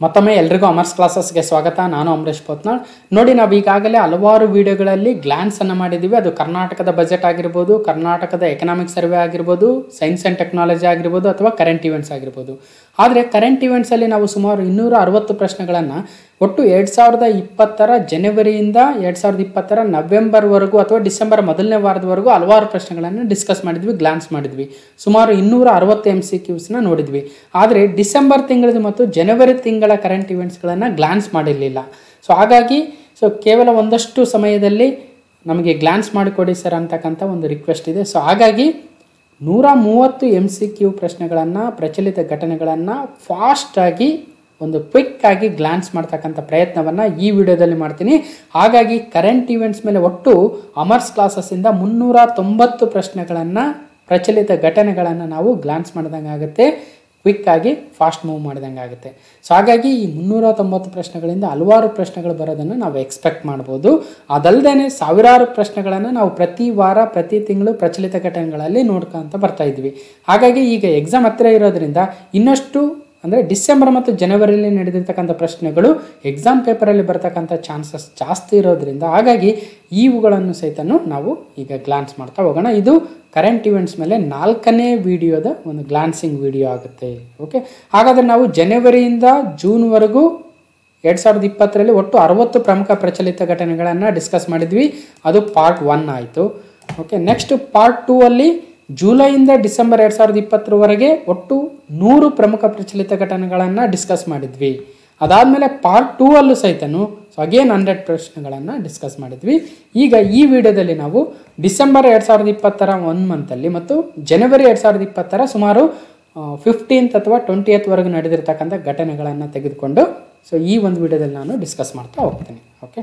ಮತ್ತೊಮ್ಮೆ ಎಲ್ರಿಗೂ ಅಮರ್ಸ್ ಕ್ಲಾಸಸ್ಗೆ ಸ್ವಾಗತ ನಾನು ಅಮರೇಶ್ ಪೋತ್ನಾಳ್ ನೋಡಿ ನಾವು ಈಗಾಗಲೇ ಹಲವಾರು ವಿಡಿಯೋಗಳಲ್ಲಿ ಗ್ಲಾನ್ಸ್ ಅನ್ನು ಮಾಡಿದ್ದೀವಿ ಅದು ಕರ್ನಾಟಕದ ಬಜೆಟ್ ಆಗಿರ್ಬೋದು ಕರ್ನಾಟಕದ ಎಕನಾಮಿಕ್ ಸರ್ವೆ ಆಗಿರ್ಬೋದು ಸೈನ್ಸ್ ಆ್ಯಂಡ್ ಟೆಕ್ನಾಲಜಿ ಆಗಿರ್ಬೋದು ಅಥವಾ ಕರೆಂಟ್ ಇವೆಂಟ್ಸ್ ಆಗಿರ್ಬೋದು ಆದರೆ ಕರೆಂಟ್ ಇವೆಂಟ್ಸಲ್ಲಿ ನಾವು ಸುಮಾರು ಇನ್ನೂರ ಅರವತ್ತು ಪ್ರಶ್ನೆಗಳನ್ನು ಒಟ್ಟು ಎರಡು ಸಾವಿರದ ಇಪ್ಪತ್ತರ ಜನವರಿಯಿಂದ ಎರಡು ಸಾವಿರದ ಇಪ್ಪತ್ತರ ನವೆಂಬರ್ವರೆಗೂ ಅಥವಾ ಡಿಸೆಂಬರ್ ಮೊದಲನೇ ವಾರದವರೆಗೂ ಹಲವಾರು ಪ್ರಶ್ನೆಗಳನ್ನು ಡಿಸ್ಕಸ್ ಮಾಡಿದ್ವಿ ಗ್ಲಾನ್ಸ್ ಮಾಡಿದ್ವಿ ಸುಮಾರು ಇನ್ನೂರ ಅರವತ್ತು ಎಮ್ ಸಿ ಕ್ಯೂಸ್ನ ನೋಡಿದ್ವಿ ಆದರೆ ಡಿಸೆಂಬರ್ ತಿಂಗಳದು ಮತ್ತು ಜನವರಿ ತಿಂಗಳ ಕರೆಂಟ್ ಇವೆಂಟ್ಸ್ಗಳನ್ನು ಗ್ಲಾನ್ಸ್ ಮಾಡಿರಲಿಲ್ಲ ಸೊ ಹಾಗಾಗಿ ಸೊ ಕೇವಲ ಒಂದಷ್ಟು ಸಮಯದಲ್ಲಿ ನಮಗೆ ಗ್ಲಾನ್ಸ್ ಮಾಡಿಕೊಡಿ ಸರ್ ಅಂತಕ್ಕಂಥ ಒಂದು ರಿಕ್ವೆಸ್ಟ್ ಇದೆ ಸೊ ಹಾಗಾಗಿ ನೂರ ಮೂವತ್ತು ಎಮ್ ಸಿ ಕ್ಯೂ ಪ್ರಶ್ನೆಗಳನ್ನು ಪ್ರಚಲಿತ ಘಟನೆಗಳನ್ನು ಫಾಸ್ಟಾಗಿ ಒಂದು ಕ್ವಿಕ್ ಆಗಿ ಗ್ಲಾನ್ಸ್ ಮಾಡ್ತಕ್ಕಂಥ ಪ್ರಯತ್ನವನ್ನು ಈ ವಿಡಿಯೋದಲ್ಲಿ ಮಾಡ್ತೀನಿ ಹಾಗಾಗಿ ಕರೆಂಟ್ ಇವೆಂಟ್ಸ್ ಮೇಲೆ ಒಟ್ಟು ಅಮರ್ಸ್ ಕ್ಲಾಸಸ್ಸಿಂದ ಮುನ್ನೂರ ತೊಂಬತ್ತು ಪ್ರಶ್ನೆಗಳನ್ನು ಪ್ರಚಲಿತ ಘಟನೆಗಳನ್ನು ನಾವು ಗ್ಲಾನ್ಸ್ ಮಾಡಿದಂಗೆ ಆಗುತ್ತೆ ಕ್ವಿಕ್ ಆಗಿ ಫಾಸ್ಟ್ ಮೂವ್ ಮಾಡಿದಂಗೆ ಆಗುತ್ತೆ ಸೊ ಹಾಗಾಗಿ ಈ ಮುನ್ನೂರ ತೊಂಬತ್ತು ಪ್ರಶ್ನೆಗಳಿಂದ ಹಲವಾರು ಪ್ರಶ್ನೆಗಳು ಬರೋದನ್ನು ನಾವು ಎಕ್ಸ್ಪೆಕ್ಟ್ ಮಾಡ್ಬೋದು ಅದಲ್ಲದೆ ಸಾವಿರಾರು ಪ್ರಶ್ನೆಗಳನ್ನು ನಾವು ಪ್ರತಿ ವಾರ ಪ್ರತಿ ತಿಂಗಳು ಪ್ರಚಲಿತ ಘಟನೆಗಳಲ್ಲಿ ನೋಡ್ಕೊಂತ ಬರ್ತಾ ಇದ್ವಿ ಹಾಗಾಗಿ ಈಗ ಎಕ್ಸಾಮ್ ಹತ್ತಿರ ಇರೋದ್ರಿಂದ ಇನ್ನಷ್ಟು ಅಂದರೆ ಡಿಸೆಂಬರ್ ಮತ್ತು ಜನವರಿಯಲ್ಲಿ ನಡೆದಿರ್ತಕ್ಕಂಥ ಪ್ರಶ್ನೆಗಳು ಎಕ್ಸಾಮ್ ಪೇಪರಲ್ಲಿ ಬರ್ತಕ್ಕಂಥ ಚಾನ್ಸಸ್ ಜಾಸ್ತಿ ಇರೋದ್ರಿಂದ ಹಾಗಾಗಿ ಇವುಗಳನ್ನು ಸಹಿತನು ನಾವು ಈಗ ಗ್ಲಾನ್ಸ್ ಮಾಡ್ತಾ ಹೋಗೋಣ ಇದು ಕರೆಂಟ್ ಇವೆಂಟ್ಸ್ ಮೇಲೆ ನಾಲ್ಕನೇ ವಿಡಿಯೋದ ಒಂದು ಗ್ಲಾನ್ಸಿಂಗ್ ವಿಡಿಯೋ ಆಗುತ್ತೆ ಓಕೆ ಹಾಗಾದರೆ ನಾವು ಜನವರಿಯಿಂದ ಜೂನ್ವರೆಗೂ ಎರಡು ಸಾವಿರದ ಇಪ್ಪತ್ತರಲ್ಲಿ ಒಟ್ಟು ಅರವತ್ತು ಪ್ರಮುಖ ಪ್ರಚಲಿತ ಘಟನೆಗಳನ್ನು ಡಿಸ್ಕಸ್ ಮಾಡಿದ್ವಿ ಅದು ಪಾರ್ಟ್ ಒನ್ ಆಯಿತು ಓಕೆ ನೆಕ್ಸ್ಟ್ ಪಾರ್ಟ್ ಟೂ ಅಲ್ಲಿ ಜುಲೈಯಿಂದ ಡಿಸೆಂಬರ್ ಎರಡು ಸಾವಿರದ ಇಪ್ಪತ್ತರವರೆಗೆ ಒಟ್ಟು ನೂರು ಪ್ರಮುಖ ಪ್ರಚಲಿತ ಘಟನೆಗಳನ್ನು ಡಿಸ್ಕಸ್ ಮಾಡಿದ್ವಿ ಅದಾದಮೇಲೆ ಪಾರ್ಟ್ ಟೂ ಅಲ್ಲೂ ಸಹಿತನು ಸೊ ಅಗೇನ್ ಹಂಡ್ರೆಡ್ ಪ್ರಶ್ನೆಗಳನ್ನು ಡಿಸ್ಕಸ್ ಮಾಡಿದ್ವಿ ಈಗ ಈ ವಿಡಿಯೋದಲ್ಲಿ ನಾವು ಡಿಸೆಂಬರ್ ಎರಡು ಸಾವಿರದ ಇಪ್ಪತ್ತರ ಒನ್ ಮಂತಲ್ಲಿ ಮತ್ತು ಜನವರಿ ಎರಡು ಸಾವಿರದ ಇಪ್ಪತ್ತರ ಸುಮಾರು ಫಿಫ್ಟೀನ್ತ್ ಅಥವಾ ಟ್ವೆಂಟಿಯತ್ವರೆಗೂ ನಡೆದಿರ್ತಕ್ಕಂಥ ಘಟನೆಗಳನ್ನು ತೆಗೆದುಕೊಂಡು ಸೊ ಈ ಒಂದು ವಿಡಿಯೋದಲ್ಲಿ ನಾನು ಡಿಸ್ಕಸ್ ಮಾಡ್ತಾ ಹೋಗ್ತೀನಿ ಓಕೆ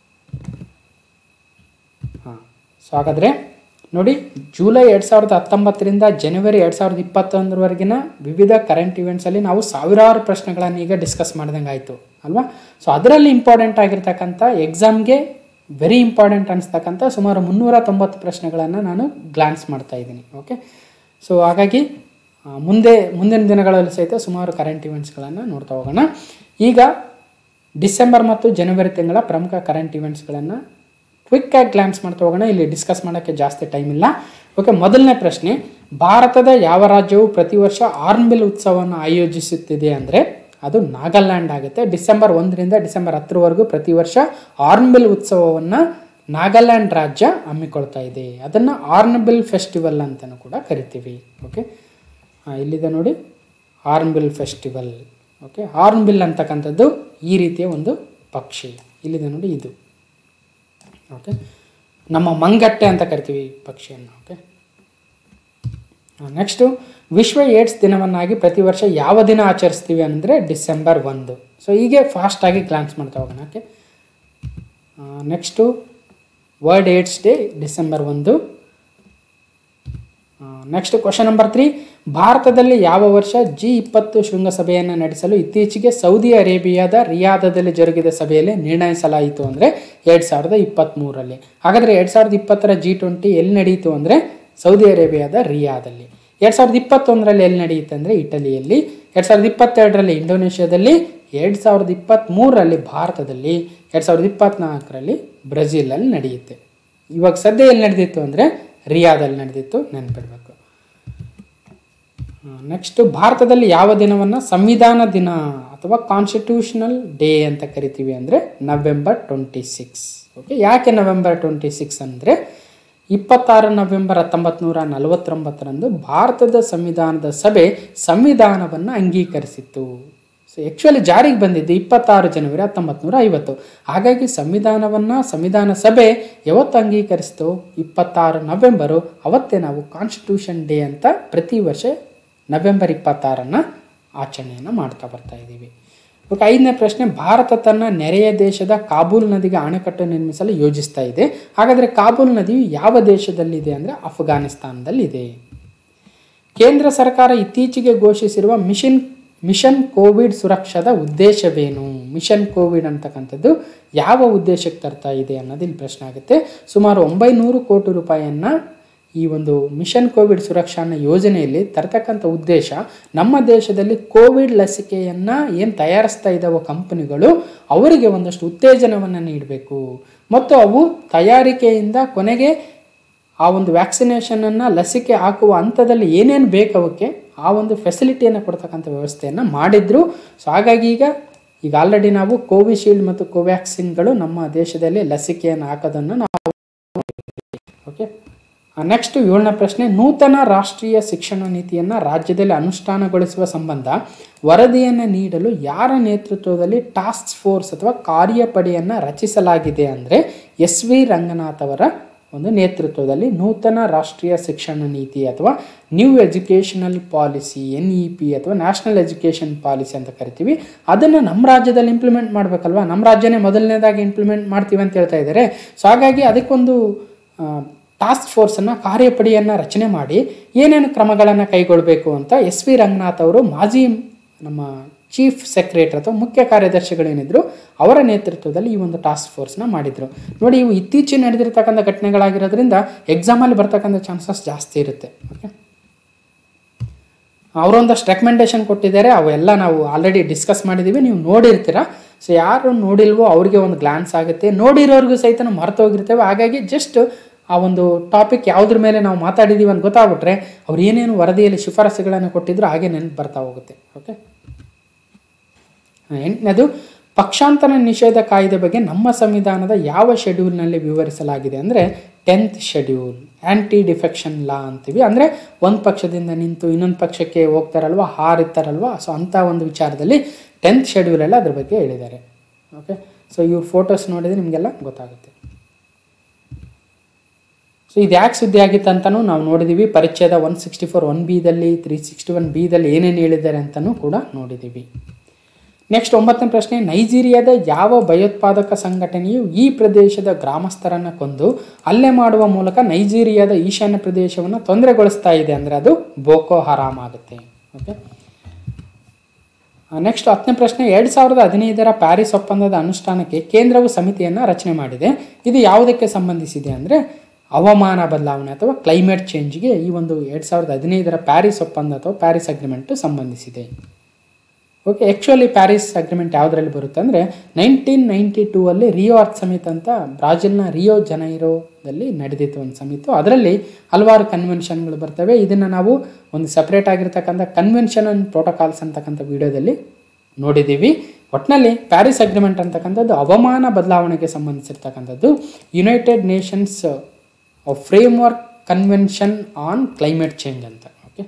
ಹಾಂ ಸೊ ಹಾಗಾದರೆ ನೋಡಿ ಜುಲೈ ಎರಡು ಸಾವಿರದ ಹತ್ತೊಂಬತ್ತರಿಂದ ಜನವರಿ ಎರಡು ಸಾವಿರದ ಇಪ್ಪತ್ತೊಂದರವರೆಗಿನ ವಿವಿಧ ಕರೆಂಟ್ ಇವೆಂಟ್ಸಲ್ಲಿ ನಾವು ಸಾವಿರಾರು ಪ್ರಶ್ನೆಗಳನ್ನು ಈಗ ಡಿಸ್ಕಸ್ ಮಾಡ್ದಂಗೆ ಆಯಿತು ಅಲ್ವಾ ಸೊ ಅದರಲ್ಲಿ ಇಂಪಾರ್ಟೆಂಟ್ ಆಗಿರ್ತಕ್ಕಂಥ ಎಕ್ಸಾಮ್ಗೆ ವೆರಿ ಇಂಪಾರ್ಟೆಂಟ್ ಅನಿಸ್ತಕ್ಕಂಥ ಸುಮಾರು ಮುನ್ನೂರ ತೊಂಬತ್ತು ಪ್ರಶ್ನೆಗಳನ್ನು ನಾನು ಗ್ಲಾನ್ಸ್ ಮಾಡ್ತಾ ಇದ್ದೀನಿ ಓಕೆ ಸೊ ಹಾಗಾಗಿ ಆ, ಮುಂದೆ ಮುಂದಿನ ದಿನಗಳಲ್ಲಿ ಸಹಿತ ಸುಮಾರು ಕರೆಂಟ್ ಇವೆಂಟ್ಸ್ಗಳನ್ನು ನೋಡ್ತಾ ಹೋಗೋಣ ಈಗ ಡಿಸೆಂಬರ್ ಮತ್ತು ಜನವರಿ ತಿಂಗಳ ಪ್ರಮುಖ ಕರೆಂಟ್ ಇವೆಂಟ್ಸ್ಗಳನ್ನು ಕ್ವಿಕ್ಕಾಗಿ ಗ್ಲಾನ್ಸ್ ಮಾಡ್ತಾ ಹೋಗೋಣ ಇಲ್ಲಿ ಡಿಸ್ಕಸ್ ಮಾಡೋಕ್ಕೆ ಜಾಸ್ತಿ ಟೈಮ್ ಇಲ್ಲ ಓಕೆ ಮೊದಲನೇ ಪ್ರಶ್ನೆ ಭಾರತದ ಯಾವ ರಾಜ್ಯವು ಪ್ರತಿ ವರ್ಷ ಆರ್ನ್ಬಿಲ್ ಉತ್ಸವವನ್ನು ಆಯೋಜಿಸುತ್ತಿದೆ ಅಂದರೆ ಅದು ನಾಗಾಲ್ಯಾಂಡ್ ಆಗುತ್ತೆ ಡಿಸೆಂಬರ್ ಒಂದರಿಂದ ಡಿಸೆಂಬರ್ ಹತ್ತರವರೆಗೂ ಪ್ರತಿ ವರ್ಷ ಆರ್ನ್ಬಿಲ್ ಉತ್ಸವವನ್ನು ನಾಗಾಲ್ಯಾಂಡ್ ರಾಜ್ಯ ಹಮ್ಮಿಕೊಳ್ತಾ ಇದೆ ಅದನ್ನು ಆರ್ನ್ಬಿಲ್ ಫೆಸ್ಟಿವಲ್ ಅಂತಲೂ ಕೂಡ ಕರಿತೀವಿ ಓಕೆ ಇಲ್ಲಿದೆ ನೋಡಿ ಹಾರ್ನ್ಬಿಲ್ ಫೆಸ್ಟಿವಲ್ ಓಕೆ ಹಾರ್ನ್ಬಿಲ್ ಅಂತಕ್ಕಂಥದ್ದು ಈ ರೀತಿಯ ಒಂದು ಪಕ್ಷಿ ಇಲ್ಲಿದೆ ನೋಡಿ ಇದು ಓಕೆ ನಮ್ಮ ಮಂಗಟ್ಟೆ ಅಂತ ಕರಿತೀವಿ ಈ ಪಕ್ಷಿಯನ್ನು ಓಕೆ ನೆಕ್ಸ್ಟು ವಿಶ್ವ ಏಡ್ಸ್ ದಿನವನ್ನಾಗಿ ಪ್ರತಿ ವರ್ಷ ಯಾವ ದಿನ ಆಚರಿಸ್ತೀವಿ ಅಂದರೆ ಡಿಸೆಂಬರ್ ಒಂದು ಸೊ ಹೀಗೆ ಫಾಸ್ಟಾಗಿ ಗ್ಲಾನ್ಸ್ ಮಾಡ್ತಾ ಹೋಗೋಣ okay next world AIDS day December ಒಂದು ನೆಕ್ಸ್ಟ್ ಕ್ವಶನ್ ನಂಬರ್ ತ್ರೀ ಭಾರತದಲ್ಲಿ ಯಾವ ವರ್ಷ ಜಿ ಇಪ್ಪತ್ತು ಶೃಂಗಸಭೆಯನ್ನು ನಡೆಸಲು ಇತ್ತೀಚೆಗೆ ಸೌದಿ ಅರೇಬಿಯಾದ ರಿಯಾದದಲ್ಲಿ ಜರುಗಿದ ಸಭೆಯಲ್ಲಿ ನಿರ್ಣಯಿಸಲಾಯಿತು ಅಂದರೆ ಎರಡು ಸಾವಿರದ ಇಪ್ಪತ್ತ್ಮೂರರಲ್ಲಿ ಹಾಗಾದರೆ ಎರಡು ಸಾವಿರದ ಇಪ್ಪತ್ತರ ಜಿ ಟ್ವೆಂಟಿ ಎಲ್ಲಿ ನಡೆಯಿತು ಅಂದರೆ ಸೌದಿ ಅರೇಬಿಯಾದ ರಿಯಾದಲ್ಲಿ ಎರಡು ಸಾವಿರದ ಇಪ್ಪತ್ತೊಂದರಲ್ಲಿ ಎಲ್ಲಿ ನಡೆಯುತ್ತೆ ಅಂದರೆ ಇಟಲಿಯಲ್ಲಿ ಎರಡು ಸಾವಿರದ ಇಪ್ಪತ್ತೆರಡರಲ್ಲಿ ಇಂಡೋನೇಷ್ಯಾದಲ್ಲಿ ಎರಡು ಸಾವಿರದ ಇಪ್ಪತ್ತ್ಮೂರರಲ್ಲಿ ಭಾರತದಲ್ಲಿ ಎರಡು ಸಾವಿರದ ಇಪ್ಪತ್ತ್ನಾಲ್ಕರಲ್ಲಿ ಬ್ರೆಜಿಲಲ್ಲಿ ನಡೆಯುತ್ತೆ ಇವಾಗ ಸದ್ಯ ಎಲ್ಲಿ ನಡೆದಿತ್ತು ಅಂದರೆ ರಿಯಾದಲ್ಲಿ ನಡೆದಿತ್ತು ನೆನಪಿಡಬೇಕು ನೆಕ್ಸ್ಟ್ ಭಾರತದಲ್ಲಿ ಯಾವ ದಿನವನ್ನು ಸಂವಿಧಾನ ದಿನ ಅಥವಾ ಕಾನ್ಸ್ಟಿಟ್ಯೂಷನಲ್ ಡೇ ಅಂತ ಕರಿತೀವಿ ಅಂದರೆ ನವೆಂಬರ್ ಟ್ವೆಂಟಿ ಸಿಕ್ಸ್ ಓಕೆ ಯಾಕೆ ನವೆಂಬರ್ ಟ್ವೆಂಟಿ ಸಿಕ್ಸ್ ಅಂದರೆ ಇಪ್ಪತ್ತಾರು ನವೆಂಬರ್ ಹತ್ತೊಂಬತ್ತು ನೂರ ನಲವತ್ತೊಂಬತ್ತರಂದು ಭಾರತದ ಸಂವಿಧಾನದ ಸಭೆ ಸಂವಿಧಾನವನ್ನು ಅಂಗೀಕರಿಸಿತ್ತು ಸೊ ಆ್ಯಕ್ಚುಲಿ ಜಾರಿಗೆ ಬಂದಿದ್ದು ಇಪ್ಪತ್ತಾರು ಜನವರಿ ಹತ್ತೊಂಬತ್ತು ನೂರ ಐವತ್ತು ಹಾಗಾಗಿ ಸಂವಿಧಾನವನ್ನು ಸಂವಿಧಾನ ಸಭೆ ಯಾವತ್ತು ಅಂಗೀಕರಿಸಿತು ಇಪ್ಪತ್ತಾರು ನವೆಂಬರು ಅವತ್ತೇ ನಾವು ಕಾನ್ಸ್ಟಿಟ್ಯೂಷನ್ ಡೇ ಅಂತ ಪ್ರತಿ ವರ್ಷ ನವೆಂಬರ್ ಇಪ್ಪತ್ತಾರನ್ನು ಆಚರಣೆಯನ್ನು ಮಾಡ್ತಾ ಬರ್ತಾ ಇದ್ದೀವಿ ಓಕೆ ಐದನೇ ಪ್ರಶ್ನೆ ಭಾರತ ತನ್ನ ನೆರೆಯ ದೇಶದ ಕಾಬೂಲ್ ನದಿಗೆ ಅಣೆಕಟ್ಟು ನಿರ್ಮಿಸಲು ಯೋಜಿಸ್ತಾ ಇದೆ ಹಾಗಾದರೆ ಕಾಬೂಲ್ ನದಿಯು ಯಾವ ದೇಶದಲ್ಲಿದೆ ಅಂದರೆ ಅಫ್ಘಾನಿಸ್ತಾನದಲ್ಲಿದೆ ಕೇಂದ್ರ ಸರ್ಕಾರ ಇತ್ತೀಚೆಗೆ ಘೋಷಿಸಿರುವ ಮಿಷನ್ ಮಿಷನ್ ಕೋವಿಡ್ ಸುರಕ್ಷಾದ ಉದ್ದೇಶವೇನು ಮಿಷನ್ ಕೋವಿಡ್ ಅಂತಕ್ಕಂಥದ್ದು ಯಾವ ಉದ್ದೇಶಕ್ಕೆ ತರ್ತಾ ಇದೆ ಅನ್ನೋದು ಇಲ್ಲಿ ಪ್ರಶ್ನೆ ಆಗುತ್ತೆ ಸುಮಾರು ಒಂಬೈನೂರು ಕೋಟಿ ರೂಪಾಯಿಯನ್ನು ಈ ಒಂದು ಮಿಷನ್ ಕೋವಿಡ್ ಸುರಕ್ಷಾ ಅನ್ನೋ ಯೋಜನೆಯಲ್ಲಿ ತರ್ತಕ್ಕಂಥ ಉದ್ದೇಶ ನಮ್ಮ ದೇಶದಲ್ಲಿ ಕೋವಿಡ್ ಲಸಿಕೆಯನ್ನು ಏನು ತಯಾರಿಸ್ತಾ ಇದ್ದಾವೋ ಕಂಪನಿಗಳು ಅವರಿಗೆ ಒಂದಷ್ಟು ಉತ್ತೇಜನವನ್ನು ನೀಡಬೇಕು ಮತ್ತು ಅವು ತಯಾರಿಕೆಯಿಂದ ಕೊನೆಗೆ ಆ ಒಂದು ವ್ಯಾಕ್ಸಿನೇಷನನ್ನು ಲಸಿಕೆ ಹಾಕುವ ಹಂತದಲ್ಲಿ ಏನೇನು ಬೇಕು ಅವಕ್ಕೆ ಆ ಒಂದು ಫೆಸಿಲಿಟಿಯನ್ನು ಕೊಡ್ತಕ್ಕಂಥ ವ್ಯವಸ್ಥೆಯನ್ನು ಮಾಡಿದ್ರು ಸೊ ಹಾಗಾಗಿ ಈಗ ಈಗ ಆಲ್ರೆಡಿ ನಾವು ಕೋವಿಶೀಲ್ಡ್ ಮತ್ತು ಕೋವ್ಯಾಕ್ಸಿನ್ಗಳು ನಮ್ಮ ದೇಶದಲ್ಲಿ ಲಸಿಕೆಯನ್ನು ಹಾಕೋದನ್ನು ನಾವು ಓಕೆ ನೆಕ್ಸ್ಟ್ ಏಳನೇ ಪ್ರಶ್ನೆ ನೂತನ ರಾಷ್ಟ್ರೀಯ ಶಿಕ್ಷಣ ನೀತಿಯನ್ನು ರಾಜ್ಯದಲ್ಲಿ ಅನುಷ್ಠಾನಗೊಳಿಸುವ ಸಂಬಂಧ ವರದಿಯನ್ನು ನೀಡಲು ಯಾರ ನೇತೃತ್ವದಲ್ಲಿ ಟಾಸ್ಕ್ ಫೋರ್ಸ್ ಅಥವಾ ಕಾರ್ಯಪಡೆಯನ್ನು ರಚಿಸಲಾಗಿದೆ ಅಂದರೆ ಎಸ್ ವಿ ರಂಗನಾಥ್ ಅವರ ಒಂದು ನೇತೃತ್ವದಲ್ಲಿ ನೂತನ ರಾಷ್ಟ್ರೀಯ ಶಿಕ್ಷಣ ನೀತಿ ಅಥವಾ new educational policy N E P ಅಥವಾ ನ್ಯಾಷನಲ್ ಎಜುಕೇಷನ್ ಪಾಲಿಸಿ ಅಂತ ಕರಿತೀವಿ ಅದನ್ನು ನಮ್ಮ ರಾಜ್ಯದಲ್ಲಿ ಇಂಪ್ಲಿಮೆಂಟ್ ಮಾಡಬೇಕಲ್ವಾ ನಮ್ಮ ರಾಜ್ಯನೇ ಮೊದಲನೇದಾಗಿ ಇಂಪ್ಲಿಮೆಂಟ್ ಮಾಡ್ತೀವಿ ಅಂತ ಹೇಳ್ತಾ ಇದ್ದಾರೆ ಸೊ ಹಾಗಾಗಿ ಅದಕ್ಕೊಂದು ಟಾಸ್ಕ್ ಫೋರ್ಸನ್ನು ಕಾರ್ಯಪಡೆಯನ್ನು ರಚನೆ ಮಾಡಿ ಏನೇನು ಕ್ರಮಗಳನ್ನು ಕೈಗೊಳ್ಳಬೇಕು ಅಂತ ಎಸ್ ವಿ ರಂಗನಾಥ್ ಅವರು ಮಾಜಿ ನಮ್ಮ ಚೀಫ್ ಸೆಕ್ರೆಟರಿ ಅಥವಾ ಮುಖ್ಯ ಕಾರ್ಯದರ್ಶಿಗಳೇನಿದ್ರು ಅವರ ನೇತೃತ್ವದಲ್ಲಿ ಈ ಒಂದು ಟಾಸ್ಕ್ ಫೋರ್ಸ್ನ ಮಾಡಿದರು ನೋಡಿ ಇವು ಇತ್ತೀಚೆಗೆ ನಡೆದಿರ್ತಕ್ಕಂಥ ಘಟನೆಗಳಾಗಿರೋದ್ರಿಂದ ಎಕ್ಸಾಮಲ್ಲಿ ಬರ್ತಕ್ಕಂಥ ಚಾನ್ಸಸ್ ಜಾಸ್ತಿ ಇರುತ್ತೆ ಓಕೆ ಅವರೊಂದಷ್ಟು ರೆಕಮೆಂಡೇಶನ್ ಕೊಟ್ಟಿದ್ದಾರೆ ಅವೆಲ್ಲ ನಾವು ಆಲ್ರೆಡಿ ಡಿಸ್ಕಸ್ ಮಾಡಿದ್ದೀವಿ ನೀವು ನೋಡಿರ್ತೀರ ಸೊ ಯಾರು ನೋಡಿಲ್ವೋ ಅವ್ರಿಗೆ ಒಂದು ಗ್ಲಾನ್ಸ್ ಆಗುತ್ತೆ ನೋಡಿರೋರ್ಗೂ ಸಹಿತ ನಾವು ಮರ್ತೋಗಿರ್ತೇವೆ ಹಾಗಾಗಿ ಜಸ್ಟ್ ಆ ಒಂದು ಟಾಪಿಕ್ ಯಾವುದ್ರ ಮೇಲೆ ನಾವು ಮಾತಾಡಿದ್ದೀವಿ ಅಂತ ಗೊತ್ತಾಗ್ಬಿಟ್ರೆ ಅವ್ರು ಏನೇನು ವರದಿಯಲ್ಲಿ ಶಿಫಾರಸುಗಳನ್ನು ಕೊಟ್ಟಿದ್ರು ಹಾಗೆ ನೆನಪು ಬರ್ತಾ ಹೋಗುತ್ತೆ ಓಕೆ ಎಂಟನೇದು ಪಕ್ಷಾಂತರ ನಿಷೇಧ ಕಾಯ್ದೆ ಬಗ್ಗೆ ನಮ್ಮ ಸಂವಿಧಾನದ ಯಾವ ಶೆಡ್ಯೂಲ್ನಲ್ಲಿ ವಿವರಿಸಲಾಗಿದೆ ಅಂದರೆ tenth schedule anti defection law ಅಂತೀವಿ ಅಂದರೆ ಒಂದು ಪಕ್ಷದಿಂದ ನಿಂತು ಇನ್ನೊಂದು ಪಕ್ಷಕ್ಕೆ ಹೋಗ್ತಾರಲ್ವ ಹಾರಿರ್ತಾರಲ್ವ ಸೊ ಅಂಥ ಒಂದು ವಿಚಾರದಲ್ಲಿ ಟೆಂತ್ ಶೆಡ್ಯೂಲಲ್ಲಿ ಅದ್ರ ಬಗ್ಗೆ ಹೇಳಿದ್ದಾರೆ ಓಕೆ ಸೊ ಇವ್ರ ಫೋಟೋಸ್ ನೋಡಿದರೆ ನಿಮಗೆಲ್ಲ ಗೊತ್ತಾಗುತ್ತೆ ಸೊ ಇದು ಯಾಕೆ ಸುದ್ದಿ ಆಗಿತ್ತು ಅಂತಲೂ ನಾವು ನೋಡಿದ್ದೀವಿ ಪರಿಚಯದ ಒನ್ ಸಿಕ್ಸ್ಟಿ ಫೋರ್ ಒನ್ ಬಿದಲ್ಲಿ ತ್ರೀ ಸಿಕ್ಸ್ಟಿ ಒನ್ ಬಿದಲ್ಲಿ ಏನೇನು ಹೇಳಿದ್ದಾರೆ ಅಂತಲೂ ಕೂಡ ನೋಡಿದ್ದೀವಿ ನೆಕ್ಸ್ಟ್ ಒಂಬತ್ತನೇ ಪ್ರಶ್ನೆ ನೈಜೀರಿಯಾದ ಯಾವ ಭಯೋತ್ಪಾದಕ ಸಂಘಟನೆಯು ಈ ಪ್ರದೇಶದ ಗ್ರಾಮಸ್ಥರನ್ನು ಕೊಂದು ಹಲ್ಲೆ ಮಾಡುವ ಮೂಲಕ ನೈಜೀರಿಯಾದ ಈಶಾನ್ಯ ಪ್ರದೇಶವನ್ನು ತೊಂದರೆಗೊಳಿಸ್ತಾ ಇದೆ ಅಂದರೆ ಅದು ಬೋಕೋ ಹರಾಮ್ ಆಗುತ್ತೆ ಓಕೆ ನೆಕ್ಸ್ಟ್ ಹತ್ತನೇ ಪ್ರಶ್ನೆ ಎರಡು ಸಾವಿರದ ಹದಿನೈದರ ಪ್ಯಾರಿಸ್ ಒಪ್ಪಂದದ ಅನುಷ್ಠಾನಕ್ಕೆ ಕೇಂದ್ರವು ಸಮಿತಿಯನ್ನು ರಚನೆ ಮಾಡಿದೆ ಇದು ಯಾವುದಕ್ಕೆ ಸಂಬಂಧಿಸಿದೆ ಅಂದರೆ ಹವಾಮಾನ ಬದಲಾವಣೆ ಅಥವಾ ಕ್ಲೈಮೇಟ್ ಚೇಂಜ್ಗೆ ಈ ಒಂದು ಎರಡು ಸಾವಿರದ ಹದಿನೈದರ ಪ್ಯಾರಿಸ್ ಒಪ್ಪಂದ ಅಥವಾ ಪ್ಯಾರಿಸ್ ಅಗ್ರಿಮೆಂಟು ಸಂಬಂಧಿಸಿದೆ ಓಕೆ ಆ್ಯಕ್ಚುಲಿ ಪ್ಯಾರಿಸ್ ಅಗ್ರಿಮೆಂಟ್ ಯಾವುದರಲ್ಲಿ ಬರುತ್ತೆ ಅಂದರೆ ನೈನ್ಟೀನ್ ನೈಂಟಿ ಟೂ ಅಲ್ಲಿ ರಿಯೋ ಅರ್ತ್ ಸಮಿಟ್ ಅಂತ ಬ್ರಾಜಿಲ್ನ ರಿಯೋ ಜನೈರೋದಲ್ಲಿ ನಡೆದಿತ್ತು ಒಂದು ಸಮಿತು ಅದರಲ್ಲಿ ಹಲವಾರು ಕನ್ವೆನ್ಷನ್ಗಳು ಬರ್ತವೆ ಇದನ್ನು ನಾವು ಒಂದು ಸಪ್ರೇಟ್ ಆಗಿರ್ತಕ್ಕಂಥ ಕನ್ವೆನ್ಷನ್ ಆ್ಯಂಡ್ ಪ್ರೋಟೋಕಾಲ್ಸ್ ಅಂತಕ್ಕಂಥ ವಿಡಿಯೋದಲ್ಲಿ ನೋಡಿದ್ದೀವಿ ಒಟ್ಟಿನಲ್ಲಿ ಪ್ಯಾರಿಸ್ ಅಗ್ರಿಮೆಂಟ್ ಅಂತಕ್ಕಂಥದ್ದು ಹವಾಮಾನ ಬದಲಾವಣೆಗೆ ಸಂಬಂಧಿಸಿರ್ತಕ್ಕಂಥದ್ದು United Nations framework convention on climate change ಅಂತ ಓಕೆ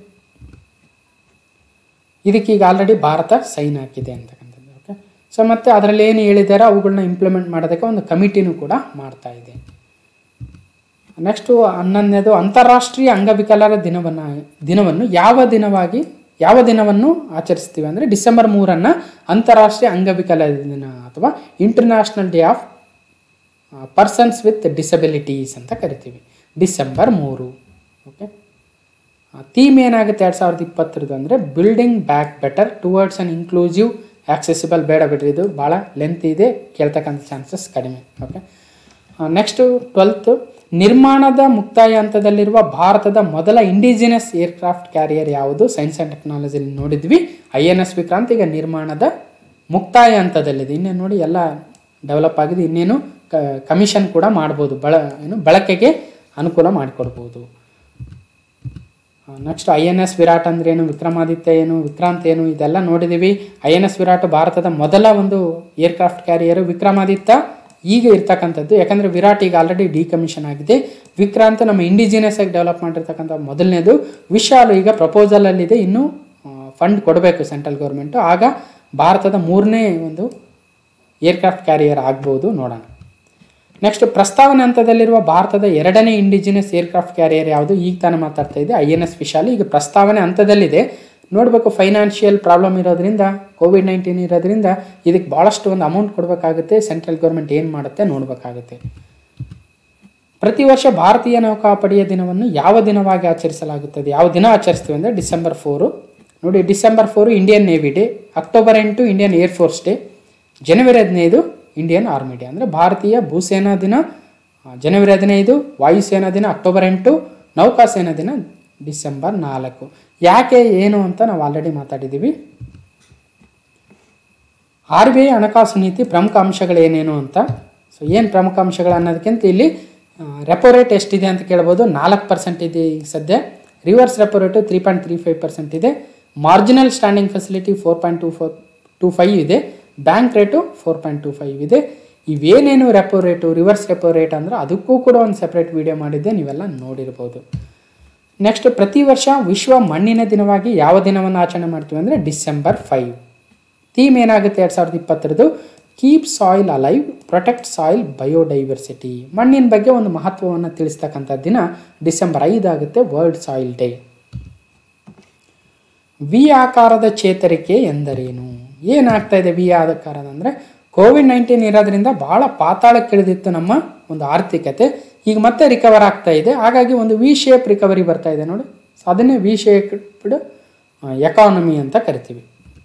ಇದಕ್ಕೆ ಈಗ ಆಲ್ರೆಡಿ ಭಾರತ ಸೈನ್ ಹಾಕಿದೆ ಅಂತಕ್ಕಂಥದ್ದು ಓಕೆ ಸೊ ಮತ್ತು ಅದರಲ್ಲಿ ಏನು ಹೇಳಿದ್ದಾರೆ ಅವುಗಳನ್ನ ಇಂಪ್ಲಿಮೆಂಟ್ ಮಾಡೋದಕ್ಕೆ ಒಂದು ಕಮಿಟಿನೂ ಕೂಡ ಮಾಡ್ತಾ ಇದೆ ನೆಕ್ಸ್ಟು ಹನ್ನೊಂದನೇದು ಅಂತಾರಾಷ್ಟ್ರೀಯ ಅಂಗವಿಕಲರ ದಿನವನ್ನು ದಿನವನ್ನು ಯಾವ ದಿನವಾಗಿ ಯಾವ ದಿನವನ್ನು ಆಚರಿಸ್ತೀವಿ ಅಂದರೆ ಡಿಸೆಂಬರ್ ಮೂರನ್ನು ಅಂತಾರಾಷ್ಟ್ರೀಯ ಅಂಗವಿಕಲರ ದಿನ ಅಥವಾ international day of persons with disabilities ಅಂತ ಕರಿತೀವಿ ಡಿಸೆಂಬರ್ ಮೂರು ಓಕೆ ಥೀಮ್ ಏನಾಗುತ್ತೆ ಎರಡು ಸಾವಿರದ ಇಪ್ಪತ್ತರದ್ದು ಅಂದರೆ building back better towards an inclusive accessible ಬೇಡ ಬಿಡ್ರಿ ಇದು ಭಾಳ ಲೆಂತ್ ಇದೆ ಕೇಳ್ತಕ್ಕಂಥ ಚಾನ್ಸಸ್ ಕಡಿಮೆ ಓಕೆ ನೆಕ್ಸ್ಟು ಟ್ವೆಲ್ತು ನಿರ್ಮಾಣದ ಮುಕ್ತಾಯ ಹಂತದಲ್ಲಿರುವ ಭಾರತದ ಮೊದಲ ಇಂಡಿಜಿನಸ್ ಏರ್ಕ್ರಾಫ್ಟ್ ಕ್ಯಾರಿಯರ್ ಯಾವುದು ಸೈನ್ಸ್ ಆ್ಯಂಡ್ ಟೆಕ್ನಾಲಜಿಲಿ ನೋಡಿದ್ವಿ ಐ ಎನ್ ಎಸ್ ವಿಕ್ರಾಂತ್ ಈಗ ನಿರ್ಮಾಣದ ಮುಕ್ತಾಯ ಹಂತದಲ್ಲಿದೆ ಇನ್ನೇನು ನೋಡಿ ಎಲ್ಲ ಡೆವಲಪ್ ಆಗಿದೆ ಇನ್ನೇನು ಕಮಿಷನ್ ಕೂಡ ಮಾಡ್ಬೋದು ಬಳ ಏನು ಬಳಕೆಗೆ ಅನುಕೂಲ ಮಾಡಿಕೊಡ್ಬೋದು next I N S Virat ಅಂದ್ರೆ ಏನು ವಿಕ್ರಮಾದಿತ್ಯ ಏನು ವಿಕ್ರಾಂತ್ ಏನು ಇದೆಲ್ಲ ನೋಡಿದ್ದೀವಿ ಐ ಎನ್ ಎಸ್ ವಿರಾಟ್ ಭಾರತದ ಮೊದಲ ಒಂದು ಏರ್ಕ್ರಾಫ್ಟ್ ಕ್ಯಾರಿಯರು ವಿಕ್ರಮಾದಿತ್ಯ ಈಗ ಇರ್ತಕ್ಕಂಥದ್ದು ಯಾಕಂದರೆ ವಿರಾಟ್ ಈಗ ಆಲ್ರೆಡಿ ಡಿಕಮಿಷನ್ ಆಗಿದೆ ವಿಕ್ರಾಂತ್ ನಮ್ಮ ಇಂಡಿಜಿನಿಯಸ್ ಆಗಿ ಡೆವಲಪ್ ಮಾಡಿರ್ತಕ್ಕಂಥ ಮೊದಲನೇದು ವಿಶಾಲ್ ಈಗ ಪ್ರಪೋಸಲಲ್ಲಿದೆ ಇನ್ನೂ ಫಂಡ್ ಕೊಡಬೇಕು ಸೆಂಟ್ರಲ್ ಗೌರ್ಮೆಂಟು ಆಗ ಭಾರತದ ಮೂರನೇ ಒಂದು ಏರ್ಕ್ರಾಫ್ಟ್ ಕ್ಯಾರಿಯರ್ ಆಗ್ಬೋದು ನೋಡೋಣ ನೆಕ್ಸ್ಟ್ ಪ್ರಸ್ತಾವನೆ ಹಂತದಲ್ಲಿರುವ ಭಾರತದ ಎರಡನೇ ಇಂಡಿಜಿನಿಯಸ್ ಏರ್ಕ್ರಾಫ್ಟ್ ಕ್ಯಾರಿಯರ್ ಯಾವುದು ಈಗ ತಾನೇ ಮಾತಾಡ್ತಾ ಇದೆ ಐ ಎನ್ ಎಸ್ ವಿಶಾಲ್ ಈಗ ಪ್ರಸ್ತಾವನೆ ಹಂತದಲ್ಲಿದೆ ನೋಡಬೇಕು ಫೈನಾನ್ಷಿಯಲ್ ಪ್ರಾಬ್ಲಮ್ ಇರೋದ್ರಿಂದ ಕೋವಿಡ್ ನೈನ್ಟೀನ್ ಇರೋದ್ರಿಂದ ಇದಕ್ಕೆ ಭಾಳಷ್ಟು ಒಂದು ಅಮೌಂಟ್ ಕೊಡಬೇಕಾಗುತ್ತೆ ಸೆಂಟ್ರಲ್ ಗೌರ್ಮೆಂಟ್ ಏನು ಮಾಡುತ್ತೆ ನೋಡಬೇಕಾಗುತ್ತೆ ಪ್ರತಿ ವರ್ಷ ಭಾರತೀಯ ನೌಕಾಪಡೆಯ ದಿನವನ್ನು ಯಾವ ದಿನವಾಗಿ ಆಚರಿಸಲಾಗುತ್ತದೆ ಯಾವ ದಿನ ಆಚರಿಸ್ತೀವಿ ಅಂದರೆ ಡಿಸೆಂಬರ್ ಫೋರು ನೋಡಿ December four Indian navy day October ಎಂಟು ಇಂಡಿಯನ್ ಏರ್ಫೋರ್ಸ್ ಡೇ ಜನವರಿ ಹದಿನೈದು ಇಂಡಿಯನ್ ಆರ್ಮಿ ಡೇ ಅಂದರೆ ಭಾರತೀಯ ಭೂಸೇನಾ ದಿನ ಜನವರಿ ಹದಿನೈದು ವಾಯುಸೇನಾ ದಿನ ಅಕ್ಟೋಬರ್ ಎಂಟು ನೌಕಾಸೇನಾ ದಿನ ಡಿಸೆಂಬರ್ ನಾಲ್ಕು ಯಾಕೆ ಏನು ಅಂತ ನಾವು ಆಲ್ರೆಡಿ ಮಾತಾಡಿದ್ದೀವಿ ಆರ್ ಬಿ ಐ ಹಣಕಾಸು ನೀತಿ ಪ್ರಮುಖ ಅಂಶಗಳೇನೇನು ಅಂತ ಸೊ ಏನು ಪ್ರಮುಖ ಅಂಶಗಳು ಅನ್ನೋದಕ್ಕಿಂತ ಇಲ್ಲಿ ರೆಪೋ ರೇಟ್ ಎಷ್ಟಿದೆ ಅಂತ ಕೇಳ್ಬೋದು ನಾಲ್ಕು ಪರ್ಸೆಂಟ್ ಇದೆ ಈಗ ಸದ್ಯ reverse repo rate three point three five percent ಇದೆ marginal standing facility four point two four two five ಇದೆ bank rate four point two five ಇದೆ ಇವೇನೇನು repo rate reverse repo rate ಅಂದರೆ ಅದಕ್ಕೂ ಕೂಡ ಒಂದು ಸೆಪ್ರೇಟ್ ವಿಡಿಯೋ ಮಾಡಿದ್ದೆ ನೀವೆಲ್ಲ ನೋಡಿರ್ಬೋದು ನೆಕ್ಸ್ಟ್ ಪ್ರತಿ ವರ್ಷ ವಿಶ್ವ ಮಣ್ಣಿನ ದಿನವಾಗಿ ಯಾವ ದಿನವನ್ನು ಆಚರಣೆ ಮಾಡ್ತೀವಿ ಅಂದರೆ ಡಿಸೆಂಬರ್ ಫೈವ್ ಥೀಮ್ ಏನಾಗುತ್ತೆ ಎರಡು ಸಾವಿರದ ಇಪ್ಪತ್ತರದು keep soil alive protect soil biodiversity ಮಣ್ಣಿನ ಬಗ್ಗೆ ಒಂದು ಮಹತ್ವವನ್ನು ತಿಳಿಸ್ತಕ್ಕಂಥ ದಿನ ಡಿಸೆಂಬರ್ ಐದು ಆಗುತ್ತೆ ವರ್ಲ್ಡ್ ಸಾಯಿಲ್ ಡೇ ವಿ ಆಕಾರದ ಚೇತರಿಕೆ ಎಂದರೇನು ಏನಾಗ್ತಾ ಇದೆ ವಿ ಆಕಾರದ ಅಂದರೆ ಕೋವಿಡ್ ನೈನ್ಟೀನ್ ಇರೋದ್ರಿಂದ ಬಹಳ ಪಾತಾಳಕ್ಕೆ ಇಳಿದಿತ್ತು ನಮ್ಮ ಒಂದು ಆರ್ಥಿಕತೆ ಈಗ ಮತ್ತೆ ರಿಕವರ್ ಆಗ್ತಾ ಇದೆ ಹಾಗಾಗಿ ಒಂದು ವಿ ಶೇಪ್ ರಿಕವರಿ ಬರ್ತಾ ಇದೆ ನೋಡಿ ಸೊ ಅದನ್ನೇ ವಿ ಶೇಪ್ಡ್ ಎಕಾನಮಿ ಅಂತ ಕರಿತೀವಿ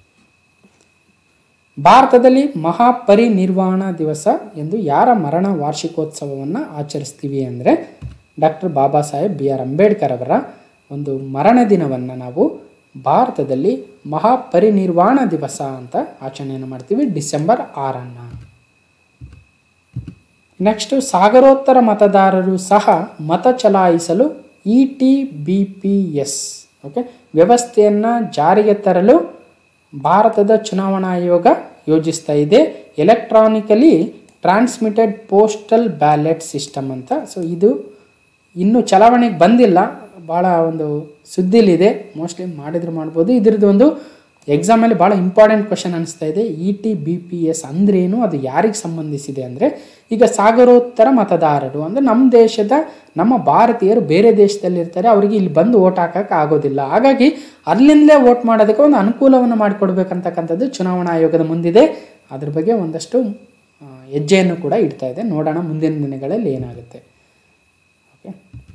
ಭಾರತದಲ್ಲಿ ಮಹಾಪರಿನಿರ್ವಾಣ ದಿವಸ ಎಂದು ಯಾರ ಮರಣ ವಾರ್ಷಿಕೋತ್ಸವವನ್ನು ಆಚರಿಸ್ತೀವಿ ಅಂದರೆ doctor Baba Saheb B R Ambedkar ಅವರ ಒಂದು ಮರಣ ದಿನವನ್ನು ನಾವು ಭಾರತದಲ್ಲಿ ಮಹಾಪರಿನಿರ್ವಾಣ ದಿವಸ ಅಂತ ಆಚರಣೆಯನ್ನು ಮಾಡ್ತೀವಿ ಡಿಸೆಂಬರ್ ಆರನ್ನು ನೆಕ್ಸ್ಟು ಸಾಗರೋತ್ತರ ಮತದಾರರು ಸಹ ಮತ ಚಲಾಯಿಸಲು E T B P S okay ವ್ಯವಸ್ಥೆಯನ್ನು ಜಾರಿಗೆ ತರಲು ಭಾರತದ ಚುನಾವಣಾ ಆಯೋಗ ಯೋಜಿಸ್ತಾ ಇದೆ electronically transmitted postal ballot system ಅಂತ ಸೊ ಇದು ಇನ್ನೂ ಚಲಾವಣೆಗೆ ಬಂದಿಲ್ಲ ಭಾಳ ಒಂದು ಸುದ್ದಿಲಿದೆ ಮೋಸ್ಟ್ಲಿ ಮಾಡಿದ್ರು ಮಾಡ್ಬೋದು ಇದ್ರದ್ದು ಒಂದು ಎಕ್ಸಾಮಲ್ಲಿ ಭಾಳ ಇಂಪಾರ್ಟೆಂಟ್ ಕ್ವಶನ್ ಅನಿಸ್ತಾ ಇದೆ E T B P S ಅಂದ್ರೇನು ಅದು ಯಾರಿಗೆ ಸಂಬಂಧಿಸಿದೆ ಅಂದರೆ ಈಗ ಸಾಗರೋತ್ತರ ಮತದಾರರು ಅಂದರೆ ನಮ್ಮ ದೇಶದ ನಮ್ಮ ಭಾರತೀಯರು ಬೇರೆ ದೇಶದಲ್ಲಿ ಇರ್ತಾರೆ ಅವರಿಗೆ ಇಲ್ಲಿ ಬಂದು ಓಟ್ ಹಾಕಕ್ಕೆ ಆಗೋದಿಲ್ಲ ಹಾಗಾಗಿ ಅಲ್ಲಿಂದಲೇ ವೋಟ್ ಮಾಡೋದಕ್ಕೆ ಒಂದು ಅನುಕೂಲವನ್ನು ಮಾಡಿಕೊಡ್ಬೇಕಂತಕ್ಕಂಥದ್ದು ಚುನಾವಣಾ ಆಯೋಗದ ಮುಂದಿದೆ ಅದ್ರ ಬಗ್ಗೆ ಒಂದಷ್ಟು ಆ, ಹೆಜ್ಜೆಯನ್ನು ಕೂಡ ಇಡ್ತಾ ಇದೆ ನೋಡೋಣ ಮುಂದಿನ ದಿನಗಳಲ್ಲಿ ಏನಾಗುತ್ತೆ ಓಕೆ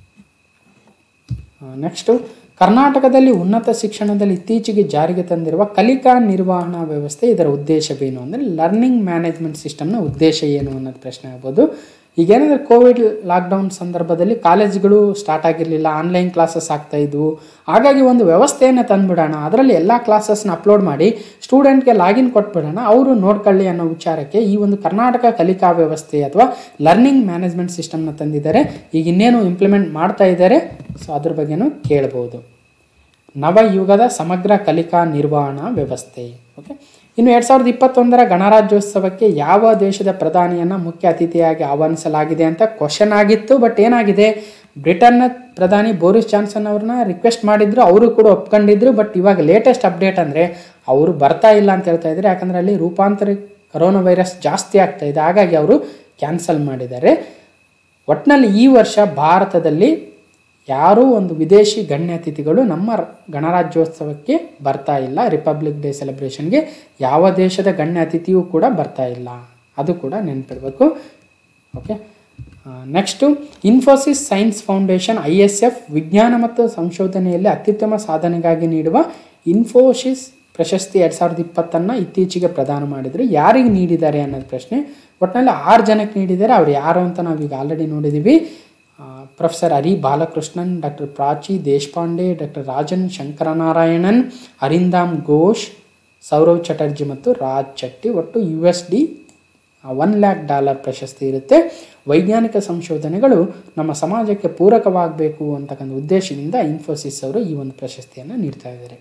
ನೆಕ್ಸ್ಟು ಕರ್ನಾಟಕದಲ್ಲಿ ಉನ್ನತ ಶಿಕ್ಷಣದಲ್ಲಿ ಇತ್ತೀಚೆಗೆ ಜಾರಿಗೆ ತಂದಿರುವ ಕಲಿಕಾ ನಿರ್ವಹಣಾ ವ್ಯವಸ್ಥೆ ಇದರ ಉದ್ದೇಶವೇನು ಅಂದರೆ ಲರ್ನಿಂಗ್ ಮ್ಯಾನೇಜ್ಮೆಂಟ್ ಸಿಸ್ಟಮ್ನ ಉದ್ದೇಶ ಏನು ಅನ್ನೋದು ಪ್ರಶ್ನೆ ಆಗ್ಬೋದು ಈಗೇನಂದರೆ ಕೋವಿಡ್ ಲಾಕ್ಡೌನ್ ಸಂದರ್ಭದಲ್ಲಿ ಕಾಲೇಜ್ಗಳು ಸ್ಟಾರ್ಟ್ ಆಗಿರಲಿಲ್ಲ ಆನ್ಲೈನ್ ಕ್ಲಾಸಸ್ ಆಗ್ತಾ ಇದ್ವು ಹಾಗಾಗಿ ಒಂದು ವ್ಯವಸ್ಥೆಯನ್ನು ತಂದುಬಿಡೋಣ ಅದರಲ್ಲಿ ಎಲ್ಲ ಕ್ಲಾಸಸ್ನ ಅಪ್ಲೋಡ್ ಮಾಡಿ ಸ್ಟೂಡೆಂಟ್ಗೆ ಲಾಗಿನ್ ಕೊಟ್ಬಿಡೋಣ ಅವರು ನೋಡ್ಕೊಳ್ಳಿ ಅನ್ನೋ ವಿಚಾರಕ್ಕೆ ಈ ಒಂದು ಕರ್ನಾಟಕ ಕಲಿಕಾ ವ್ಯವಸ್ಥೆ ಅಥವಾ ಲರ್ನಿಂಗ್ ಮ್ಯಾನೇಜ್ಮೆಂಟ್ ಸಿಸ್ಟಮ್ನ ತಂದಿದ್ದಾರೆ ಈಗ ಇನ್ನೇನು ಇಂಪ್ಲಿಮೆಂಟ್ ಮಾಡ್ತಾ ಇದ್ದಾರೆ ಸೊ ಅದ್ರ ಬಗ್ಗೆನೂ ಕೇಳ್ಬೋದು ನವಯುಗದ ಸಮಗ್ರ ಕಲಿಕಾ ನಿರ್ವಹಣಾ ವ್ಯವಸ್ಥೆ ಓಕೆ ಇನ್ನು ಎರಡು ಸಾವಿರದ ಇಪ್ಪತ್ತೊಂದರ ಗಣರಾಜ್ಯೋತ್ಸವಕ್ಕೆ ಯಾವ ದೇಶದ ಪ್ರಧಾನಿಯನ್ನು ಮುಖ್ಯ ಅತಿಥಿಯಾಗಿ ಆಹ್ವಾನಿಸಲಾಗಿದೆ ಅಂತ ಕ್ವಶನ್ ಆಗಿತ್ತು ಬಟ್ ಏನಾಗಿದೆ ಬ್ರಿಟನ್ನ ಪ್ರಧಾನಿ ಬೋರಿಸ್ ಜಾನ್ಸನ್ ಅವ್ರನ್ನ ರಿಕ್ವೆಸ್ಟ್ ಮಾಡಿದ್ರು ಅವರು ಕೂಡ ಒಪ್ಕೊಂಡಿದ್ರು ಬಟ್ ಇವಾಗ ಲೇಟೆಸ್ಟ್ ಅಪ್ಡೇಟ್ ಅಂದರೆ ಅವರು ಬರ್ತಾ ಇಲ್ಲ ಅಂತ ಹೇಳ್ತಾ ಇದ್ದಾರೆ ಯಾಕಂದರೆ ಅಲ್ಲಿ ರೂಪಾಂತರ ಕರೋನಾ ವೈರಸ್ ಜಾಸ್ತಿ ಆಗ್ತಾ ಇದೆ ಹಾಗಾಗಿ ಅವರು ಕ್ಯಾನ್ಸಲ್ ಮಾಡಿದ್ದಾರೆ ಒಟ್ಟಿನಲ್ಲಿ ಈ ವರ್ಷ ಭಾರತದಲ್ಲಿ ಯಾರೂ ಒಂದು ವಿದೇಶಿ ಗಣ್ಯ ಅತಿಥಿಗಳು ನಮ್ಮ ರ- ಗಣರಾಜ್ಯೋತ್ಸವಕ್ಕೆ ಬರ್ತಾ ಇಲ್ಲ ರಿಪಬ್ಲಿಕ್ ಡೇ ಸೆಲೆಬ್ರೇಷನ್ಗೆ ಯಾವ ದೇಶದ ಗಣ್ಯ ಅತಿಥಿಯೂ ಕೂಡ ಬರ್ತಾ ಇಲ್ಲ ಅದು ಕೂಡ ನೆನಪಿಡಬೇಕು okay next Infosys science foundation I S F ವಿಜ್ಞಾನ ಮತ್ತು ಸಂಶೋಧನೆಯಲ್ಲಿ ಅತ್ಯುತ್ತಮ ಸಾಧನೆಗಾಗಿ ನೀಡುವ ಇನ್ಫೋಸಿಸ್ ಪ್ರಶಸ್ತಿ ಎರಡು ಸಾವಿರದ ಇಪ್ಪತ್ತನ್ನು ಇತ್ತೀಚೆಗೆ ಪ್ರದಾನ ಮಾಡಿದರು ಯಾರಿಗೆ ನೀಡಿದ್ದಾರೆ ಅನ್ನೋದು ಪ್ರಶ್ನೆ ಒಟ್ಟಿನಲ್ಲಿ ಆರು ಜನಕ್ಕೆ ನೀಡಿದ್ದಾರೆ ಅವ್ರು ಯಾರು ಅಂತ ನಾವೀಗ ಆಲ್ರೆಡಿ ನೋಡಿದ್ದೀವಿ professor Hari Balakrishnan doctor Prachi Deshpande doctor Rajan Shankaranarayanan Arindam Ghosh Saurav Chatterjee ಮತ್ತು ರಾಜ್ ಚಟ್ಟಿ ಒಟ್ಟು U S D one lakh dollar ಪ್ರಶಸ್ತಿ ಇರುತ್ತೆ ವೈಜ್ಞಾನಿಕ ಸಂಶೋಧನೆಗಳು ನಮ್ಮ ಸಮಾಜಕ್ಕೆ ಪೂರಕವಾಗಬೇಕು ಅಂತಕ್ಕಂಥ ಉದ್ದೇಶದಿಂದ ಇನ್ಫೋಸಿಸ್ ಅವರು ಈ ಒಂದು ಪ್ರಶಸ್ತಿಯನ್ನು ನೀಡ್ತಾ ಇದ್ದಾರೆ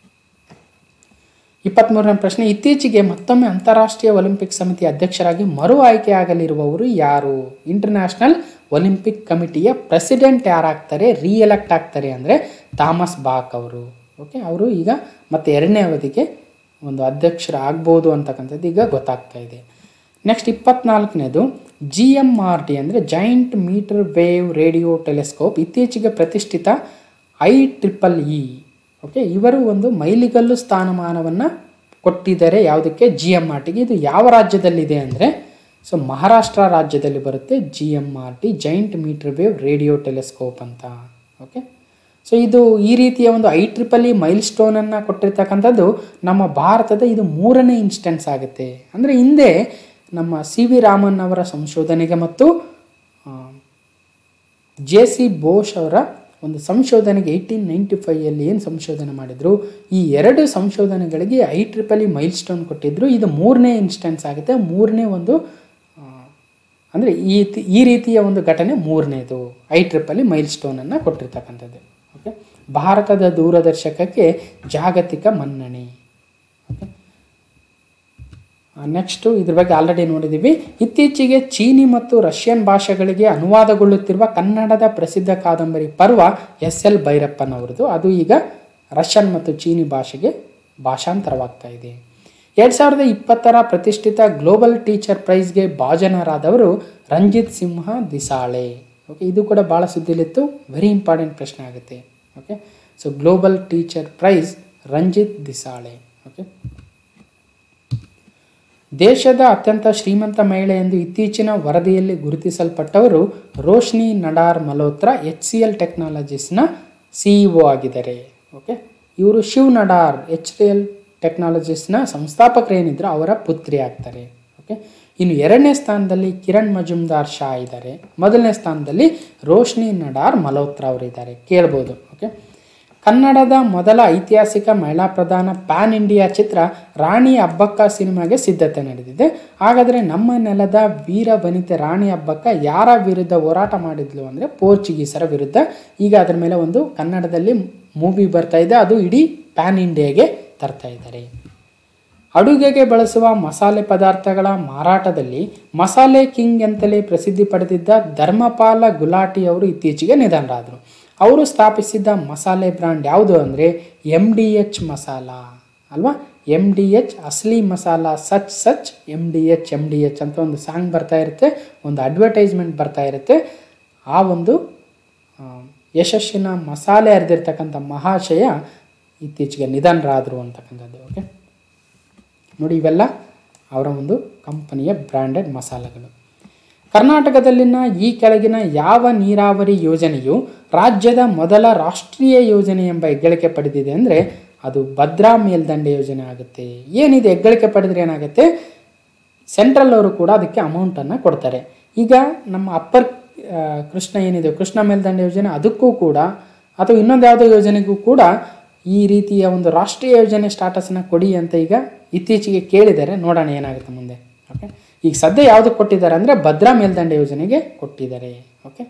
ಇಪ್ಪತ್ತ್ಮೂರನೇ ಪ್ರಶ್ನೆ ಇತ್ತೀಚೆಗೆ ಮತ್ತೊಮ್ಮೆ ಅಂತಾರಾಷ್ಟ್ರೀಯ ಒಲಿಂಪಿಕ್ ಸಮಿತಿ ಅಧ್ಯಕ್ಷರಾಗಿ ಮರು ಆಯ್ಕೆಯಾಗಲಿರುವವರು ಯಾರು ಇಂಟರ್ನ್ಯಾಷನಲ್ ಒಲಿಂಪಿಕ್ ಕಮಿಟಿಯ ಪ್ರೆಸಿಡೆಂಟ್ ಯಾರಾಗ್ತಾರೆ ರೀಎಲೆಕ್ಟ್ ಆಗ್ತಾರೆ ಅಂದರೆ ಥಾಮಸ್ ಬಾಕ್ ಅವರು ಓಕೆ ಅವರು ಈಗ ಮತ್ತೆ ಎರಡನೇ ಅವಧಿಗೆ ಒಂದು ಅಧ್ಯಕ್ಷರ ಆಗ್ಬೋದು ಅಂತಕ್ಕಂಥದ್ದು ಈಗ ಗೊತ್ತಾಗ್ತಾ ಇದೆ ನೆಕ್ಸ್ಟ್ ಇಪ್ಪತ್ನಾಲ್ಕನೇದು ಜಿ ಎಮ್ ಆರ್ ಟಿ ಅಂದರೆ giant metre wave radio telescope ಇತ್ತೀಚೆಗೆ ಪ್ರತಿಷ್ಠಿತ ಐ ಟ್ರಿಪಲ್ ಇ ಓಕೆ ಇವರು ಒಂದು ಮೈಲಿಗಲ್ಲು ಸ್ಥಾನಮಾನವನ್ನು ಕೊಟ್ಟಿದ್ದಾರೆ ಯಾವುದಕ್ಕೆ ಜಿ ಎಮ್ ಆರ್ ಟಿಗೆ ಇದು ಯಾವ ರಾಜ್ಯದಲ್ಲಿದೆ ಅಂದರೆ ಸೊ ಮಹಾರಾಷ್ಟ್ರ ರಾಜ್ಯದಲ್ಲಿ ಬರುತ್ತೆ G M R T giant metre wave radio telescope ಅಂತ ಓಕೆ ಸೊ ಇದು ಈ ರೀತಿಯ ಒಂದು ಐ ಟ್ರಿಪಲ್ ಇ ಮೈಲ್ ಸ್ಟೋನನ್ನು ಕೊಟ್ಟಿರ್ತಕ್ಕಂಥದ್ದು ನಮ್ಮ ಭಾರತದ ಇದು ಮೂರನೇ ಇನ್ಸ್ಟೆನ್ಸ್ ಆಗುತ್ತೆ ಅಂದರೆ ಹಿಂದೆ ನಮ್ಮ ಸಿ ವಿ ರಾಮನ್ ಅವರ ಸಂಶೋಧನೆಗೆ ಮತ್ತು ಜೆ ಸಿ ಬೋಸ್ ಅವರ ಒಂದು ಸಂಶೋಧನೆಗೆ ಏಯ್ಟೀನ್ ನೈಂಟಿ ಫೈಯಲ್ಲಿ ಏನು ಸಂಶೋಧನೆ ಮಾಡಿದರು ಈ ಎರಡು ಸಂಶೋಧನೆಗಳಿಗೆ ಐ ಟ್ರಿಪಲಿ ಮೈಲ್ ಸ್ಟೋನ್ ಕೊಟ್ಟಿದ್ದರು ಇದು ಮೂರನೇ ಇನ್ಸ್ಟೆನ್ಸ್ ಆಗುತ್ತೆ ಮೂರನೇ ಒಂದು ಅಂದರೆ ಈ ತಿ- ಈ ರೀತಿಯ ಒಂದು ಘಟನೆ ಮೂರನೇದು ಐ ಟ್ರಿಪಲ್ಲಿ ಮೈಲ್ ಸ್ಟೋನನ್ನು ಕೊಟ್ಟಿರ್ತಕ್ಕಂಥದ್ದು ಓಕೆ ಭಾರತದ ದೂರದರ್ಶಕಕ್ಕೆ ಜಾಗತಿಕ ಮನ್ನಣೆ ಓಕೆ ನೆಕ್ಸ್ಟು ಇದ್ರ ಬಗ್ಗೆ ಆಲ್ರೆಡಿ ನೋಡಿದ್ದೀವಿ ಇತ್ತೀಚೆಗೆ ಚೀನಿ ಮತ್ತು ರಷ್ಯನ್ ಭಾಷೆಗಳಿಗೆ ಅನುವಾದಗೊಳ್ಳುತ್ತಿರುವ ಕನ್ನಡದ ಪ್ರಸಿದ್ಧ ಕಾದಂಬರಿ ಪರ್ವ ಎಸ್ ಎಲ್ ಭೈರಪ್ಪನವರದು ಅದು ಈಗ ರಷ್ಯನ್ ಮತ್ತು ಚೀನಿ ಭಾಷೆಗೆ ಭಾಷಾಂತರವಾಗ್ತಾ ಇದೆ ಎರಡು ಸಾವಿರದ ಇಪ್ಪತ್ತರ ಪ್ರತಿಷ್ಠಿತ ಗ್ಲೋಬಲ್ ಟೀಚರ್ ಪ್ರೈಸ್ಗೆ ಭಾಜನರಾದವರು ರಂಜಿತ್ ಸಿಂಹ ದಿಸಾಳೆ ಓಕೆ ಇದು ಕೂಡ ಭಾಳ ಸುದ್ದಿಲಿತ್ತು ವೆರಿ ಇಂಪಾರ್ಟೆಂಟ್ ಪ್ರಶ್ನೆ ಆಗುತ್ತೆ okay so global teacher prize Ranjit Disale okay ದೇಶದ ಅತ್ಯಂತ ಶ್ರೀಮಂತ ಮಹಿಳೆ ಎಂದು ಇತ್ತೀಚಿನ ವರದಿಯಲ್ಲಿ ಗುರುತಿಸಲ್ಪಟ್ಟವರು Roshni Nadar Malhotra H C L ಟೆಕ್ನಾಲಜೀಸ್ನ ಸಿಇಒ ಆಗಿದ್ದಾರೆ ಓಕೆ ಇವರು Shiv Nadar H C L ಟೆಕ್ನಾಲಜೀಸ್ನ ಸಂಸ್ಥಾಪಕರೇನಿದ್ರು ಅವರ ಪುತ್ರಿ ಆಗ್ತಾರೆ ಓಕೆ ಇನ್ನು ಎರಡನೇ ಸ್ಥಾನದಲ್ಲಿ ಕಿರಣ್ ಮಜುಮ್ದಾರ್ ಶಾ ಇದ್ದಾರೆ ಮೊದಲನೇ ಸ್ಥಾನದಲ್ಲಿ ರೋಶ್ನಿ ನಡಾರ್ ಮಲ್ಹೋತ್ರಾ ಅವರಿದ್ದಾರೆ ಕೇಳ್ಬೋದು ಓಕೆ ಕನ್ನಡದ ಮೊದಲ ಐತಿಹಾಸಿಕ ಮಹಿಳಾ ಪ್ರಧಾನ ಪ್ಯಾನ್ ಇಂಡಿಯಾ ಚಿತ್ರ ರಾಣಿ ಅಬ್ಬಕ್ಕ ಸಿನಿಮಾಗೆ ಸಿದ್ಧತೆ ನಡೆದಿದೆ ಹಾಗಾದರೆ ನಮ್ಮ ನೆಲದ ವೀರ ವನಿತೆ ರಾಣಿ ಅಬ್ಬಕ್ಕ ಯಾರ ವಿರುದ್ಧ ಹೋರಾಟ ಮಾಡಿದ್ಲು ಅಂದರೆ ಪೋರ್ಚುಗೀಸರ ವಿರುದ್ಧ ಈಗ ಅದರ ಮೇಲೆ ಒಂದು ಕನ್ನಡದಲ್ಲಿ ಮೂವಿ ಬರ್ತಾ ಇದೆ ಅದು ಇಡೀ ಪ್ಯಾನ್ ಇಂಡಿಯಾಗೆ ತರ್ತಾ ಇದ್ದಾರೆ ಅಡುಗೆಗೆ ಬಳಸುವ ಮಸಾಲೆ ಪದಾರ್ಥಗಳ ಮಾರಾಟದಲ್ಲಿ ಮಸಾಲೆ ಕಿಂಗ್ ಅಂತಲೇ ಪ್ರಸಿದ್ಧಿ ಪಡೆದಿದ್ದ ಧರ್ಮಪಾಲ ಗುಲಾಟಿ ಅವರು ಇತ್ತೀಚೆಗೆ ನಿಧನರಾದರು ಅವರು ಸ್ಥಾಪಿಸಿದ್ದ ಮಸಾಲೆ ಬ್ರ್ಯಾಂಡ್ ಯಾವುದು ಅಂದರೆ ಎಮ್ ಡಿ ಎಚ್ ಮಸಾಲ ಅಲ್ವಾ ಎಮ್ ಡಿ ಎಚ್ ಅಸ್ಲಿ ಮಸಾಲ ಸಚ್ ಸಚ್ M D H M D H ಅಂತ ಒಂದು ಸಾಂಗ್ ಬರ್ತಾ ಇರುತ್ತೆ ಒಂದು ಅಡ್ವರ್ಟೈಸ್ಮೆಂಟ್ ಬರ್ತಾ ಇರುತ್ತೆ ಆ ಒಂದು ಆ, ಯಶಸ್ಸಿನ ಮಸಾಲೆ ಅರಿದಿರ್ತಕ್ಕಂಥ ಮಹಾಶಯ ಇತ್ತೀಚೆಗೆ ನಿಧನರಾದರು ಅಂತಕ್ಕಂಥದ್ದು ಓಕೆ ನೋಡಿ ಇವೆಲ್ಲ ಅವರ ಒಂದು ಕಂಪನಿಯ ಬ್ರ್ಯಾಂಡೆಡ್ ಮಸಾಲೆಗಳು ಕರ್ನಾಟಕದಲ್ಲಿನ ಈ ಕೆಳಗಿನ ಯಾವ ನೀರಾವರಿ ಯೋಜನೆಯು ರಾಜ್ಯದ ಮೊದಲ ರಾಷ್ಟ್ರೀಯ ಯೋಜನೆ ಎಂಬ ಹೆಗ್ಗಳಿಕೆ ಪಡೆದಿದೆ ಅಂದರೆ ಅದು ಭದ್ರಾ ಮೇಲ್ದಂಡೆ ಯೋಜನೆ ಆಗುತ್ತೆ ಏನಿದೆ ಹೆಗ್ಗಳಿಕೆ ಪಡೆದ್ರೆ ಏನಾಗುತ್ತೆ ಸೆಂಟ್ರಲ್ ಅವರು ಕೂಡ ಅದಕ್ಕೆ ಅಮೌಂಟನ್ನು ಕೊಡ್ತಾರೆ ಈಗ ನಮ್ಮ ಅಪ್ಪರ್ ಆ, ಕೃಷ್ಣ ಏನಿದೆ ಕೃಷ್ಣ ಮೇಲ್ದಂಡೆ ಯೋಜನೆ ಅದಕ್ಕೂ ಕೂಡ ಅಥವಾ ಇನ್ನೊಂದು ಯಾವುದೋ ಯೋಜನೆಗೂ ಕೂಡ ಈ ರೀತಿಯ ಒಂದು ರಾಷ್ಟ್ರೀಯ ಯೋಜನೆ ಸ್ಟಾಟಸನ್ನು ಕೊಡಿ ಅಂತ ಈಗ ಇತ್ತೀಚೆಗೆ ಕೇಳಿದ್ದಾರೆ ನೋಡೋಣ ಏನಾಗುತ್ತೆ ಮುಂದೆ ಓಕೆ ಈಗ ಸದ್ಯ ಯಾವುದಕ್ಕೆ ಕೊಟ್ಟಿದ್ದಾರೆ ಅಂದರೆ ಭದ್ರಾ ಮೇಲ್ದಂಡೆ ಯೋಜನೆಗೆ ಕೊಟ್ಟಿದ್ದಾರೆ ಓಕೆ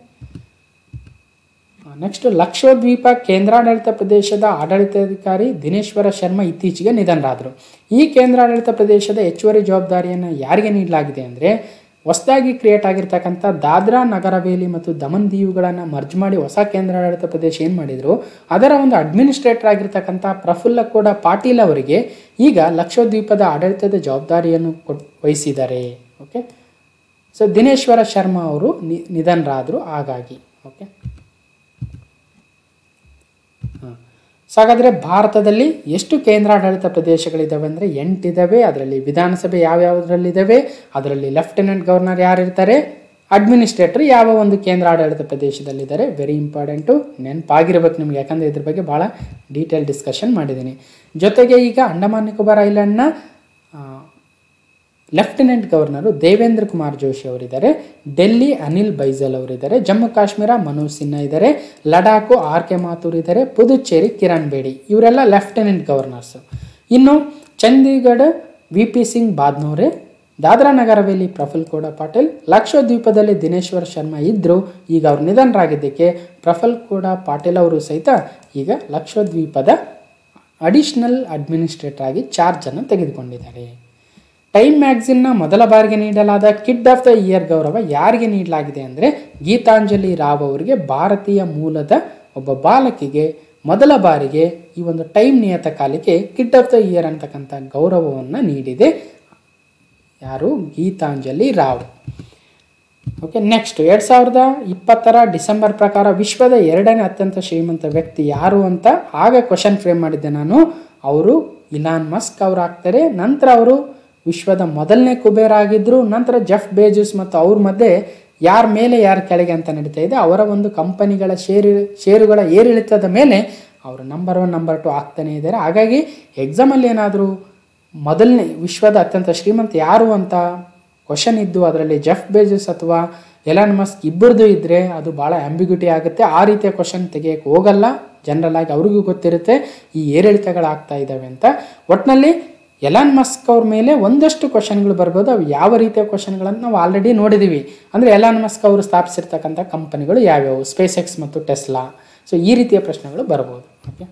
ನೆಕ್ಸ್ಟ್ ಲಕ್ಷದ್ವೀಪ ಕೇಂದ್ರಾಡಳಿತ ಪ್ರದೇಶದ ಆಡಳಿತಾಧಿಕಾರಿ ದಿನೇಶ್ವರ ಶರ್ಮಾ ಇತ್ತೀಚೆಗೆ ನಿಧನರಾದರು ಈ ಕೇಂದ್ರಾಡಳಿತ ಪ್ರದೇಶದ ಹೆಚ್ಚುವರಿ ಜವಾಬ್ದಾರಿಯನ್ನು ಯಾರಿಗೆ ನೀಡಲಾಗಿದೆ ಅಂದರೆ ಹೊಸದಾಗಿ ಕ್ರಿಯೇಟ್ ಆಗಿರ್ತಕ್ಕಂಥ ದಾದ್ರಾ ನಗರ ಹವೇಲಿ ಮತ್ತು ದಮನ್ ದೀವುಗಳನ್ನು ಮರ್ಜ್ ಮಾಡಿ ಹೊಸ ಕೇಂದ್ರಾಡಳಿತ ಪ್ರದೇಶ ಏನು ಮಾಡಿದರು ಅದರ ಒಂದು ಅಡ್ಮಿನಿಸ್ಟ್ರೇಟರ್ ಆಗಿರ್ತಕ್ಕಂಥ ಪ್ರಫುಲ್ಲ ಕೂಡ ಪಾಟೀಲ್ ಅವರಿಗೆ ಈಗ ಲಕ್ಷದ್ವೀಪದ ಆಡಳಿತದ ಜವಾಬ್ದಾರಿಯನ್ನು ಕೊಟ್ ವಹಿಸಿದ್ದಾರೆ ಓಕೆ ಸೊ ದಿನೇಶ್ವರ ಶರ್ಮಾ ಅವರು ನಿ ನಿಧನರಾದರು ಹಾಗಾಗಿ ಓಕೆ ಹಾಂ ಸೊ ಹಾಗಾದರೆ ಭಾರತದಲ್ಲಿ ಎಷ್ಟು ಕೇಂದ್ರಾಡಳಿತ ಪ್ರದೇಶಗಳಿದ್ದಾವೆ ಅಂದರೆ ಎಂಟಿದ್ದಾವೆ ಅದರಲ್ಲಿ ವಿಧಾನಸಭೆ ಯಾವ್ಯಾವುದರಲ್ಲಿದ್ದಾವೆ ಅದರಲ್ಲಿ ಲೆಫ್ಟಿನೆಂಟ್ ಗವರ್ನರ್ ಯಾರಿರ್ತಾರೆ ಅಡ್ಮಿನಿಸ್ಟ್ರೇಟರ್ ಯಾವ ಒಂದು ಕೇಂದ್ರಾಡಳಿತ ಪ್ರದೇಶದಲ್ಲಿದ್ದಾರೆ ವೆರಿ ಇಂಪಾರ್ಟೆಂಟು ನೆನಪಾಗಿರ್ಬೇಕು ನಿಮ್ಗೆ ಯಾಕಂದರೆ ಇದ್ರ ಬಗ್ಗೆ ಭಾಳ ಡೀಟೇಲ್ ಡಿಸ್ಕಷನ್ ಮಾಡಿದ್ದೀನಿ ಜೊತೆಗೆ ಈಗ ಅಂಡಮಾನ್ ನಿಕೋಬಾರ್ ಐಲ್ಯಾಂಡ್ನ ಲೆಫ್ಟಿನೆಂಟ್ ಗವರ್ನರು ದೇವೇಂದ್ರ ಕುಮಾರ್ ಜೋಶಿ ಅವರಿದ್ದಾರೆ ಡೆಲ್ಲಿ ಅನಿಲ್ ಬೈಜಲ್ ಅವರಿದ್ದಾರೆ ಜಮ್ಮು ಕಾಶ್ಮೀರ ಮನೋಜ್ ಸಿನ್ಹಾ ಇದ್ದಾರೆ ಲಡಾಖು ಆರ್ ಕೆ ಮಾಥೂರ್ ಇದ್ದಾರೆ ಪುದುಚೇರಿ ಕಿರಣ್ ಬೇಡಿ ಇವರೆಲ್ಲ ಲೆಫ್ಟಿನೆಂಟ್ ಗವರ್ನರ್ಸು ಇನ್ನು ಚಂಡೀಗಢ ವಿ ಪಿ ಸಿಂಗ್ ಬಾದ್ನೋರೆ ದಾದ್ರಾ ನಗರ ಹವೇಲಿ ಪ್ರಫುಲ್ ಕೋಡ ಪಾಟೀಲ್ ಲಕ್ಷದ್ವೀಪದಲ್ಲಿ ದಿನೇಶ್ವರ್ ಶರ್ಮಾ ಇದ್ದರು ಈಗ ಅವ್ರು ನಿಧನರಾಗಿದ್ದಕ್ಕೆ ಪ್ರಫುಲ್ ಕೋಡ ಪಾಟೀಲ್ ಅವರು ಸಹಿತ ಈಗ ಲಕ್ಷದ್ವೀಪದ ಅಡಿಷನಲ್ ಅಡ್ಮಿನಿಸ್ಟ್ರೇಟರ್ ಆಗಿ ಚಾರ್ಜನ್ನು ತೆಗೆದುಕೊಂಡಿದ್ದಾರೆ ಟೈಮ್ ಮ್ಯಾಗ್ಝಿನ್ನ ಮೊದಲ ಬಾರಿಗೆ ನೀಡಲಾದ ಕಿಡ್ ಆಫ್ ದ ಇಯರ್ ಗೌರವ ಯಾರಿಗೆ ನೀಡಲಾಗಿದೆ ಅಂದರೆ ಗೀತಾಂಜಲಿ ರಾವ್ ಅವರಿಗೆ ಭಾರತೀಯ ಮೂಲದ ಒಬ್ಬ ಬಾಲಕಿಗೆ ಮೊದಲ ಬಾರಿಗೆ ಈ ಒಂದು ಟೈಮ್ ನಿಯತಕಾಲಿಕೆ ಕಿಡ್ ಆಫ್ ದ ಇಯರ್ ಅಂತಕ್ಕಂಥ ಗೌರವವನ್ನು ನೀಡಿದೆ ಯಾರು ಗೀತಾಂಜಲಿ ರಾವ್ ಓಕೆ ನೆಕ್ಸ್ಟ್ ಎರಡು ಸಾವಿರದ ಇಪ್ಪತ್ತರ ಡಿಸೆಂಬರ್ ಪ್ರಕಾರ ವಿಶ್ವದ ಎರಡನೇ ಅತ್ಯಂತ ಶ್ರೀಮಂತ ವ್ಯಕ್ತಿ ಯಾರು ಅಂತ ಆಗ ಕ್ವಶನ್ ಫ್ರೇಮ್ ಮಾಡಿದ್ದೆ ನಾನು ಅವರು ಇಲಾನ್ ಮಸ್ಕ್ ಅವರು ಆಗ್ತಾರೆ ನಂತರ ಅವರು ವಿಶ್ವದ ಮೊದಲನೇ ಕುಬೇರ ಆಗಿದ್ದರು ನಂತರ ಜೆಫ್ ಬೇಜಸ್ ಮತ್ತು ಅವ್ರ ಮಧ್ಯೆ ಯಾರ ಮೇಲೆ ಯಾರ ಕೆಳಗೆ ಅಂತ ನಡೀತಾ ಇದೆ ಅವರ ಒಂದು ಕಂಪನಿಗಳ ಷೇರು ಷೇರುಗಳ ಏರಿಳಿತದ ಮೇಲೆ ಅವರು ನಂಬರ್ ಒನ್ ನಂಬರ್ ಟು ಆಗ್ತಾನೆ ಇದ್ದಾರೆ ಹಾಗಾಗಿ ಎಕ್ಸಾಮಲ್ಲಿ ಏನಾದರೂ ಮೊದಲನೇ ವಿಶ್ವದ ಅತ್ಯಂತ ಶ್ರೀಮಂತ ಯಾರು ಅಂತ ಕ್ವಶನ್ ಇದ್ದು ಅದರಲ್ಲಿ ಜೆಫ್ ಬೇಜಸ್ ಅಥವಾ ಎಲಾನ್ ಮಸ್ಕ್ ಇಬ್ಬರದು ಇದ್ದರೆ ಅದು ಭಾಳ ಆಂಬಿಗ್ಯೂಟಿ ಆಗುತ್ತೆ ಆ ರೀತಿಯ ಕ್ವಶನ್ ತೆಗಿಯೋಕ್ಕೆ ಹೋಗಲ್ಲ ಜನರಲ್ ಆಗಿ ಅವ್ರಿಗೂ ಗೊತ್ತಿರುತ್ತೆ ಈ ಏರಿಳಿತಗಳಾಗ್ತಾ ಇದ್ದಾವೆ ಅಂತ ಒಟ್ಟಿನಲ್ಲಿ ಎಲಾನ್ ಮಸ್ಕ್ ಅವ್ರ ಮೇಲೆ ಒಂದಷ್ಟು ಕ್ವಶನ್ಗಳು ಬರ್ಬೋದು ಅವು ಯಾವ ರೀತಿಯ ಕ್ವಶನ್ಗಳನ್ನು ನಾವು ಆಲ್ರೆಡಿ ನೋಡಿದ್ದೀವಿ ಅಂದರೆ ಎಲಾನ್ ಮಸ್ಕ್ ಅವರು ಸ್ಥಾಪಿಸಿರ್ತಕ್ಕಂಥ ಕಂಪನಿಗಳು ಯಾವ್ಯಾವು ಸ್ಪೇಸ್ ಎಕ್ಸ್ ಮತ್ತು ಟೆಸ್ಲಾ ಸೊ ಈ ರೀತಿಯ ಪ್ರಶ್ನೆಗಳು ಬರ್ಬೋದು ಓಕೆ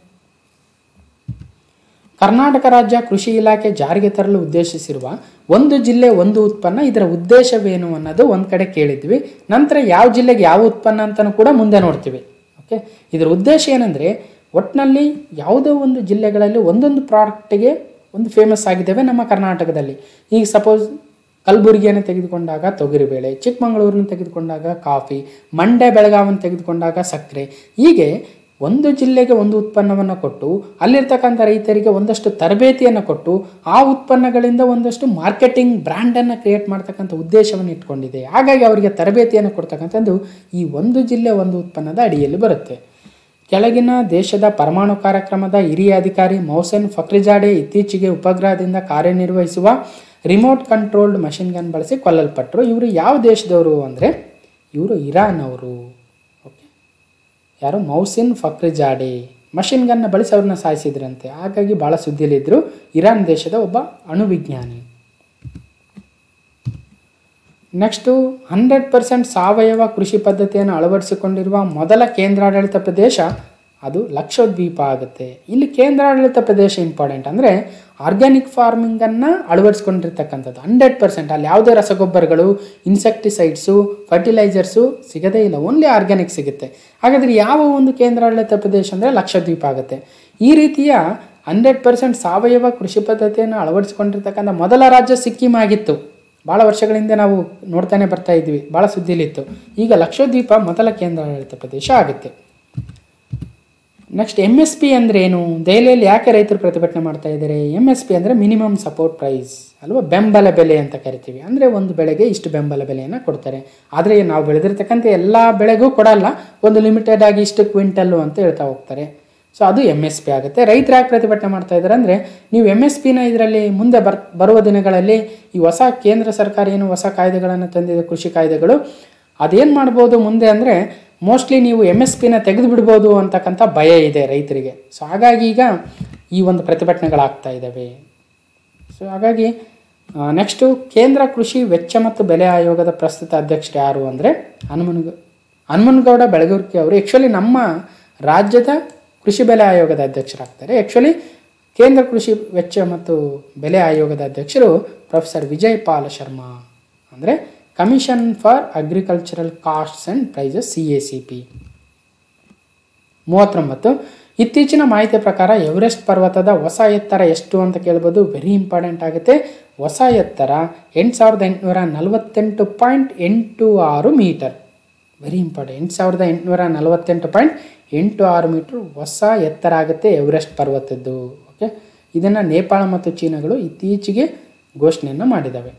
ಕರ್ನಾಟಕ ರಾಜ್ಯ ಕೃಷಿ ಇಲಾಖೆ ಜಾರಿಗೆ ತರಲು ಉದ್ದೇಶಿಸಿರುವ ಒಂದು ಜಿಲ್ಲೆ ಒಂದು ಉತ್ಪನ್ನ ಇದರ ಉದ್ದೇಶವೇನು ಅನ್ನೋದು ಒಂದು ಕಡೆ ಕೇಳಿದ್ವಿ ನಂತರ ಯಾವ ಜಿಲ್ಲೆಗೆ ಯಾವ ಉತ್ಪನ್ನ ಅಂತಲೂ ಕೂಡ ಮುಂದೆ ನೋಡ್ತೀವಿ ಓಕೆ ಇದರ ಉದ್ದೇಶ ಏನಂದರೆ ಒಟ್ಟಿನಲ್ಲಿ ಯಾವುದೋ ಒಂದು ಜಿಲ್ಲೆಗಳಲ್ಲಿ ಒಂದೊಂದು ಪ್ರಾಡಕ್ಟಿಗೆ ಒಂದು ಫೇಮಸ್ ಆಗಿದ್ದಾವೆ ನಮ್ಮ ಕರ್ನಾಟಕದಲ್ಲಿ ಈಗ ಸಪೋಸ್ ಕಲಬುರಗಿಯನ್ನು ತೆಗೆದುಕೊಂಡಾಗ ತೊಗರಿಬೇಳೆ ಚಿಕ್ಕಮಗಳೂರನ್ನ ತೆಗೆದುಕೊಂಡಾಗ ಕಾಫಿ ಮಂಡ್ಯ ಬೆಳಗಾವನ್ನು ತೆಗೆದುಕೊಂಡಾಗ ಸಕ್ಕರೆ ಹೀಗೆ ಒಂದು ಜಿಲ್ಲೆಗೆ ಒಂದು ಉತ್ಪನ್ನವನ್ನು ಕೊಟ್ಟು ಅಲ್ಲಿರ್ತಕ್ಕಂಥ ರೈತರಿಗೆ ಒಂದಷ್ಟು ತರಬೇತಿಯನ್ನು ಕೊಟ್ಟು ಆ ಉತ್ಪನ್ನಗಳಿಂದ ಒಂದಷ್ಟು ಮಾರ್ಕೆಟಿಂಗ್ ಬ್ರ್ಯಾಂಡನ್ನು ಕ್ರಿಯೇಟ್ ಮಾಡ್ತಕ್ಕಂಥ ಉದ್ದೇಶವನ್ನು ಇಟ್ಕೊಂಡಿದೆ ಹಾಗಾಗಿ ಅವರಿಗೆ ತರಬೇತಿಯನ್ನು ಕೊಡ್ತಕ್ಕಂಥದ್ದು ಈ ಒಂದು ಜಿಲ್ಲೆ ಒಂದು ಉತ್ಪನ್ನದ ಅಡಿಯಲ್ಲಿ ಬರುತ್ತೆ ಕೆಳಗಿನ ದೇಶದ ಪರಮಾಣು ಕಾರ್ಯಕ್ರಮದ ಹಿರಿಯ ಅಧಿಕಾರಿ ಮೌಸೆನ್ ಫಕ್ರಿಜಾಡೆ ಇತ್ತೀಚೆಗೆ ಉಪಗ್ರಹದಿಂದ ಕಾರ್ಯನಿರ್ವಹಿಸುವ ರಿಮೋಟ್ ಕಂಟ್ರೋಲ್ಡ್ ಮಷಿನ್ ಗನ್ ಬಳಸಿ ಕೊಲ್ಲಲ್ಪಟ್ಟರು ಇವರು ಯಾವ ದೇಶದವರು ಅಂದರೆ ಇವರು ಇರಾನ್ ಅವರು ಓಕೆ ಯಾರು ಮೌಸಿನ್ ಫಕ್ರಿಜಾಡೆ ಮಷಿನ್ ಗನ್ನ ಬಳಸಿ ಅವ್ರನ್ನ ಸಾಯಿಸಿದ್ರಂತೆ ಹಾಗಾಗಿ ಭಾಳ ಸುದ್ದಿಯಲ್ಲಿದ್ದರು ಇರಾನ್ ದೇಶದ ಒಬ್ಬ ಅಣುವಿಜ್ಞಾನಿ ನೆಕ್ಸ್ಟು ಹಂಡ್ರೆಡ್ ಪರ್ಸೆಂಟ್ ಸಾವಯವ ಕೃಷಿ ಪದ್ಧತಿಯನ್ನು ಅಳವಡಿಸಿಕೊಂಡಿರುವ ಮೊದಲ ಕೇಂದ್ರಾಡಳಿತ ಪ್ರದೇಶ ಅದು ಲಕ್ಷದ್ವೀಪ ಆಗುತ್ತೆ ಇಲ್ಲಿ ಕೇಂದ್ರಾಡಳಿತ ಪ್ರದೇಶ ಇಂಪಾರ್ಟೆಂಟ್ ಅಂದರೆ ಆರ್ಗ್ಯಾನಿಕ್ ಫಾರ್ಮಿಂಗನ್ನು ಅಳವಡಿಸ್ಕೊಂಡಿರ್ತಕ್ಕಂಥದ್ದು ಹಂಡ್ರೆಡ್ ಪರ್ಸೆಂಟ್ ಅಲ್ಲಿ ಯಾವುದೇ ರಸಗೊಬ್ಬರಗಳು ಇನ್ಸೆಕ್ಟಿಸೈಡ್ಸು ಫರ್ಟಿಲೈಸರ್ಸು ಸಿಗದೇ ಇಲ್ಲ ಓನ್ಲಿ ಆರ್ಗ್ಯಾನಿಕ್ ಸಿಗುತ್ತೆ ಹಾಗಾದರೆ ಯಾವ ಒಂದು ಕೇಂದ್ರಾಡಳಿತ ಪ್ರದೇಶ ಅಂದರೆ ಲಕ್ಷದ್ವೀಪ ಆಗುತ್ತೆ ಈ ರೀತಿಯ ಹಂಡ್ರೆಡ್ ಪರ್ಸೆಂಟ್ ಸಾವಯವ ಕೃಷಿ ಪದ್ಧತಿಯನ್ನು ಅಳವಡಿಸ್ಕೊಂಡಿರ್ತಕ್ಕಂಥ ಮೊದಲ ರಾಜ್ಯ ಸಿಕ್ಕಿಂ ಆಗಿತ್ತು ಭಾಳ ವರ್ಷಗಳಿಂದ ನಾವು ನೋಡ್ತಾನೆ ಬರ್ತಾ ಇದ್ವಿ ಭಾಳ ಸುದ್ದಿಲಿತ್ತು ಈಗ ಲಕ್ಷದ್ವೀಪ ಮೊದಲ ಕೇಂದ್ರಾಡಳಿತ ಪ್ರದೇಶ ಆಗುತ್ತೆ ನೆಕ್ಸ್ಟ್ ಎಮ್ ಎಸ್ ಪಿ ಅಂದರೆ ಏನು ದೆಹಲಿಯಲ್ಲಿ ಯಾಕೆ ರೈತರು ಪ್ರತಿಭಟನೆ ಮಾಡ್ತಾ ಇದ್ದಾರೆ ಎಮ್ ಎಸ್ ಪಿ ಅಂದರೆ ಮಿನಿಮಮ್ ಸಪೋರ್ಟ್ ಪ್ರೈಸ್ ಅಲ್ವಾ ಬೆಂಬಲ ಬೆಲೆ ಅಂತ ಕರಿತೀವಿ ಅಂದರೆ ಒಂದು ಬೆಳೆಗೆ ಇಷ್ಟು ಬೆಂಬಲ ಬೆಲೆಯನ್ನು ಕೊಡ್ತಾರೆ ಆದರೆ ನಾವು ಬೆಳೆದಿರ್ತಕ್ಕಂಥ ಎಲ್ಲ ಬೆಳೆಗೂ ಕೊಡಲ್ಲ ಒಂದು ಲಿಮಿಟೆಡ್ ಆಗಿ ಇಷ್ಟು ಕ್ವಿಂಟಲ್ಲು ಅಂತ ಹೇಳ್ತಾ ಹೋಗ್ತಾರೆ ಸೊ ಅದು ಎಮ್ ಎಸ್ ಪಿ ಆಗುತ್ತೆ ರೈತರು ಯಾಕೆ ಪ್ರತಿಭಟನೆ ಮಾಡ್ತಾ ಇದ್ದಾರೆ ಅಂದರೆ ನೀವು ಎಮ್ ಎಸ್ ಪಿನ ಇದರಲ್ಲಿ ಮುಂದೆ ಬರ್ ಬರುವ ದಿನಗಳಲ್ಲಿ ಈ ಹೊಸ ಕೇಂದ್ರ ಸರ್ಕಾರ ಏನು ಹೊಸ ಕಾಯ್ದೆಗಳನ್ನು ತಂದಿದೆ ಕೃಷಿ ಕಾಯ್ದೆಗಳು ಅದೇನು ಮಾಡ್ಬೋದು ಮುಂದೆ ಅಂದರೆ ಮೋಸ್ಟ್ಲಿ ನೀವು ಎಮ್ ಎಸ್ ಪಿನ ತೆಗೆದು ಬಿಡ್ಬೋದು ಅಂತಕ್ಕಂಥ ಭಯ ಇದೆ ರೈತರಿಗೆ ಸೊ ಹಾಗಾಗಿ ಈಗ ಈ ಒಂದು ಪ್ರತಿಭಟನೆಗಳಾಗ್ತಾ ಇದ್ದಾವೆ ಸೊ ಹಾಗಾಗಿ ನೆಕ್ಸ್ಟು ಕೇಂದ್ರ ಕೃಷಿ ವೆಚ್ಚ ಮತ್ತು ಬೆಲೆ ಆಯೋಗದ ಪ್ರಸ್ತುತ ಅಧ್ಯಕ್ಷರು ಯಾರು ಅಂದರೆ ಹನುಮನಗ ಹನುಮನಗೌಡ ಬೆಳಗುರ್ಕಿ ಅವರು ಆ್ಯಕ್ಚುಲಿ ನಮ್ಮ ರಾಜ್ಯದ ಕೃಷಿ ಬೆಲೆ ಆಯೋಗದ ಅಧ್ಯಕ್ಷರಾಗ್ತಾರೆ ಆ್ಯಕ್ಚುಲಿ ಕೇಂದ್ರ ಕೃಷಿ ವೆಚ್ಚ ಮತ್ತು ಬೆಲೆ ಆಯೋಗದ ಅಧ್ಯಕ್ಷರು ಪ್ರೊಫೆಸರ್ ವಿಜಯ್ ಪಾಲ್ ಶರ್ಮಾ ಅಂದರೆ commission for agricultural costs and prices C A C P ಮೂವತ್ತೊಂಬತ್ತು ಇತ್ತೀಚಿನ ಮಾಹಿತಿ ಪ್ರಕಾರ ಎವರೆಸ್ಟ್ ಪರ್ವತದ ಹೊಸ ಎತ್ತರ ಎಷ್ಟು ಅಂತ ಕೇಳ್ಬೋದು ವೆರಿ ಇಂಪಾರ್ಟೆಂಟ್ ಆಗುತ್ತೆ ಹೊಸ ಎತ್ತರ ಎಂಟು ಸಾವಿರದ ಎಂಟುನೂರ ನಲವತ್ತೆಂಟು ಪಾಯಿಂಟ್ ಎಂಟು ಆರು ಮೀಟರ್ ವೆರಿ ಇಂಪಾರ್ಟೆಂಟ್ ಎಂಟು ಸಾವಿರದ ಎಂಟುನೂರ ನಲವತ್ತೆಂಟು ಪಾಯಿಂಟ್ ಎಂಟು ಆರು ಮೀಟ್ರ್ ಹೊಸ ಎತ್ತರ ಆಗುತ್ತೆ ಎವರೆಸ್ಟ್ ಪರ್ವತದ್ದು ಓಕೆ ಇದನ್ನು ನೇಪಾಳ ಮತ್ತು ಚೀನಾಗಳು ಇತ್ತೀಚೆಗೆ ಘೋಷಣೆಯನ್ನು ಮಾಡಿದ್ದಾವೆ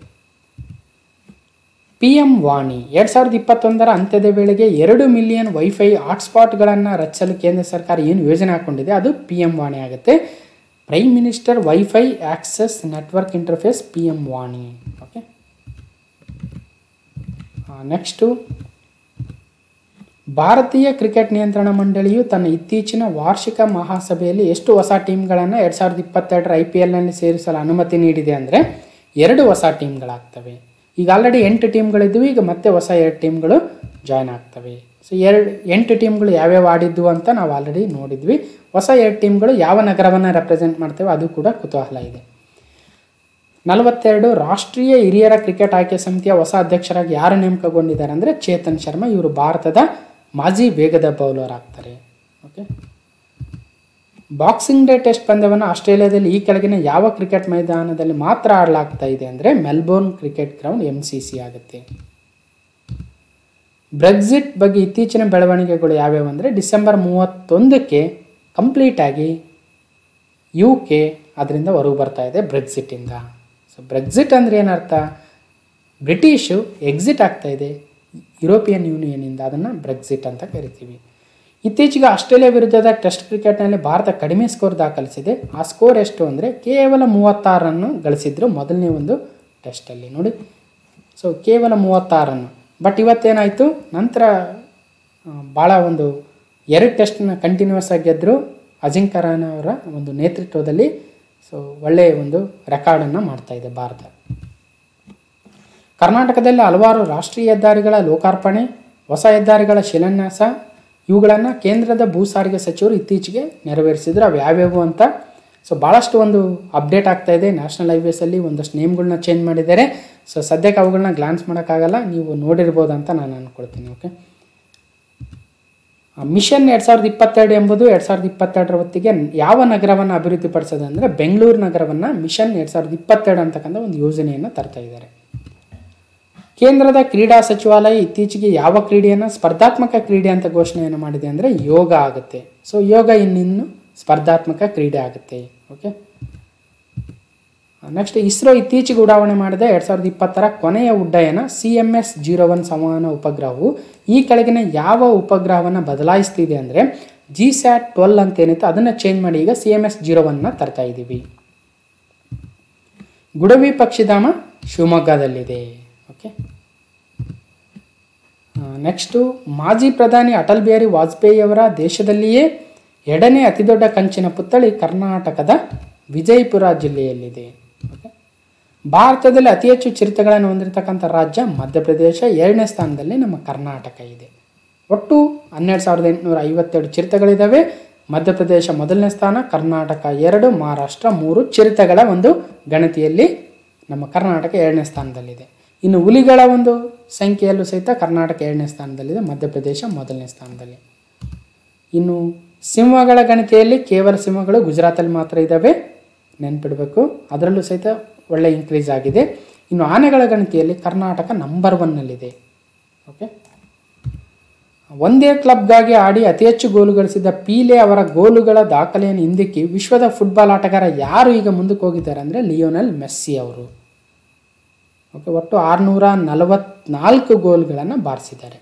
ಪಿ ಎಂ ವಾಣಿ ಎರಡು ಸಾವಿರದ ಇಪ್ಪತ್ತೊಂದರ ಅಂತ್ಯದ ವೇಳೆಗೆ ಎರಡು ಮಿಲಿಯನ್ ವೈಫೈ ಹಾಟ್ಸ್ಪಾಟ್ಗಳನ್ನು ರಚಿಸಲು ಕೇಂದ್ರ ಸರ್ಕಾರ ಏನು ಯೋಜನೆ ಹಾಕ್ಕೊಂಡಿದೆ ಅದು ಪಿ ಎಂ ವಾಣಿ ಆಗುತ್ತೆ prime minister wifi access network interface P M ವಾಣಿ ಓಕೆ ನೆಕ್ಸ್ಟು ಭಾರತೀಯ ಕ್ರಿಕೆಟ್ ನಿಯಂತ್ರಣ ಮಂಡಳಿಯು ತನ್ನ ಇತ್ತೀಚಿನ ವಾರ್ಷಿಕ ಮಹಾಸಭೆಯಲ್ಲಿ ಎಷ್ಟು ಹೊಸ ಟೀಮ್ಗಳನ್ನು ಎರಡು ಸಾವಿರದ ಇಪ್ಪತ್ತೆರಡರ ಐ ಪಿ ಎಲ್ನಲ್ಲಿ ಸೇರಿಸಲು ಅನುಮತಿ ನೀಡಿದೆ ಅಂದರೆ ಎರಡು ಹೊಸ ಟೀಮ್ಗಳಾಗ್ತವೆ ಈಗ ಆಲ್ರೆಡಿ ಎಂಟು ಟೀಮ್ಗಳಿದ್ವು ಈಗ ಮತ್ತೆ ಹೊಸ ಎರಡು ಟೀಮ್ಗಳು ಜಾಯ್ನ್ ಆಗ್ತವೆ ಸೊ ಎರಡು ಎಂಟು ಟೀಮ್ಗಳು ಯಾವ್ಯಾವ ಆಡಿದ್ವು ಅಂತ ನಾವು ಆಲ್ರೆಡಿ ನೋಡಿದ್ವಿ ಹೊಸ ಎರಡು ಟೀಮ್ಗಳು ಯಾವ ನಗರವನ್ನು ರೆಪ್ರೆಸೆಂಟ್ ಮಾಡ್ತೇವೆ ಅದು ಕೂಡ ಕುತೂಹಲ ಇದೆ ನಲವತ್ತೆರಡು ರಾಷ್ಟ್ರೀಯ ಹಿರಿಯರ ಕ್ರಿಕೆಟ್ ಆಯ್ಕೆ ಸಮಿತಿಯ ಹೊಸ ಅಧ್ಯಕ್ಷರಾಗಿ ಯಾರು ನೇಮಕಗೊಂಡಿದ್ದಾರೆ ಅಂದರೆ ಚೇತನ್ ಶರ್ಮಾ ಇವರು ಭಾರತದ ಮಾಜಿ ವೇಗದ ಬೌಲರ್ ಆಗ್ತಾರೆ ಓಕೆ ಬಾಕ್ಸಿಂಗ್ ಡೇ ಟೆಸ್ಟ್ ಪಂದ್ಯವನ್ನು ಆಸ್ಟ್ರೇಲಿಯಾದಲ್ಲಿ ಈ ಕೆಳಗಿನ ಯಾವ ಕ್ರಿಕೆಟ್ ಮೈದಾನದಲ್ಲಿ ಮಾತ್ರ ಆಡಲಾಗ್ತಾ ಇದೆ ಅಂದರೆ Melbourne cricket ground M C C ಆಗುತ್ತೆ ಬ್ರೆಕ್ಸಿಟ್ ಬಗ್ಗೆ ಇತ್ತೀಚಿನ ಬೆಳವಣಿಗೆಗಳು ಯಾವ್ಯಾವು ಅಂದರೆ ಡಿಸೆಂಬರ್ ಮೂವತ್ತೊಂದಕ್ಕೆ ಕಂಪ್ಲೀಟಾಗಿ ಯು ಕೆ ಅದರಿಂದ ಹೊರಗೆ ಬರ್ತಾ ಇದೆ ಬ್ರೆಕ್ಸಿಟ್ಟಿಂದ ಸೊ ಬ್ರೆಕ್ಸಿಟ್ ಅಂದರೆ ಏನರ್ಥ ಬ್ರಿಟಿಷು ಎಕ್ಸಿಟ್ ಆಗ್ತಾ ಇದೆ ಯುರೋಪಿಯನ್ ಯೂನಿಯನಿಂದ ಅದನ್ನು ಬ್ರೆಕ್ಸಿಟ್ ಅಂತ ಕರಿತೀವಿ ಇತ್ತೀಚೆಗೆ ಆಸ್ಟ್ರೇಲಿಯಾ ವಿರುದ್ಧದ ಟೆಸ್ಟ್ ಕ್ರಿಕೆಟ್ನಲ್ಲಿ ಭಾರತ ಕಡಿಮೆ ಸ್ಕೋರ್ ದಾಖಲಿಸಿದೆ ಆ ಸ್ಕೋರ್ ಎಷ್ಟು ಅಂದರೆ ಕೇವಲ ಮೂವತ್ತಾರನ್ನು ಗಳಿಸಿದ್ರು ಮೊದಲನೇ ಒಂದು ಟೆಸ್ಟಲ್ಲಿ ನೋಡಿ ಸೊ ಕೇವಲ ಮೂವತ್ತಾರನ್ನು ಬಟ್ ಇವತ್ತೇನಾಯಿತು ನಂತರ ಭಾಳ ಒಂದು ಎರಡು ಟೆಸ್ಟ್ನ ಕಂಟಿನ್ಯೂಸ್ ಆಗಿ ಗೆದ್ದರು ಅಜಿಂಕ್ಯರನವರ ಒಂದು ನೇತೃತ್ವದಲ್ಲಿ ಸೊ ಒಳ್ಳೆಯ ಒಂದು ರೆಕಾರ್ಡನ್ನು ಮಾಡ್ತಾ ಇದೆ ಭಾರತ ಕರ್ನಾಟಕದಲ್ಲಿ ಹಲವಾರು ರಾಷ್ಟ್ರೀಯ ಹೆದ್ದಾರಿಗಳ ಲೋಕಾರ್ಪಣೆ ಹೊಸ ಹೆದ್ದಾರಿಗಳ ಶಿಲಾನ್ಯಾಸ ಇವುಗಳನ್ನು ಕೇಂದ್ರದ ಭೂ ಸಾರಿಗೆ ಸಚಿವರು ಇತ್ತೀಚೆಗೆ ನೆರವೇರಿಸಿದ್ರು ಅವು ಯಾವ್ಯಾವು ಅಂತ ಸೊ ಭಾಳಷ್ಟು ಒಂದು ಅಪ್ಡೇಟ್ ಆಗ್ತಾ ಇದೆ ನ್ಯಾಷನಲ್ ಹೈವೇಸಲ್ಲಿ ಒಂದಷ್ಟು ನೇಮ್ಗಳನ್ನ ಚೇಂಜ್ ಮಾಡಿದ್ದಾರೆ ಸೊ ಸದ್ಯಕ್ಕೆ ಅವುಗಳನ್ನ ಗ್ಲಾನ್ಸ್ ಮಾಡೋಕ್ಕಾಗಲ್ಲ ನೀವು ನೋಡಿರ್ಬೋದು ಅಂತ ನಾನು ಅಂದ್ಕೊಳ್ತೀನಿ ಓಕೆ ಮಿಷನ್ ಎರಡು ಸಾವಿರದ ಇಪ್ಪತ್ತೆರಡು ಎಂಬುದು ಎರಡು ಸಾವಿರದ ಇಪ್ಪತ್ತೆರಡರ ಹೊತ್ತಿಗೆ ಯಾವ ನಗರವನ್ನು ಅಭಿವೃದ್ಧಿಪಡಿಸೋದು ಅಂದರೆ ಬೆಂಗಳೂರು ನಗರವನ್ನು ಮಿಷನ್ ಎರಡು ಸಾವಿರದ ಇಪ್ಪತ್ತೆರಡು ಅಂತಕ್ಕಂಥ ಒಂದು ಯೋಜನೆಯನ್ನು ತರ್ತಾ ಇದ್ದಾರೆ ಕೇಂದ್ರದ ಕ್ರೀಡಾ ಸಚಿವಾಲಯ ಇತ್ತೀಚೆಗೆ ಯಾವ ಕ್ರೀಡೆಯನ್ನು ಸ್ಪರ್ಧಾತ್ಮಕ ಕ್ರೀಡೆ ಅಂತ ಘೋಷಣೆಯನ್ನು ಮಾಡಿದೆ ಅಂದರೆ ಯೋಗ ಆಗುತ್ತೆ ಸೊ ಯೋಗ ಇನ್ನಿನ್ನು ಸ್ಪರ್ಧಾತ್ಮಕ ಕ್ರೀಡೆ ಆಗುತ್ತೆ ಓಕೆ ನೆಕ್ಸ್ಟ್ ಇಸ್ರೋ ಇತ್ತೀಚೆಗೆ ಉಡಾವಣೆ ಮಾಡಿದ ಎರಡು ಸಾವಿರದ ಇಪ್ಪತ್ತರ ಕೊನೆಯ ಉಡ್ಡಯನ C M S zero one ಸಂವಹನ ಉಪಗ್ರಹವು ಈ ಕೆಳಗಿನ ಯಾವ ಉಪಗ್ರಹವನ್ನು ಬದಲಾಯಿಸ್ತಿದೆ ಅಂದರೆ ಜಿ ಸ್ಯಾಟ್ ಟ್ವೆಲ್ ಅಂತ ಏನಿತ್ತು ಅದನ್ನು ಚೇಂಜ್ ಮಾಡಿ ಈಗ ಸಿ ಎಮ್ ಎಸ್ ಜೀರೋ ಒನ್ನ ತರ್ತಾ ಇದ್ದೀವಿ ಗುಡವಿ ಪಕ್ಷಿಧಾಮ ಶಿವಮೊಗ್ಗದಲ್ಲಿದೆ ಓಕೆ ನೆಕ್ಸ್ಟು ಮಾಜಿ ಪ್ರಧಾನಿ ಅಟಲ್ ಬಿಹಾರಿ ವಾಜಪೇಯಿಯವರ ದೇಶದಲ್ಲಿಯೇ ಎರಡನೇ ಅತಿದೊಡ್ಡ ಕಂಚಿನ ಪುತ್ಥಳಿ ಕರ್ನಾಟಕದ ವಿಜಯಪುರ ಜಿಲ್ಲೆಯಲ್ಲಿದೆ ಓಕೆ ಭಾರತದಲ್ಲಿ ಅತಿ ಹೆಚ್ಚು ಚಿರತೆಗಳನ್ನು ಹೊಂದಿರತಕ್ಕಂಥ ರಾಜ್ಯ ಮಧ್ಯಪ್ರದೇಶ ಎರಡನೇ ಸ್ಥಾನದಲ್ಲಿ ನಮ್ಮ ಕರ್ನಾಟಕ ಇದೆ ಒಟ್ಟು ಹನ್ನೆರಡು ಸಾವಿರದ ಎಂಟುನೂರ ಐವತ್ತೆರಡು ಚಿರತೆಗಳಿದ್ದಾವೆ ಮಧ್ಯಪ್ರದೇಶ ಮೊದಲನೇ ಸ್ಥಾನ ಕರ್ನಾಟಕ ಎರಡು ಮಹಾರಾಷ್ಟ್ರ ಮೂರು ಚಿರತೆಗಳ ಒಂದು ಗಣತಿಯಲ್ಲಿ ನಮ್ಮ ಕರ್ನಾಟಕ ಎರಡನೇ ಸ್ಥಾನದಲ್ಲಿದೆ ಇನ್ನು ಹುಲಿಗಳ ಒಂದು ಸಂಖ್ಯೆಯಲ್ಲೂ ಸಹಿತ ಕರ್ನಾಟಕ ಎರಡನೇ ಸ್ಥಾನದಲ್ಲಿದೆ ಮಧ್ಯಪ್ರದೇಶ ಮೊದಲನೇ ಸ್ಥಾನದಲ್ಲಿ ಇನ್ನು ಸಿಂಹಗಳ ಗಣತಿಯಲ್ಲಿ ಕೇವಲ ಸಿಂಹಗಳು ಗುಜರಾತಲ್ಲಿ ಮಾತ್ರ ಇದ್ದಾವೆ ನೆನ್ಪಿಡಬೇಕು ಅದರಲ್ಲೂ ಸಹಿತ ಒಳ್ಳೆ ಇನ್ಕ್ರೀಸ್ ಆಗಿದೆ ಇನ್ನು ಆನೆಗಳ ಗಣತಿಯಲ್ಲಿ ಕರ್ನಾಟಕ ನಂಬರ್ ಒನ್ನಲ್ಲಿದೆ ಓಕೆ ಒಂದೇ ಕ್ಲಬ್ಗಾಗಿ ಆಡಿ ಅತಿ ಹೆಚ್ಚು ಗೋಲು ಗಳಿಸಿದ ಪೀಲೆ ಅವರ ಗೋಲುಗಳ ದಾಖಲೆಯನ್ನು ಹಿಂದಿಕ್ಕಿ ವಿಶ್ವದ ಫುಟ್ಬಾಲ್ ಆಟಗಾರ ಯಾರು ಈಗ ಮುಂದಕ್ಕೆ ಹೋಗಿದ್ದಾರೆ ಅಂದರೆ ಲಿಯೋನಲ್ ಮೆಸ್ಸಿ ಅವರು ಓಕೆ ಒಟ್ಟು ಆರುನೂರ ನಲವತ್ನಾಲ್ಕು ಗೋಲ್ಗಳನ್ನು ಬಾರಿಸಿದ್ದಾರೆ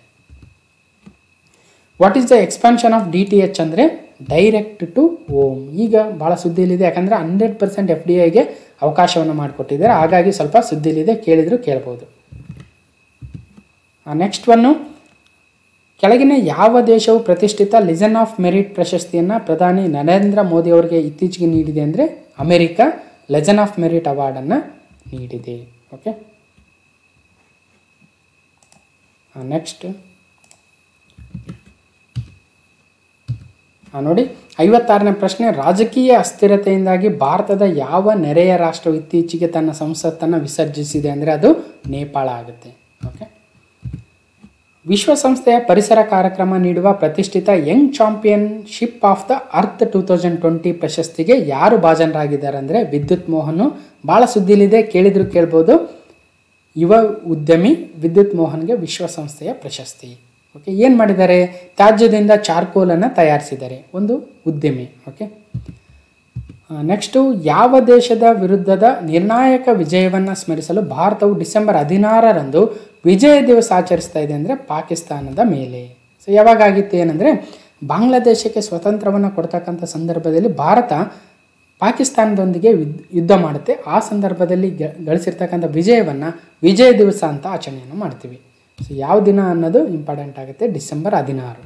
what is the expansion of D T H ಅಂದರೆ ಡೈರೆಕ್ಟ್ ಟು ಓಮ್ ಈಗ ಭಾಳ ಸುದ್ದಿಯಲ್ಲಿದೆ ಯಾಕಂದರೆ ಹಂಡ್ರೆಡ್ ಪರ್ಸೆಂಟ್ ಎಫ್ ಡಿ ಐಗೆ ಅವಕಾಶವನ್ನು ಮಾಡಿಕೊಟ್ಟಿದ್ದಾರೆ ಹಾಗಾಗಿ ಸ್ವಲ್ಪ ಸುದ್ದಿಯಲ್ಲಿದೆ ಕೇಳಿದರೂ ಕೇಳ್ಬೋದು ನೆಕ್ಸ್ಟ್ ಒನ್ನು ಕೆಳಗಿನ ಯಾವ ದೇಶವು ಪ್ರತಿಷ್ಠಿತ ಲಿಜನ್ ಆಫ್ ಮೆರಿಟ್ ಪ್ರಶಸ್ತಿಯನ್ನು ಪ್ರಧಾನಿ ನರೇಂದ್ರ ಮೋದಿ ಅವರಿಗೆ ಇತ್ತೀಚೆಗೆ ನೀಡಿದೆ ಅಂದರೆ ಅಮೆರಿಕ ಲೆಜನ್ ಆಫ್ ಮೆರಿಟ್ ಅವಾರ್ಡನ್ನು ನೀಡಿದೆ ಓಕೆ ನೆಕ್ಸ್ಟ್ ನೋಡಿ ಐವತ್ತಾರನೇ ಪ್ರಶ್ನೆ ರಾಜಕೀಯ ಅಸ್ಥಿರತೆಯಿಂದಾಗಿ ಭಾರತದ ಯಾವ ನೆರೆಯ ರಾಷ್ಟ್ರವು ಇತ್ತೀಚೆಗೆ ತನ್ನ ಸಂಸತ್ತನ್ನು ವಿಸರ್ಜಿಸಿದೆ ಅಂದರೆ ಅದು ನೇಪಾಳ ಆಗುತ್ತೆ ಓಕೆ ವಿಶ್ವಸಂಸ್ಥೆಯ ಪರಿಸರ ಕಾರ್ಯಕ್ರಮ ನೀಡುವ ಪ್ರತಿಷ್ಠಿತ young championship of the earth two thousand twenty ಪ್ರಶಸ್ತಿಗೆ ಯಾರು ಭಾಜನರಾಗಿದ್ದಾರೆ ಅಂದರೆ ವಿದ್ಯುತ್ ಮೋಹನ್ ಭಾಳ ಸುದ್ದಿಲಿದೆ ಕೇಳಿದ್ರು ಕೇಳ್ಬೋದು ಯುವ ಉದ್ಯಮಿ ವಿದ್ಯುತ್ ಮೋಹನ್ಗೆ ವಿಶ್ವಸಂಸ್ಥೆಯ ಪ್ರಶಸ್ತಿ ಓಕೆ ಏನು ಮಾಡಿದ್ದಾರೆ ತ್ಯಾಜ್ಯದಿಂದ ಚಾರ್ಕೋಲನ್ನು ತಯಾರಿಸಿದ್ದಾರೆ ಒಂದು ಉದ್ಯಮಿ ಓಕೆ ನೆಕ್ಸ್ಟು ಯಾವ ದೇಶದ ವಿರುದ್ಧದ ನಿರ್ಣಾಯಕ ವಿಜಯವನ್ನು ಸ್ಮರಿಸಲು ಭಾರತವು ಡಿಸೆಂಬರ್ ಹದಿನಾರರಂದು ವಿಜಯ ದಿವಸ ಆಚರಿಸ್ತಾ ಇದೆ ಅಂದರೆ ಪಾಕಿಸ್ತಾನದ ಮೇಲೆ ಸೊ ಯಾವಾಗ ಆಗಿತ್ತು ಏನಂದರೆ ಬಾಂಗ್ಲಾದೇಶಕ್ಕೆ ಸ್ವತಂತ್ರವನ್ನು ಕೊಡ್ತಕ್ಕಂಥ ಸಂದರ್ಭದಲ್ಲಿ ಭಾರತ ಪಾಕಿಸ್ತಾನದೊಂದಿಗೆ ಯುದ್ಧ ಯುದ್ಧ ಮಾಡುತ್ತೆ ಆ ಸಂದರ್ಭದಲ್ಲಿ ಗ ಗಳಿಸಿರ್ತಕ್ಕಂಥ ವಿಜಯವನ್ನು ವಿಜಯ ದಿವಸ ಅಂತ ಆಚರಣೆಯನ್ನು ಮಾಡ್ತೀವಿ ಸೊ ಯಾವ ದಿನ ಅನ್ನೋದು ಇಂಪಾರ್ಟೆಂಟ್ ಆಗುತ್ತೆ ಡಿಸೆಂಬರ್ ಹದಿನಾರು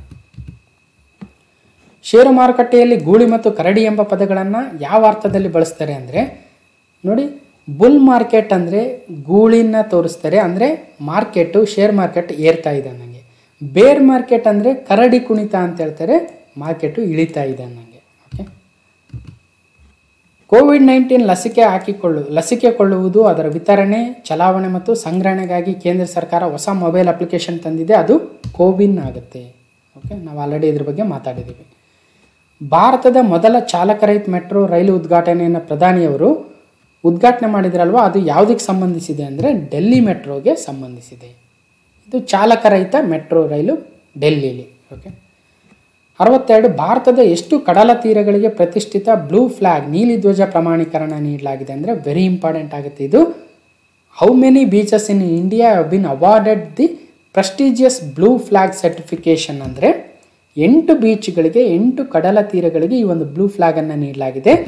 ಷೇರು ಮಾರುಕಟ್ಟೆಯಲ್ಲಿ ಗೂಳಿ ಮತ್ತು ಕರಡಿ ಎಂಬ ಪದಗಳನ್ನು ಯಾವ ಅರ್ಥದಲ್ಲಿ ಬಳಸ್ತಾರೆ ಅಂದರೆ ನೋಡಿ ಬುಲ್ ಮಾರ್ಕೆಟ್ ಅಂದರೆ ಗೂಳಿನ ತೋರಿಸ್ತಾರೆ ಅಂದರೆ ಮಾರ್ಕೆಟು ಶೇರ್ ಮಾರ್ಕೆಟ್ ಏರ್ತಾ ಇದೆ ನನಗೆ ಬೇರ್ ಮಾರ್ಕೆಟ್ ಅಂದರೆ ಕರಡಿ ಕುಣಿತ ಅಂತ ಹೇಳ್ತಾರೆ ಮಾರ್ಕೆಟು ಇಳಿತಾ ಇದೆ ನನಗೆ ಓಕೆ ಕೋವಿಡ್ ನೈನ್ಟೀನ್ ಲಸಿಕೆ ಹಾಕಿಕೊಳ್ಳು ಲಸಿಕೆ ಕೊಳ್ಳುವುದು ಅದರ ವಿತರಣೆ ಚಲಾವಣೆ ಮತ್ತು ಸಂಗ್ರಹಣೆಗಾಗಿ ಕೇಂದ್ರ ಸರ್ಕಾರ ಹೊಸ ಮೊಬೈಲ್ ಅಪ್ಲಿಕೇಶನ್ ತಂದಿದೆ ಅದು ಕೋವಿನ್ ಆಗುತ್ತೆ ಓಕೆ ನಾವು ಆಲ್ರೆಡಿ ಇದ್ರ ಬಗ್ಗೆ ಮಾತಾಡಿದ್ದೀವಿ ಭಾರತದ ಮೊದಲ ಚಾಲಕರಹಿತ ಮೆಟ್ರೋ ರೈಲು ಉದ್ಘಾಟನೆಯನ್ನು ಪ್ರಧಾನಿಯವರು ಉದ್ಘಾಟನೆ ಮಾಡಿದ್ರಲ್ವ ಅದು ಯಾವುದಕ್ಕೆ ಸಂಬಂಧಿಸಿದೆ ಅಂದರೆ ಡೆಲ್ಲಿ ಮೆಟ್ರೋಗೆ ಸಂಬಂಧಿಸಿದೆ ಇದು ಚಾಲಕರಹಿತ ಮೆಟ್ರೋ ರೈಲು ಡೆಲ್ಲಿಲಿ ಓಕೆ ಅರವತ್ತೆರಡು ಭಾರತದ ಎಷ್ಟು ಕಡಲ ತೀರಗಳಿಗೆ ಪ್ರತಿಷ್ಠಿತ ಬ್ಲೂ ಫ್ಲ್ಯಾಗ್ ನೀಲಿ ಧ್ವಜ ಪ್ರಮಾಣೀಕರಣ ನೀಡಲಾಗಿದೆ ಅಂದರೆ ವೆರಿ ಇಂಪಾರ್ಟೆಂಟ್ ಆಗುತ್ತೆ ಇದು how many beaches in India have been awarded the prestigious blue flag certification ಅಂದರೆ ಎಂಟು ಬೀಚ್ಗಳಿಗೆ ಎಂಟು ಕಡಲ ತೀರಗಳಿಗೆ ಈ ಒಂದು ಬ್ಲೂ ಫ್ಲ್ಯಾಗನ್ನು ನೀಡಲಾಗಿದೆ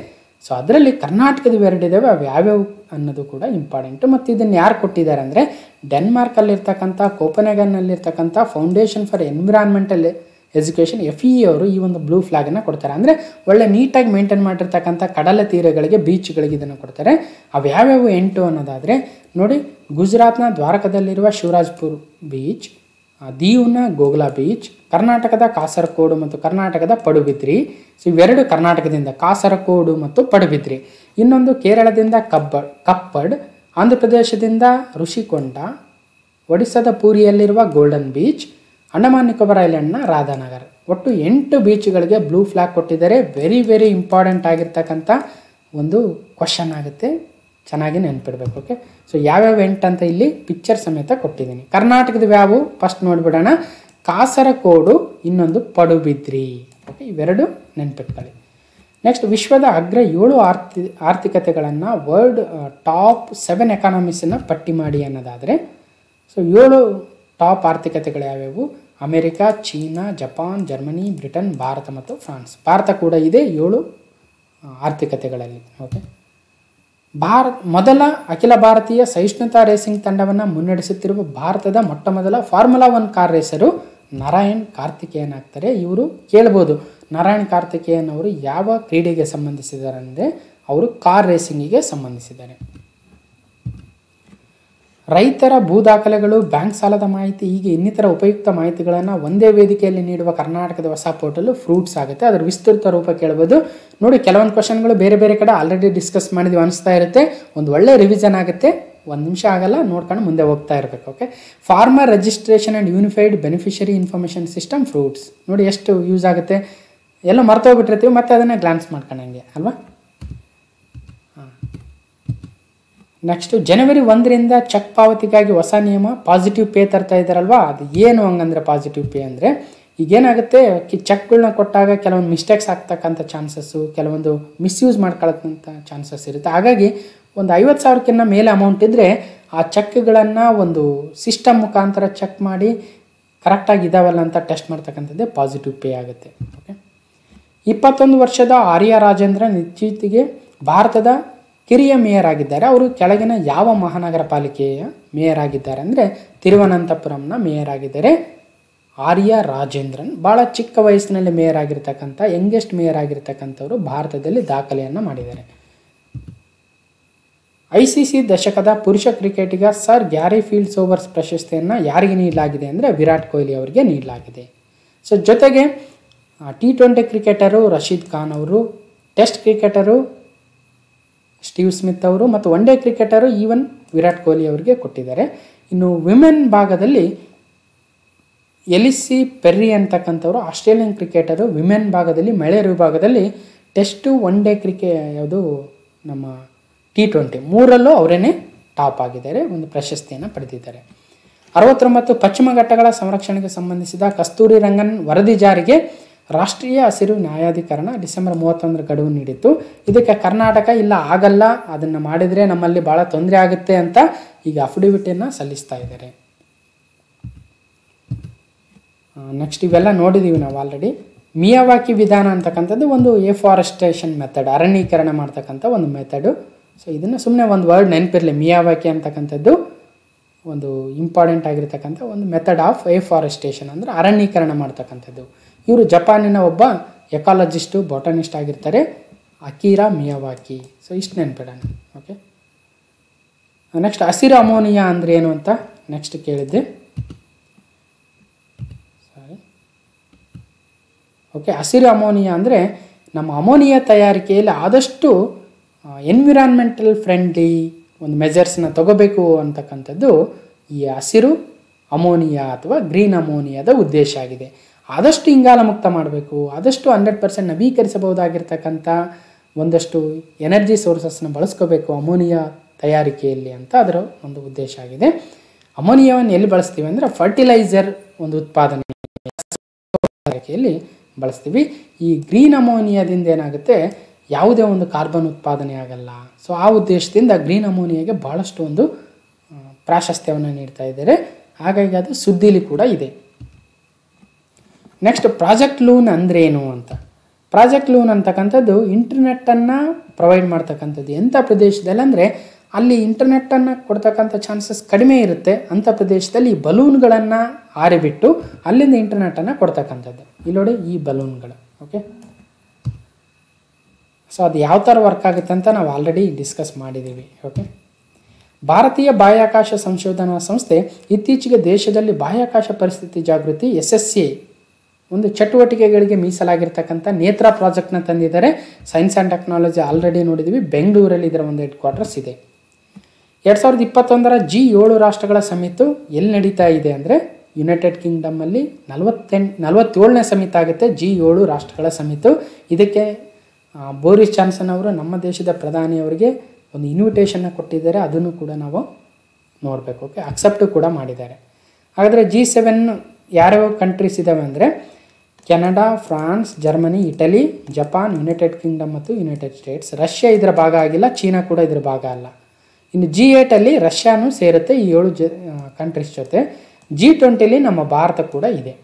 ಸೊ ಅದರಲ್ಲಿ ಕರ್ನಾಟಕದ ಎರಡಿದ್ದಾವೆ ಅವು ಯಾವ್ಯಾವು ಅನ್ನೋದು ಕೂಡ ಇಂಪಾರ್ಟೆಂಟು ಮತ್ತು ಇದನ್ನು ಯಾರು ಕೊಟ್ಟಿದ್ದಾರೆ ಅಂದರೆ ಡೆನ್ಮಾರ್ಕಲ್ಲಿರ್ತಕ್ಕಂಥ ಕೋಪನೆಗನ್ನಲ್ಲಿರ್ತಕ್ಕಂಥ foundation for environmental education F E ಅವರು ಈ ಒಂದು ಬ್ಲೂ ಫ್ಲಾಗನ್ನು ಕೊಡ್ತಾರೆ ಅಂದರೆ ಒಳ್ಳೆ ನೀಟಾಗಿ ಮೇಂಟೈನ್ ಮಾಡಿರ್ತಕ್ಕಂಥ ಕಡಲ ತೀರಗಳಿಗೆ ಬೀಚ್ಗಳಿಗೆ ಇದನ್ನು ಕೊಡ್ತಾರೆ ಅವು ಯಾವ್ಯಾವು ಎಂಟು ಅನ್ನೋದಾದರೆ ನೋಡಿ ಗುಜರಾತ್ನ ದ್ವಾರಕದಲ್ಲಿರುವ ಶಿವರಾಜ್ಪುರ್ ಬೀಚ್ ಆ, ದೀವ್ನ ಗೋಗ್ಲಾ ಬೀಚ್ ಕರ್ನಾಟಕದ ಕಾಸರಕೋಡು ಮತ್ತು ಕರ್ನಾಟಕದ ಪಡುಬಿದ್ರಿ ಸೊ ಇವೆರಡು ಕರ್ನಾಟಕದಿಂದ ಕಾಸರಕೋಡು ಮತ್ತು ಪಡುಬಿದ್ರಿ ಇನ್ನೊಂದು ಕೇರಳದಿಂದ ಕಬ್ಬ ಕಪ್ಪಡ್ ಆಂಧ್ರ ಪ್ರದೇಶದಿಂದ ಋಷಿಕೊಂಡ ಒಡಿಸ್ಸಾದ ಪೂರಿಯಲ್ಲಿರುವ ಗೋಲ್ಡನ್ ಬೀಚ್ ಅಂಡಮಾನ್ ನಿಕೋಬಾರ್ ಐಲ್ಯಾಂಡ್ನ ರಾಧಾನಗರ್ ಒಟ್ಟು ಎಂಟು ಬೀಚ್ಗಳಿಗೆ ಬ್ಲೂ ಫ್ಲಾಗ್ ಕೊಟ್ಟಿದ್ದಾರೆ ವೆರಿ ವೆರಿ ಇಂಪಾರ್ಟೆಂಟ್ ಆಗಿರ್ತಕ್ಕಂಥ ಒಂದು ಕ್ವಶನ್ ಆಗುತ್ತೆ ಚೆನ್ನಾಗಿ ನೆನ್ಪಿಡ್ಬೇಕು ಓಕೆ ಸೊ ಯಾವ್ಯಾವ ಎಂಟು ಅಂತ ಇಲ್ಲಿ ಪಿಕ್ಚರ್ ಸಮೇತ ಕೊಟ್ಟಿದ್ದೀನಿ ಕರ್ನಾಟಕದ ಯಾವು ಫಸ್ಟ್ ನೋಡ್ಬಿಡೋಣ ಕಾಸರಕೋಡು ಇನ್ನೊಂದು ಪಡುಬಿದ್ರಿ ಓಕೆ ಇವೆರಡು ನೆನ್ಪಿಟ್ಕೊಳ್ಳಿ ನೆಕ್ಸ್ಟ್ ವಿಶ್ವದ ಅಗ್ರ ಏಳು ಆರ್ಥಿ ಆರ್ಥಿಕತೆಗಳನ್ನು ವರ್ಲ್ಡ್ ಟಾಪ್ ಸೆವೆನ್ ಎಕಾನಮೀಸನ್ನು ಪಟ್ಟಿ ಮಾಡಿ ಅನ್ನೋದಾದರೆ ಸೊ ಏಳು ಟಾಪ್ ಆರ್ಥಿಕತೆಗಳು ಯಾವ್ಯಾವು America China Japan Germany Britain Bharat ಮತ್ತು ಫ್ರಾನ್ಸ್ ಭಾರತ ಕೂಡ ಇದೆ ಏಳು ಆ, ಆರ್ಥಿಕತೆಗಳಲ್ಲಿ ಓಕೆ ಭಾರತ್ ಮೊದಲ ಅಖಿಲ ಭಾರತೀಯ ಸಹಿಷ್ಣುತಾ ರೇಸಿಂಗ್ ತಂಡವನ್ನು ಮುನ್ನಡೆಸುತ್ತಿರುವ ಭಾರತದ ಮೊಟ್ಟ ಮೊದಲ formula one car racer Narain Karthikeyan ಆಗ್ತಾರೆ ಇವರು ಕೇಳ್ಬೋದು ನಾರಾಯಣ್ ಕಾರ್ತಿಕೇಯನ್ ಅವರು ಯಾವ ಕ್ರೀಡೆಗೆ ಸಂಬಂಧಿಸಿದ್ದಾರೆ ಅಂದರೆ ಅವರು ಕಾರ್ ರೇಸಿಂಗಿಗೆ ಸಂಬಂಧಿಸಿದ್ದಾರೆ ರೈತರ ಭೂ ದಾಖಲೆಗಳು ಬ್ಯಾಂಕ್ ಸಾಲದ ಮಾಹಿತಿ ಹೀಗೆ ಇನ್ನಿತರ ಉಪಯುಕ್ತ ಮಾಹಿತಿಗಳನ್ನು ಒಂದೇ ವೇದಿಕೆಯಲ್ಲಿ ನೀಡುವ ಕರ್ನಾಟಕದ ಹೊಸ ಪೋರ್ಟಲ್ ಫ್ರೂಟ್ಸ್ ಆಗುತ್ತೆ ಅದರ ವಿಸ್ತೃತ ರೂಪ ಕೇಳ್ಬೋದು ನೋಡಿ ಕೆಲವೊಂದು ಕ್ವಶನ್ಗಳು ಬೇರೆ ಬೇರೆ ಕಡೆ ಆಲ್ರೆಡಿ ಡಿಸ್ಕಸ್ ಮಾಡಿದ್ವಿ ಅನಿಸ್ತಾ ಇರುತ್ತೆ ಒಂದು ಒಳ್ಳೆ ರಿವಿಷನ್ ಆಗುತ್ತೆ ಒಂದು ನಿಮಿಷ ಆಗಲ್ಲ ನೋಡ್ಕೊಂಡು ಮುಂದೆ ಹೋಗ್ತಾ ಇರಬೇಕು okay farmer registration and unified beneficiary information system fruits ನೋಡಿ ಎಷ್ಟು ಯೂಸ್ ಆಗುತ್ತೆ ಎಲ್ಲ ಮರ್ತೋಗ್ಬಿಟ್ಟಿರ್ತೀವಿ ಮತ್ತೆ ಅದನ್ನು ಗ್ಲಾನ್ಸ್ ಮಾಡ್ಕೊಂಡಂಗೆ ಅಲ್ವಾ ನೆಕ್ಸ್ಟು ಜನವರಿ ಒಂದರಿಂದ ಚೆಕ್ ಪಾವತಿಗಾಗಿ ಹೊಸ ನಿಯಮ ಪಾಸಿಟಿವ್ ಪೇ ತರ್ತಾ ಇದ್ದಾರಲ್ವಾ ಅದು ಏನು ಹಂಗಂದ್ರೆ ಪಾಸಿಟಿವ್ ಪೇ ಅಂದರೆ ಈಗೇನಾಗುತ್ತೆ ಕಿ ಚೆಕ್ಗಳನ್ನ ಕೊಟ್ಟಾಗ ಕೆಲವೊಂದು ಮಿಸ್ಟೇಕ್ಸ್ ಆಗ್ತಕ್ಕಂಥ ಚಾನ್ಸಸ್ಸು ಕೆಲವೊಂದು ಮಿಸ್ಯೂಸ್ ಮಾಡ್ಕೊಳ್ಳೋಕ್ಕಂಥ ಚಾನ್ಸಸ್ ಇರುತ್ತೆ ಹಾಗಾಗಿ ಒಂದು ಐವತ್ತು ಸಾವಿರಕ್ಕಿಂತ ಮೇಲೆ ಅಮೌಂಟ್ ಇದ್ದರೆ ಆ ಚೆಕ್ಗಳನ್ನು ಒಂದು ಸಿಸ್ಟಮ್ ಮುಖಾಂತರ ಚೆಕ್ ಮಾಡಿ ಕರೆಕ್ಟಾಗಿ ಇದಾವಲ್ಲ ಅಂತ ಟೆಸ್ಟ್ ಮಾಡ್ತಕ್ಕಂಥದ್ದೇ ಪಾಸಿಟಿವ್ ಪೇ ಆಗುತ್ತೆ ಓಕೆ ಇಪ್ಪತ್ತೊಂದು ವರ್ಷದ ಆರ್ಯ ರಾಜೇಂದ್ರನ್ ಇತ್ತೀಚೆಗೆ ಭಾರತದ ಕಿರಿಯ ಮೇಯರ್ ಆಗಿದ್ದಾರೆ ಅವರು ಕೆಳಗಿನ ಯಾವ ಮಹಾನಗರ ಪಾಲಿಕೆಯ ಮೇಯರ್ ಆಗಿದ್ದಾರೆ ಅಂದರೆ ತಿರುವನಂತಪುರಂನ ಮೇಯರ್ ಆಗಿದ್ದಾರೆ ಆರ್ಯ ರಾಜೇಂದ್ರನ್ ಭಾಳ ಚಿಕ್ಕ ವಯಸ್ಸಿನಲ್ಲಿ ಮೇಯರ್ ಆಗಿರ್ತಕ್ಕಂಥ ಯಂಗೆಸ್ಟ್ ಮೇಯರ್ ಆಗಿರ್ತಕ್ಕಂಥವ್ರು ಭಾರತದಲ್ಲಿ ದಾಖಲೆಯನ್ನು ಮಾಡಿದ್ದಾರೆ ಐ ಸಿ ಸಿ ದಶಕದ ಪುರುಷ ಕ್ರಿಕೆಟಿಗ ಸರ್ ಗ್ಯಾರಿ ಫೀಲ್ಡ್ಸ್ ಓವರ್ಸ್ ಪ್ರಶಸ್ತಿಯನ್ನು ಯಾರಿಗೆ ನೀಡಲಾಗಿದೆ ಅಂದರೆ ವಿರಾಟ್ ಕೊಹ್ಲಿ ಅವರಿಗೆ ನೀಡಲಾಗಿದೆ ಸೊ ಜೊತೆಗೆ T twenty cricketer Rashid Khan ಅವರು ಟೆಸ್ಟ್ ಕ್ರಿಕೆಟರು ಸ್ಟೀವ್ ಸ್ಮಿತ್ ಅವರು ಮತ್ತು one day cricketer even Virat Kohli ಅವರಿಗೆ ಕೊಟ್ಟಿದ್ದಾರೆ ಇನ್ನು ವಿಮೆನ್ ಭಾಗದಲ್ಲಿ ಎಲಿಸಿ ಪೆರ್ರಿ ಅಂತಕ್ಕಂಥವ್ರು ಆಸ್ಟ್ರೇಲಿಯನ್ ಕ್ರಿಕೆಟರು ವಿಮೆನ್ ಭಾಗದಲ್ಲಿ ಮಹಿಳೆಯರ ವಿಭಾಗದಲ್ಲಿ ಟೆಸ್ಟು ಒನ್ ಡೇ ಕ್ರಿಕೆ ಯಾವುದು ನಮ್ಮ ಟಿ ಟ್ವೆಂಟಿ ಮೂರಲ್ಲೂ ಅವರೇನೆ ಟಾಪ್ ಆಗಿದ್ದಾರೆ ಒಂದು ಪ್ರಶಸ್ತಿಯನ್ನು ಪಡೆದಿದ್ದಾರೆ ಅರವತ್ತೊಂಬತ್ತು ಪಶ್ಚಿಮ ಘಟ್ಟಗಳ ಸಂರಕ್ಷಣೆಗೆ ಸಂಬಂಧಿಸಿದ ಕಸ್ತೂರಿ ರಂಗನ್ ವರದಿ ಜಾರಿಗೆ ರಾಷ್ಟ್ರೀಯ ಹಸಿರು ನ್ಯಾಯಾಧಿಕರಣ ಡಿಸೆಂಬರ್ ಮೂವತ್ತೊಂದರ ಗಡುವು ನೀಡಿತ್ತು ಇದಕ್ಕೆ ಕರ್ನಾಟಕ ಇಲ್ಲ ಆಗಲ್ಲ ಅದನ್ನು ಮಾಡಿದರೆ ನಮ್ಮಲ್ಲಿ ಭಾಳ ತೊಂದರೆ ಆಗುತ್ತೆ ಅಂತ ಈಗ ಅಫಿಡವಿಟಿಯನ್ನು ಸಲ್ಲಿಸ್ತಾ ಇದ್ದಾರೆ ನೆಕ್ಸ್ಟ್ ಇವೆಲ್ಲ ನೋಡಿದ್ದೀವಿ ನಾವು ಆಲ್ರೆಡಿ ಮಿಯಾವಾಕಿ ವಿಧಾನ ಅಂತಕ್ಕಂಥದ್ದು ಒಂದು ಎಫಾರೆಸ್ಟೇಷನ್ ಮೆಥಡ್ ಅರಣ್ಯೀಕರಣ ಮಾಡ್ತಕ್ಕಂಥ ಒಂದು ಮೆಥಡು ಸೊ ಇದನ್ನು ಸುಮ್ಮನೆ ಒಂದು ವರ್ಡ್ ನೆನಪಿರಲಿ ಮಿಯಾವಾಕಿ ಅಂತಕ್ಕಂಥದ್ದು ಒಂದು ಇಂಪಾರ್ಟೆಂಟ್ ಆಗಿರ್ತಕ್ಕಂಥ ಒಂದು ಮೆಥಡ್ ಆಫ್ ಎಫಾರೆಸ್ಟೇಷನ್ ಅಂದರೆ ಅರಣ್ಯೀಕರಣ ಮಾಡ್ತಕ್ಕಂಥದ್ದು ಇವರು ಜಪಾನಿನ ಒಬ್ಬ ಎಕಾಲಜಿಸ್ಟು ಬಾಟನಿಸ್ಟ್ ಆಗಿರ್ತಾರೆ ಅಕೀರಾ ಮಿಯಾವಾಕಿ ಸೊ ಇಷ್ಟು ನೆನ್ಪಿಡೋಣ ಓಕೆ ನೆಕ್ಸ್ಟ್ ಹಸಿರು ಅಮೋನಿಯಾ ಅಂದರೆ ಏನು ಅಂತ ನೆಕ್ಸ್ಟ್ ಕೇಳಿದ್ದೆ ಸಾರಿ ಓಕೆ ಹಸಿರು ಅಮೋನಿಯಾ ಅಂದರೆ ನಮ್ಮ ಅಮೋನಿಯಾ ತಯಾರಿಕೆಯಲ್ಲಿ ಆದಷ್ಟು ಎನ್ವಿರಾನ್ಮೆಂಟಲ್ ಫ್ರೆಂಡ್ಲಿ ಒಂದು ಮೆಜರ್ಸ್ನ ತಗೋಬೇಕು ಅಂತಕ್ಕಂಥದ್ದು ಈ ಹಸಿರು ಅಮೋನಿಯಾ ಅಥವಾ ಗ್ರೀನ್ ಅಮೋನಿಯಾದ ಉದ್ದೇಶ ಆಗಿದೆ ಆದಷ್ಟು ಇಂಗಾಲ ಮುಕ್ತ ಮಾಡಬೇಕು ಆದಷ್ಟು ಹಂಡ್ರೆಡ್ ಪರ್ಸೆಂಟ್ ನವೀಕರಿಸಬಹುದಾಗಿರ್ತಕ್ಕಂಥ ಒಂದಷ್ಟು ಎನರ್ಜಿ ಸೋರ್ಸಸ್ನ ಬಳಸ್ಕೋಬೇಕು ಅಮೋನಿಯಾ ತಯಾರಿಕೆಯಲ್ಲಿ ಅಂತ ಅದರ ಒಂದು ಉದ್ದೇಶ ಆಗಿದೆ ಅಮೋನಿಯಾವನ್ನು ಎಲ್ಲಿ ಬಳಸ್ತೀವಿ ಅಂದರೆ ಫರ್ಟಿಲೈಸರ್ ಒಂದು ಉತ್ಪಾದನೆ ತಯಾರಿಕೆಯಲ್ಲಿ ಬಳಸ್ತೀವಿ ಈ ಗ್ರೀನ್ ಅಮೋನಿಯಾದಿಂದ ಏನಾಗುತ್ತೆ ಯಾವುದೇ ಒಂದು ಕಾರ್ಬನ್ ಉತ್ಪಾದನೆ ಆಗಲ್ಲ ಸೊ ಆ ಉದ್ದೇಶದಿಂದ ಗ್ರೀನ್ ಅಮೋನಿಯಾಗೆ ಭಾಳಷ್ಟು ಒಂದು ಆ, ಪ್ರಾಶಸ್ತ್ಯವನ್ನು ನೀಡ್ತಾ ಇದ್ದಾರೆ ಹಾಗಾಗಿ ಅದು ಸುದ್ದಿಲಿ ಕೂಡ ಇದೆ ನೆಕ್ಸ್ಟ್ ಪ್ರಾಜೆಕ್ಟ್ ಲೂನ್ ಅಂದ್ರೆ ಏನು ಅಂತ ಪ್ರಾಜೆಕ್ಟ್ ಲೂನ್ ಅಂತಕ್ಕಂಥದ್ದು ಇಂಟರ್ನೆಟ್ಟನ್ನು ಪ್ರೊವೈಡ್ ಮಾಡ್ತಕ್ಕಂಥದ್ದು ಎಂಥ ಪ್ರದೇಶದಲ್ಲಿ ಅಂದರೆ ಅಲ್ಲಿ ಇಂಟರ್ನೆಟ್ಟನ್ನು ಕೊಡ್ತಕ್ಕಂಥ ಚಾನ್ಸಸ್ ಕಡಿಮೆ ಇರುತ್ತೆ ಅಂಥ ಪ್ರದೇಶದಲ್ಲಿ ಈ ಬಲೂನ್ಗಳನ್ನು ಆರಿಬಿಟ್ಟು ಅಲ್ಲಿಂದ ಇಂಟರ್ನೆಟ್ಟನ್ನು ಕೊಡ್ತಕ್ಕಂಥದ್ದು ಇಲ್ಲಿ ನೋಡಿ ಈ ಬಲೂನ್ಗಳು ಓಕೆ ಸೊ ಅದು ಯಾವ ಥರ ವರ್ಕ್ ಆಗುತ್ತೆ ಅಂತ ನಾವು ಆಲ್ರೆಡಿ ಡಿಸ್ಕಸ್ ಮಾಡಿದ್ದೀವಿ ಓಕೆ ಭಾರತೀಯ ಬಾಹ್ಯಾಕಾಶ ಸಂಶೋಧನಾ ಸಂಸ್ಥೆ ಇತ್ತೀಚೆಗೆ ದೇಶದಲ್ಲಿ ಬಾಹ್ಯಾಕಾಶ ಪರಿಸ್ಥಿತಿ ಜಾಗೃತಿ ಎಸ್ ಎಸ್ ಸಿ ಒಂದು ಚಟುವಟಿಕೆಗಳಿಗೆ ಮೀಸಲಾಗಿರ್ತಕ್ಕಂಥ ನೇತ್ರ ಪ್ರಾಜೆಕ್ಟ್ನ ತಂದಿದ್ದಾರೆ ಸೈನ್ಸ್ ಆ್ಯಂಡ್ ಟೆಕ್ನಾಲಜಿ ಆಲ್ರೆಡಿ ನೋಡಿದ್ದೀವಿ ಬೆಂಗಳೂರಲ್ಲಿ ಇದರ ಒಂದು ಹೆಡ್ ಕ್ವಾರ್ಟರ್ಸ್ ಇದೆ ಎರಡು ಸಾವಿರದ ಇಪ್ಪತ್ತೊಂದರ ಜಿ ಏಳು ರಾಷ್ಟ್ರಗಳ ಸಮಿತು ಎಲ್ಲಿ ನಡೀತಾ ಇದೆ ಅಂದರೆ ಯುನೈಟೆಡ್ ಕಿಂಗ್ಡಮ್ಮಲ್ಲಿ ನಲವತ್ತೆಂಟು ನಲವತ್ತೇಳನೇ ಸಮಿತಿ ಆಗುತ್ತೆ ಜಿ ಏಳು ರಾಷ್ಟ್ರಗಳ ಸಮಿತು ಇದಕ್ಕೆ ಆ, ಬೋರಿಸ್ ಜಾನ್ಸನ್ ಅವರು ನಮ್ಮ ದೇಶದ ಪ್ರಧಾನಿಯವರಿಗೆ ಒಂದು ಇನ್ವಿಟೇಷನ್ನ ಕೊಟ್ಟಿದ್ದಾರೆ ಅದನ್ನು ಕೂಡ ನಾವು ನೋಡಬೇಕು ಓಕೆ ಅಕ್ಸೆಪ್ಟು ಕೂಡ ಮಾಡಿದ್ದಾರೆ ಹಾಗಾದರೆ ಜಿ ಸೆವೆನ್ ಯಾವ್ಯಾವ ಕಂಟ್ರೀಸ್ ಇದ್ದಾವೆ ಅಂದರೆ Canada France Germany Italy Japan United Kingdom ಮತ್ತು ಯುನೈಟೆಡ್ ಸ್ಟೇಟ್ಸ್ ರಷ್ಯಾ ಇದರ ಭಾಗ ಆಗಿಲ್ಲ ಚೀನಾ ಕೂಡ ಇದರ ಭಾಗ ಅಲ್ಲ ಇನ್ನು ಜಿ ಏಟಲ್ಲಿ ರಷ್ಯಾನೂ ಸೇರುತ್ತೆ ಈ ಏಳು ಜ ಕಂಟ್ರೀಸ್ ಜೊತೆ ಜಿ ಟ್ವೆಂಟಿಲಿ ನಮ್ಮ ಭಾರತ ಕೂಡ ಇದೆ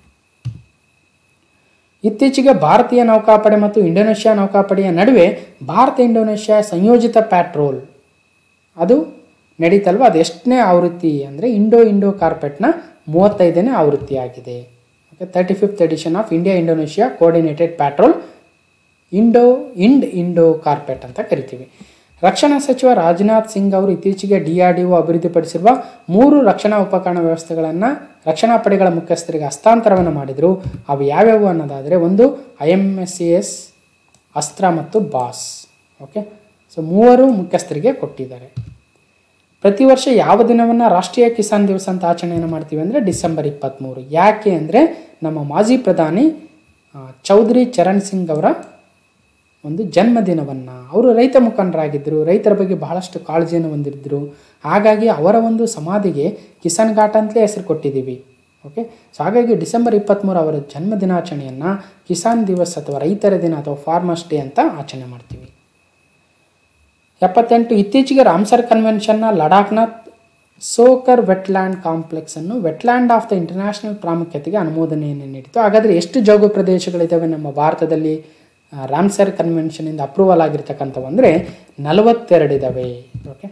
ಇತ್ತೀಚೆಗೆ ಭಾರತೀಯ ನೌಕಾಪಡೆ ಮತ್ತು ಇಂಡೋನೇಷ್ಯಾ ನೌಕಾಪಡೆಯ ನಡುವೆ ಭಾರತ ಇಂಡೋನೇಷ್ಯಾ ಸಂಯೋಜಿತ ಪ್ಯಾಟ್ರೋಲ್ ಅದು ನಡೀತಲ್ವ ಅದು ಎಷ್ಟನೇ ಆವೃತ್ತಿ ಅಂದರೆ ಇಂಡೋ ಇಂಡೋ ಕಾರ್ಪೆಟ್ನ ಮೂವತ್ತೈದನೇ ಆವೃತ್ತಿ ಆಗಿದೆ okay thirty fifth edition of India Indonesia coordinated patrol Indo Ind Indo carpet ಅಂತ ಕರಿತೀವಿ ರಕ್ಷಣಾ ಸಚಿವ ರಾಜನಾಥ್ ಸಿಂಗ್ ಅವರು ಇತ್ತೀಚೆಗೆ ಡಿ ಆರ್ ಡಿ ಒ ಅಭಿವೃದ್ಧಿಪಡಿಸಿರುವ ಮೂರು ರಕ್ಷಣಾ ಉಪಕರಣ ವ್ಯವಸ್ಥೆಗಳನ್ನು ರಕ್ಷಣಾ ಪಡೆಗಳ ಮುಖ್ಯಸ್ಥರಿಗೆ ಹಸ್ತಾಂತರವನ್ನು ಮಾಡಿದರು ಅವು ಯಾವ್ಯಾವು ಅನ್ನೋದಾದರೆ ಒಂದು I M S C S Astra ಮತ್ತು ಬಾಸ್ ಓಕೆ ಸೊ ಮೂವರು ಮುಖ್ಯಸ್ಥರಿಗೆ ಕೊಟ್ಟಿದ್ದಾರೆ ಪ್ರತಿ ವರ್ಷ ಯಾವ ದಿನವನ್ನು ರಾಷ್ಟ್ರೀಯ ಕಿಸಾನ್ ದಿವಸ ಅಂತ ಆಚರಣೆಯನ್ನು ಮಾಡ್ತೀವಿ ಅಂದರೆ ಡಿಸೆಂಬರ್ ಇಪ್ಪತ್ತ್ಮೂರು ಯಾಕೆ ಅಂದರೆ ನಮ್ಮ ಮಾಜಿ ಪ್ರಧಾನಿ ಆ, ಚೌಧರಿ ಚರಣ್ ಸಿಂಗ್ ಅವರ ಒಂದು ಜನ್ಮದಿನವನ್ನು ಅವರು ರೈತ ಮುಖಂಡರಾಗಿದ್ದರು ರೈತರ ಬಗ್ಗೆ ಬಹಳಷ್ಟು ಕಾಳಜಿಯನ್ನು ಹೊಂದಿದ್ರು ಹಾಗಾಗಿ ಅವರ ಒಂದು ಸಮಾಧಿಗೆ ಕಿಸಾನ್ ಘಾಟ್ ಅಂತಲೇ ಹೆಸರು ಕೊಟ್ಟಿದ್ದೀವಿ ಓಕೆ ಸೊ ಹಾಗಾಗಿ ಡಿಸೆಂಬರ್ ಇಪ್ಪತ್ತ್ಮೂರು ಅವರ ಜನ್ಮ ದಿನಾಚರಣೆಯನ್ನು ಕಿಸಾನ್ ದಿವಸ್ ಅಥವಾ ರೈತರ ದಿನ ಅಥವಾ ಫಾರ್ಮರ್ಸ್ ಡೇ ಅಂತ ಆಚರಣೆ ಮಾಡ್ತೀವಿ ಎಪ್ಪತ್ತೆಂಟು ಇತ್ತೀಚೆಗೆ ರಾಮ್ಸರ್ ಕನ್ವೆನ್ಷನ್ನ ಲಡಾಖ್ನ ಸೋಕರ್ ವೆಟ್ಲ್ಯಾಂಡ್ ಕಾಂಪ್ಲೆಕ್ಸನ್ನು ವೆಟ್ಲ್ಯಾಂಡ್ ಆಫ್ ದ ಇಂಟರ್ನ್ಯಾಷನಲ್ ಪ್ರಾಮುಖ್ಯತೆಗೆ ಅನುಮೋದನೆಯನ್ನು ನೀಡಿತು ಹಾಗಾದರೆ ಎಷ್ಟು ಜೋಗು ಪ್ರದೇಶಗಳಿದ್ದಾವೆ ನಮ್ಮ ಭಾರತದಲ್ಲಿ ಆ, ರಾಮ್ಸರ್ ಕನ್ವೆನ್ಷನಿಂದ ಅಪ್ರೂವಲ್ ಆಗಿರ್ತಕ್ಕಂಥವು ಅಂದರೆ ನಲವತ್ತೆರಡು ಇದ್ದಾವೆ ಓಕೆ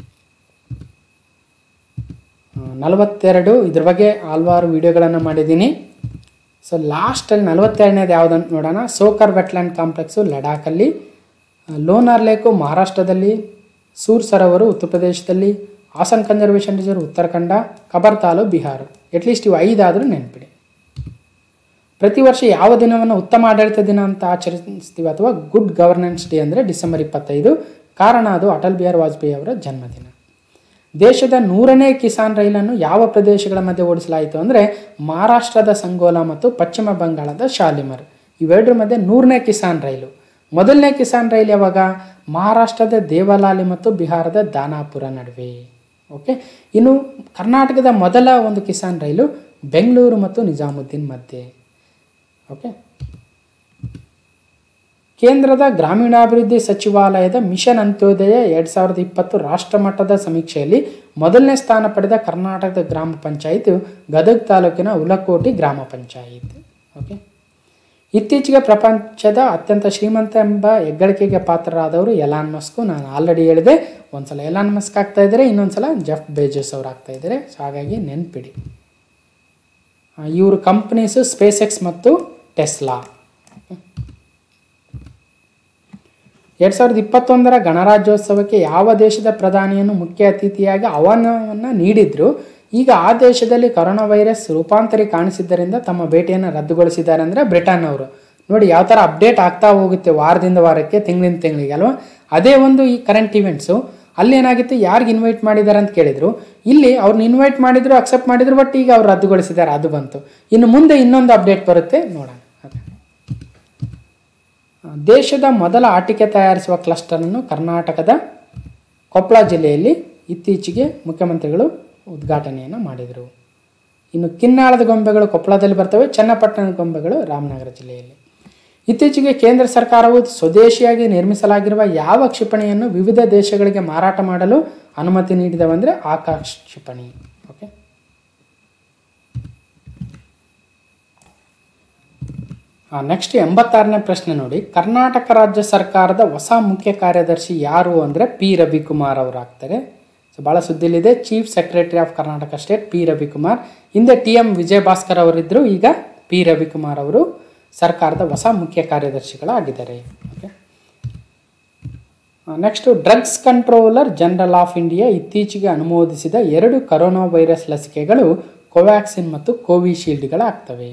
ನಲವತ್ತೆರಡು ಇದ್ರ ಬಗ್ಗೆ ಹಲವಾರು ವಿಡಿಯೋಗಳನ್ನು ಮಾಡಿದ್ದೀನಿ ಸೊ ಲಾಸ್ಟಲ್ಲಿ ನಲವತ್ತೆರಡನೇದು ಯಾವುದಂತ ನೋಡೋಣ ಸೋಕರ್ ವೆಟ್ಲ್ಯಾಂಡ್ ಕಾಂಪ್ಲೆಕ್ಸು ಲಡಾಖಲ್ಲಿ ಲೋನಾರ್ ಲೇಕು ಮಹಾರಾಷ್ಟ್ರದಲ್ಲಿ ಸೂರ್ ಸರೋವರು ಉತ್ತರ ಪ್ರದೇಶದಲ್ಲಿ Asan conservation reserve Uttarakhand Kabartal Bihar at least ಇವು ಐದಾದರೂ ನೆನಪಿಡಿ ಪ್ರತಿ ವರ್ಷ ಯಾವ ದಿನವನ್ನು ಉತ್ತಮ ಆಡಳಿತ ದಿನ ಅಂತ ಆಚರಿಸ್ತೀವಿ ಅಥವಾ ಗುಡ್ ಗವರ್ನೆನ್ಸ್ ಡೇ ಅಂದರೆ ಡಿಸೆಂಬರ್ ಇಪ್ಪತ್ತೈದು ಕಾರಣ ಅದು ಅಟಲ್ ಬಿಹಾರಿ ವಾಜಪೇಯಿ ಅವರ ಜನ್ಮದಿನ ದೇಶದ ನೂರನೇ ಕಿಸಾನ್ ರೈಲನ್ನು ಯಾವ ಪ್ರದೇಶಗಳ ಮಧ್ಯೆ ಓಡಿಸಲಾಯಿತು ಅಂದರೆ ಮಹಾರಾಷ್ಟ್ರದ ಸಂಗೋಲಾ ಮತ್ತು ಪಶ್ಚಿಮ ಬಂಗಾಳದ ಶಾಲಿಮರ್ ಇವೆರಡರ ಮಧ್ಯೆ ನೂರನೇ ಕಿಸಾನ್ ರೈಲು ಮೊದಲನೇ ಕಿಸಾನ್ ರೈಲು ಯಾವಾಗ ಮಹಾರಾಷ್ಟ್ರದ ದೇವಲಾಲಿ ಮತ್ತು ಬಿಹಾರದ ದಾನಾಪುರ ನಡುವೆ ಓಕೆ ಇನ್ನು ಕರ್ನಾಟಕದ ಮೊದಲ ಒಂದು ಕಿಸಾನ್ ರೈಲು ಬೆಂಗಳೂರು ಮತ್ತು ನಿಜಾಮುದ್ದೀನ್ ಮಧ್ಯೆ ಓಕೆ ಕೇಂದ್ರದ ಗ್ರಾಮೀಣಾಭಿವೃದ್ಧಿ ಸಚಿವಾಲಯದ ಮಿಷನ್ ಅಂತ್ಯೋದಯ ಎರಡು ಸಾವಿರದ ಇಪ್ಪತ್ತು ರಾಷ್ಟ್ರಮಟ್ಟದ ಸಮೀಕ್ಷೆಯಲ್ಲಿ ಮೊದಲನೇ ಸ್ಥಾನ ಪಡೆದ ಕರ್ನಾಟಕದ ಗ್ರಾಮ ಪಂಚಾಯಿತು ಗದಗ ತಾಲೂಕಿನ ಉಲಕೋಟಿ ಗ್ರಾಮ ಪಂಚಾಯತ್ ಓಕೆ ಇತ್ತೀಚೆಗೆ ಪ್ರಪಂಚದ ಅತ್ಯಂತ ಶ್ರೀಮಂತ ಎಂಬ ಹೆಗ್ಗಳಿಕೆಗೆ ಪಾತ್ರರಾದವರು ಎಲಾನ್ ಮಸ್ಕು ನಾನು ಆಲ್ರೆಡಿ ಹೇಳಿದೆ ಒಂದ್ಸಲ ಎಲಾನ್ ಮಸ್ಕ್ ಆಗ್ತಾ ಇದ್ದಾರೆ ಇನ್ನೊಂದ್ಸಲ ಜೆಫ್ ಬೇಜಸ್ ಅವ್ರು ಆಗ್ತಾ ಇದ್ದಾರೆ ಸೊ ಹಾಗಾಗಿ ನೆನ್ಪಿಡಿ ಇವರು ಕಂಪ್ನೀಸು ಸ್ಪೇಸ್ ಎಕ್ಸ್ ಮತ್ತು ಟೆಸ್ಲಾ ಎರಡು ಸಾವಿರದ ಇಪ್ಪತ್ತೊಂದರ ಗಣರಾಜ್ಯೋತ್ಸವಕ್ಕೆ ಯಾವ ದೇಶದ ಪ್ರಧಾನಿಯನ್ನು ಮುಖ್ಯ ಅತಿಥಿಯಾಗಿ ಆಹ್ವಾನವನ್ನು ನೀಡಿದ್ರು ಈಗ ಆ ದೇಶದಲ್ಲಿ ಕೊರೋನಾ ವೈರಸ್ ರೂಪಾಂತರಿ ಕಾಣಿಸಿದ್ದರಿಂದ ತಮ್ಮ ಭೇಟಿಯನ್ನು ರದ್ದುಗೊಳಿಸಿದ್ದಾರೆ ಅಂದರೆ ಬ್ರಿಟನ್ ಅವರು ನೋಡಿ ಯಾವ ಥರ ಅಪ್ಡೇಟ್ ಆಗ್ತಾ ಹೋಗುತ್ತೆ ವಾರದಿಂದ ವಾರಕ್ಕೆ ತಿಂಗಳಿಂದ ತಿಂಗಳಿಗೆ ಅಲ್ವಾ ಅದೇ ಒಂದು ಈ ಕರೆಂಟ್ ಇವೆಂಟ್ಸು ಅಲ್ಲಿ ಏನಾಗಿತ್ತು ಯಾರಿಗೆ ಇನ್ವೈಟ್ ಮಾಡಿದ್ದಾರೆ ಅಂತ ಕೇಳಿದ್ರು ಇಲ್ಲಿ ಅವ್ರನ್ನ ಇನ್ವೈಟ್ ಮಾಡಿದ್ರು ಅಕ್ಸೆಪ್ಟ್ ಮಾಡಿದ್ರು ಬಟ್ ಈಗ ಅವ್ರು ರದ್ದುಗೊಳಿಸಿದ್ದಾರೆ ಅದು ಬಂತು ಇನ್ನು ಮುಂದೆ ಇನ್ನೊಂದು ಅಪ್ಡೇಟ್ ಬರುತ್ತೆ ನೋಡೋಣ ಅದೇ. ದೇಶದ ಮೊದಲ ಆಟಿಕೆ ತಯಾರಿಸುವ ಕ್ಲಸ್ಟರನ್ನು ಕರ್ನಾಟಕದ ಕೊಪ್ಪಳ ಜಿಲ್ಲೆಯಲ್ಲಿ ಇತ್ತೀಚೆಗೆ ಮುಖ್ಯಮಂತ್ರಿಗಳು ಉದ್ಘಾಟನೆಯನ್ನು ಮಾಡಿದರು ಇನ್ನು ಕಿನ್ನಾಳದ ಗೊಂಬೆಗಳು ಕೊಪ್ಪಳದಲ್ಲಿ ಬರ್ತವೆ ಚನ್ನಪಟ್ಟಣದ ಗೊಂಬೆಗಳು ರಾಮನಗರ ಜಿಲ್ಲೆಯಲ್ಲಿ ಇತ್ತೀಚೆಗೆ ಕೇಂದ್ರ ಸರ್ಕಾರವು ಸ್ವದೇಶಿಯಾಗಿ ನಿರ್ಮಿಸಲಾಗಿರುವ ಯಾವ ಕ್ಷಿಪಣಿಯನ್ನು ವಿವಿಧ ದೇಶಗಳಿಗೆ ಮಾರಾಟ ಮಾಡಲು ಅನುಮತಿ ನೀಡಿದವಂದರೆ ಆಕಾಶ್ ಕ್ಷಿಪಣಿ ಓಕೆ ನೆಕ್ಸ್ಟ್ ಎಂಬತ್ತಾರನೇ ಪ್ರಶ್ನೆ ನೋಡಿ ಕರ್ನಾಟಕ ರಾಜ್ಯ ಸರ್ಕಾರದ ಹೊಸ ಮುಖ್ಯ ಕಾರ್ಯದರ್ಶಿ ಯಾರು ಅಂದರೆ ಪಿ ರವಿಕುಮಾರ್ ಅವರು ಆಗ್ತಾರೆ ಸೊ ಭಾಳ ಸುದ್ದಿಲಿದೆ chief secretary of Karnataka state P Ravikumar ಹಿಂದೆ ಟಿ ಎಂ ವಿಜಯ ಭಾಸ್ಕರ್ ಅವರಿದ್ದರು ಈಗ ಪಿ ರವಿಕುಮಾರ್ ಅವರು ಸರ್ಕಾರದ ಹೊಸ ಮುಖ್ಯ ಕಾರ್ಯದರ್ಶಿಗಳಾಗಿದ್ದಾರೆ okay next drugs controller general of India ಇತ್ತೀಚೆಗೆ ಅನುಮೋದಿಸಿದ ಎರಡು ಕರೋನಾ ವೈರಸ್ ಲಸಿಕೆಗಳು ಕೋವ್ಯಾಕ್ಸಿನ್ ಮತ್ತು ಕೋವಿಶೀಲ್ಡ್ಗಳಾಗ್ತವೆ